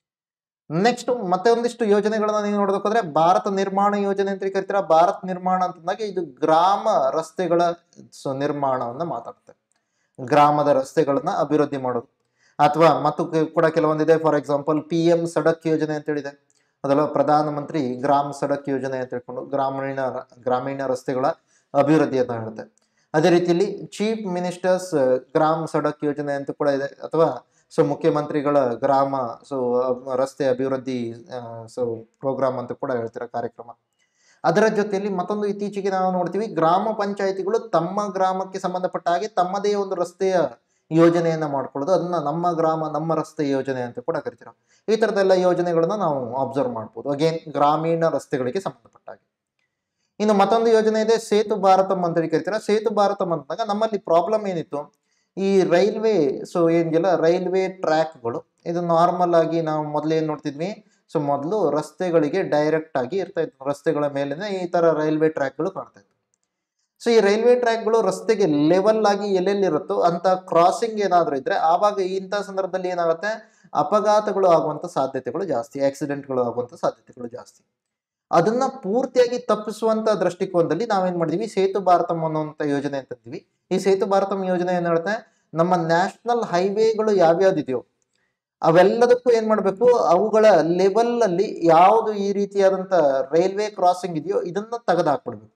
ನೆಕ್ಸ್ಟ್ ಮತ್ತೆ ಒಂದಿಷ್ಟು ಯೋಜನೆಗಳನ್ನ ನೀವು ನೋಡೋದಕ್ಕೋದ್ರೆ ಭಾರತ ನಿರ್ಮಾಣ ಯೋಜನೆ ಅಂತ ಕರಿತೀರಾ ಭಾರತ್ ನಿರ್ಮಾಣ ಅಂತಂದಾಗ ಇದು ಗ್ರಾಮ ರಸ್ತೆಗಳ ಸೊ ನಿರ್ಮಾಣವನ್ನ ಮಾತಾಡುತ್ತೆ ಗ್ರಾಮದ ರಸ್ತೆಗಳನ್ನ ಅಭಿವೃದ್ಧಿ ಮಾಡೋದು ಅಥವಾ ಮತ್ತು ಕೆ- ಕೂಡ ಕೆಲವೊಂದಿದೆ for example P M Sadak ಯೋಜನೆ ಅಂತ ಹೇಳಿದೆ ಅದಲ್ಲ ಪ್ರಧಾನ ಮಂತ್ರಿ ಗ್ರಾಮ್ ಸಡಕ್ ಯೋಜನೆ ಅಂತ ಹೇಳ್ಕೊಂಡು ಗ್ರಾಮೀಣ ಗ್ರಾಮೀಣ ರಸ್ತೆಗಳ ಅಭಿವೃದ್ಧಿ ಅಂತ ಹೇಳುತ್ತೆ ಅದೇ ರೀತಿಯಲ್ಲಿ ಚೀಫ್ ಮಿನಿಸ್ಟರ್ಸ್ ಗ್ರಾಮ್ ಸಡಕ್ ಯೋಜನೆ ಅಂತ ಕೂಡ ಇದೆ ಅಥವಾ ಸೊ ಮುಖ್ಯಮಂತ್ರಿಗಳ ಗ್ರಾಮ ಸೊ ರಸ್ತೆ ಅಭಿವೃದ್ಧಿ ಸೊ ಪ್ರೋಗ್ರಾಮ್ ಅಂತ ಕೂಡ ಹೇಳ್ತಾರೆ ಕಾರ್ಯಕ್ರಮ ಅದರ ಜೊತೆಯಲ್ಲಿ ಮತ್ತೊಂದು ಇತ್ತೀಚೆಗೆ ನಾವು ನೋಡ್ತೀವಿ ಗ್ರಾಮ ಪಂಚಾಯಿತಿಗಳು ತಮ್ಮ ಗ್ರಾಮಕ್ಕೆ ಸಂಬಂಧಪಟ್ಟ ಹಾಗೆ ತಮ್ಮದೇ ಒಂದು ರಸ್ತೆಯ ಯೋಜನೆಯನ್ನ ಮಾಡ್ಕೊಳ್ಳೋದು ಅದನ್ನ ನಮ್ಮ ಗ್ರಾಮ ನಮ್ಮ ರಸ್ತೆ ಯೋಜನೆ ಅಂತ ಕೂಡ ಕರಿತೀರ ಈ ತರದೆಲ್ಲ ಯೋಜನೆಗಳನ್ನ ನಾವು ಅಬ್ಸರ್ವ್ ಮಾಡ್ಬೋದು ಅಗೇನ್ ಗ್ರಾಮೀಣ ರಸ್ತೆಗಳಿಗೆ ಸಂಬಂಧಪಟ್ಟ ಹಾಗೆ ಇನ್ನು ಮತ್ತೊಂದು ಯೋಜನೆ ಇದೆ ಸೇತು ಭಾರತಂ ಅಂತ ಹೇಳಿ ಕರಿತೀರ ಸೇತು ಭಾರತಂ ಅಂದಾಗ ನಮ್ಮಲ್ಲಿ ಪ್ರಾಬ್ಲಮ್ ಏನಿತ್ತು ಈ ರೈಲ್ವೆ ಸೊ ಏನಿಲ್ಲ ರೈಲ್ವೆ ಟ್ರ್ಯಾಕ್ಗಳು ಇದು ನಾರ್ಮಲ್ ಆಗಿ ನಾವು ಮೊದಲು ಏನ್ ನೋಡ್ತಿದ್ವಿ ಸೊ ಮೊದಲು ರಸ್ತೆಗಳಿಗೆ ಡೈರೆಕ್ಟ್ ಆಗಿ ಇರ್ತಾ ಇತ್ತು ರಸ್ತೆಗಳ ಮೇಲೆನೆ ಈ ತರ ರೈಲ್ವೆ ಟ್ರ್ಯಾಕ್ಗಳು ಕಾಣ್ತಾ ಇತ್ತು ಸೊ ಈ ರೈಲ್ವೆ ಟ್ರ್ಯಾಕ್ಗಳು ರಸ್ತೆಗೆ ಲೆವೆಲ್ ಆಗಿ ಎಲ್ಲೆಲ್ಲಿರುತ್ತೋ ಅಂತ ಕ್ರಾಸಿಂಗ್ ಏನಾದರೂ ಇದ್ರೆ ಆವಾಗ ಇಂಥ ಸಂದರ್ಭದಲ್ಲಿ ಏನಾಗುತ್ತೆ ಅಪಘಾತಗಳು ಆಗುವಂತ ಸಾಧ್ಯತೆಗಳು ಜಾಸ್ತಿ ಆಕ್ಸಿಡೆಂಟ್ಗಳು ಆಗುವಂತ ಸಾಧ್ಯತೆಗಳು ಜಾಸ್ತಿ ಅದನ್ನ ಪೂರ್ತಿಯಾಗಿ ತಪ್ಪಿಸುವಂತ ದೃಷ್ಟಿಕೋನದಲ್ಲಿ ನಾವೇನ್ ಮಾಡಿದ್ವಿ ಸೇತು ಭಾರತಂ ಅನ್ನುವಂತ ಯೋಜನೆ ಅಂತಂದ್ವಿ ಈ ಸೇತು ಭಾರತಂ ಯೋಜನೆ ಏನ್ ಹೇಳುತ್ತೆ ನಮ್ಮ ನ್ಯಾಷನಲ್ ಹೈವೇಗಳು ಯಾವ್ಯಾವ್ದಿದೆಯೋ ಅವೆಲ್ಲದಕ್ಕೂ ಏನ್ ಮಾಡ್ಬೇಕು ಅವುಗಳ ಲೆವೆಲ್ ಅಲ್ಲಿ ಯಾವುದು ಈ ರೀತಿಯಾದಂತ ರೈಲ್ವೆ ಕ್ರಾಸಿಂಗ್ ಇದೆಯೋ ಇದನ್ನ ತೆಗೆದು ಹಾಕ್ಬಿಡ್ಬೇಕು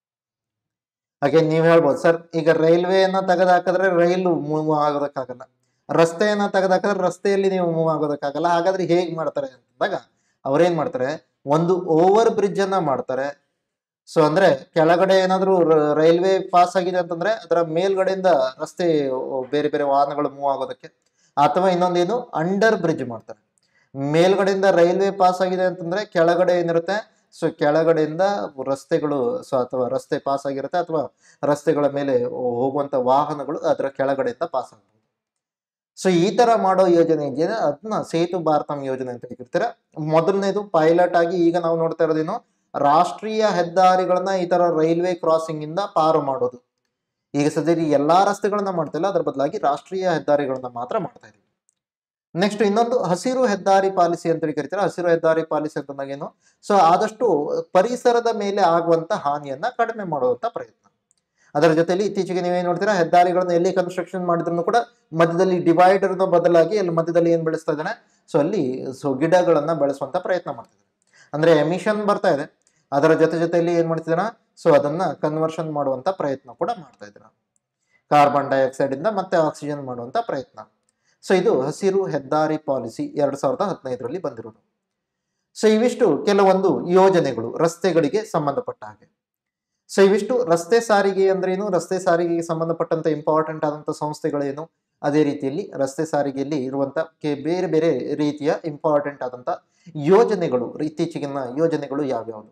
ಹಾಗೆ ನೀವ್ ಹೇಳ್ಬೋದು ಸರ್ ಈಗ ರೈಲ್ವೆಯನ್ನ ತೆಗೆದು ಹಾಕಿದ್ರೆ ರೈಲು ಮೂವ್ ಆಗೋದಕ್ಕಾಗಲ್ಲ ರಸ್ತೆಯನ್ನ ತೆಗೆದು ಹಾಕಿದ್ರೆ ರಸ್ತೆಯಲ್ಲಿ ನೀವು ಮೂವ್ ಆಗೋದಕ್ಕಾಗಲ್ಲ ಹಾಗಾದ್ರೆ ಹೇಗ್ ಮಾಡ್ತಾರೆ ಅಂತಂದಾಗ ಅವ್ರೇನ್ ಮಾಡ್ತಾರೆ ಒಂದು ಓವರ್ ಬ್ರಿಡ್ಜ್ ಅನ್ನ ಮಾಡ್ತಾರೆ ಸೊ ಅಂದ್ರೆ ಕೆಳಗಡೆ ಏನಾದ್ರು ರ- ರೈಲ್ವೆ ಪಾಸ್ ಆಗಿದೆ ಅಂತಂದ್ರೆ ಅದರ ಮೇಲ್ಗಡೆಯಿಂದ ರಸ್ತೆ ಓ, ಬೇರೆ ಬೇರೆ ವಾಹನಗಳು ಮೂವ್ ಆಗೋದಕ್ಕೆ ಅಥವಾ ಇನ್ನೊಂದೇನು ಅಂಡರ್ ಬ್ರಿಡ್ಜ್ ಮಾಡ್ತಾರೆ ಮೇಲ್ಗಡೆಯಿಂದ ರೈಲ್ವೆ ಪಾಸ್ ಆಗಿದೆ ಅಂತಂದ್ರೆ ಕೆಳಗಡೆ ಏನಿರುತ್ತೆ ಸೊ ಕೆಳಗಡೆಯಿಂದ ರಸ್ತೆಗಳು ಸೊ ಅಥವಾ ರಸ್ತೆ ಪಾಸ್ ಆಗಿರುತ್ತೆ ಅಥವಾ ರಸ್ತೆಗಳ ಮೇಲೆ ಹೋಗುವಂತ ವಾಹನಗಳು ಅದರ ಕೆಳಗಡೆಯಿಂದ ಪಾಸ್ ಆಗ್ಬೋದು ಸೊ ಈ ತರ ಮಾಡೋ ಯೋಜನೆ ಇದೆಯಲ್ಲ ಅದನ್ನ ಸೇತು ಭಾರತಂ ಯೋಜನೆ ಅಂತ ಕರಿತಾರೆ ಮೊದಲನೇದು ಪೈಲಟ್ ಆಗಿ ಈಗ ನಾವು ನೋಡ್ತಾ ಇರೋದೇನು ರಾಷ್ಟ್ರೀಯ ಹೆದ್ದಾರಿಗಳನ್ನ ಈ ತರ ರೈಲ್ವೆ ಕ್ರಾಸಿಂಗ್ ಇಂದ ಪಾರು ಮಾಡೋದು ಈಗ ಸದ್ಯದಲ್ಲಿ ಎಲ್ಲಾ ರಸ್ತೆಗಳನ್ನ ಮಾಡ್ತಾ ಇಲ್ಲ ಅದ್ರ ಬದಲಾಗಿ ರಾಷ್ಟ್ರೀಯ ಹೆದ್ದಾರಿಗಳನ್ನ ಮಾತ್ರ ಮಾಡ್ತಾ ಇದೀವಿ ನೆಕ್ಸ್ಟ್ ಇನ್ನೊಂದು ಹಸಿರು ಹೆದ್ದಾರಿ ಪಾಲಿಸಿ ಅಂತ ಹೇಳಿ ಕರಿತಾರೆ ಹಸಿರು ಹೆದ್ದಾರಿ ಪಾಲಿಸಿ ಅಂತಂದಾಗ ಏನು ಸೊ ಆದಷ್ಟು ಪರಿಸರದ ಮೇಲೆ ಆಗುವಂತ ಹಾನಿಯನ್ನ ಕಡಿಮೆ ಮಾಡುವಂತ ಪ್ರಯತ್ನ ಅದರ ಜೊತೆಲಿ ಇತ್ತೀಚೆಗೆ ನೀವೇನ್ ನೋಡ್ತೀರಾ ಹೆದ್ದಾರಿಗಳನ್ನ ಎಲ್ಲಿ ಕನ್ಸ್ಟ್ರಕ್ಷನ್ ಮಾಡಿದ್ರು ಕೂಡ ಮಧ್ಯದಲ್ಲಿ ಡಿವೈಡರ್ ಬದಲಾಗಿ ಅಲ್ಲಿ ಮಧ್ಯದಲ್ಲಿ ಏನ್ ಬೆಳೆಸ್ತಾ ಇದ್ದಾನೆ ಸೊ ಅಲ್ಲಿ ಸೊ ಗಿಡಗಳನ್ನ ಬೆಳೆಸುವಂತ ಪ್ರಯತ್ನ ಮಾಡ್ತಿದ್ದಾರೆ ಅಂದ್ರೆ ಎಮಿಷನ್ ಬರ್ತಾ ಇದೆ ಅದರ ಜೊತೆ ಜೊತೆಯಲ್ಲಿ ಏನ್ ಮಾಡ್ತಿದ್ದಾನ ಸೊ ಅದನ್ನ ಕನ್ವರ್ಷನ್ ಮಾಡುವಂತ ಪ್ರಯತ್ನ ಕೂಡ ಮಾಡ್ತಾ ಇದ್ದಾರೆ ಕಾರ್ಬನ್ ಡೈಆಕ್ಸೈಡ್ ಇಂದ ಮತ್ತೆ ಆಕ್ಸಿಜನ್ ಮಾಡುವಂತ ಪ್ರಯತ್ನ ಸೊ ಇದು ಹಸಿರು ಹೆದ್ದಾರಿ ಪಾಲಿಸಿ ಎರಡ್ ಸಾವಿರದ ಹದಿನೈದರಲ್ಲಿ ಬಂದಿರೋದು ಸೊ ಇವಿಷ್ಟು ಕೆಲವೊಂದು ಯೋಜನೆಗಳು ರಸ್ತೆಗಳಿಗೆ ಸಂಬಂಧಪಟ್ಟ ಹಾಗೆ ಸೊ ಇವಿಷ್ಟು ರಸ್ತೆ ಸಾರಿಗೆ ಅಂದ್ರೇನು ರಸ್ತೆ ಸಾರಿಗೆಗೆ ಸಂಬಂಧಪಟ್ಟಂತ ಇಂಪಾರ್ಟೆಂಟ್ ಆದಂತ ಸಂಸ್ಥೆಗಳೇನು ಅದೇ ರೀತಿಯಲ್ಲಿ ರಸ್ತೆ ಸಾರಿಗೆಯಲ್ಲಿ ಇರುವಂತ ಕೆ- ಬೇರೆ ಬೇರೆ ರೀತಿಯ ಇಂಪಾರ್ಟೆಂಟ್ ಆದಂತ ಯೋಜನೆಗಳು ಇತ್ತೀಚೆಗಿನ ಯೋಜನೆಗಳು ಯಾವ್ಯಾವುದು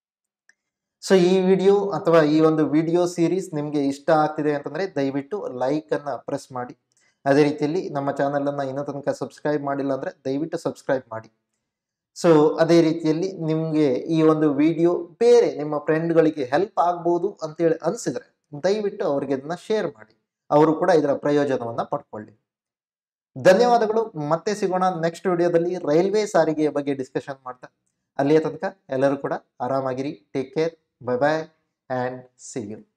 ಸೊ ಈ ವಿಡಿಯೋ ಅಥವಾ ಈ ಒಂದು ವಿಡಿಯೋ ಸೀರೀಸ್ ನಿಮಗೆ ಇಷ್ಟ ಆಗ್ತಿದೆ ಅಂತಂದ್ರೆ ದಯವಿಟ್ಟು ಲೈಕ್ ಅನ್ನ ಪ್ರೆಸ್ ಮಾಡಿ ಅದೇ ರೀತಿಯಲ್ಲಿ ನಮ್ಮ ಚಾನೆಲ್ ಅನ್ನ ಇನ್ನೂ ತನಕ ಸಬ್ಸ್ಕ್ರೈಬ್ ಮಾಡಿಲ್ಲ ಅಂದ್ರೆ ದಯವಿಟ್ಟು ಸಬ್ಸ್ಕ್ರೈಬ್ ಮಾಡಿ ಸೊ ಅದೇ ರೀತಿಯಲ್ಲಿ ನಿಮಗೆ ಈ ಒಂದು ವಿಡಿಯೋ ಬೇರೆ ನಿಮ್ಮ ಫ್ರೆಂಡ್ಗಳಿಗೆ ಹೆಲ್ಪ್ ಆಗ್ಬೋದು ಅಂತೇಳಿ ಅನಿಸಿದ್ರೆ ದಯವಿಟ್ಟು ಅವರಿಗೆ ಇದನ್ನ ಶೇರ್ ಮಾಡಿ ಅವರು ಕೂಡ ಇದರ ಪ್ರಯೋಜನವನ್ನ ಪಡ್ಕೊಳ್ಳಿ ಧನ್ಯವಾದಗಳು ಮತ್ತೆ ಸಿಗೋಣ ನೆಕ್ಸ್ಟ್ ವಿಡಿಯೋದಲ್ಲಿ ರೈಲ್ವೆ ಸಾರಿಗೆಯ ಬಗ್ಗೆ ಡಿಸ್ಕಷನ್ ಮಾಡ್ತಾ ಅಲ್ಲಿಯ ತನಕ ಎಲ್ಲರೂ ಕೂಡ ಆರಾಮಾಗಿರಿ take care bye bye and see you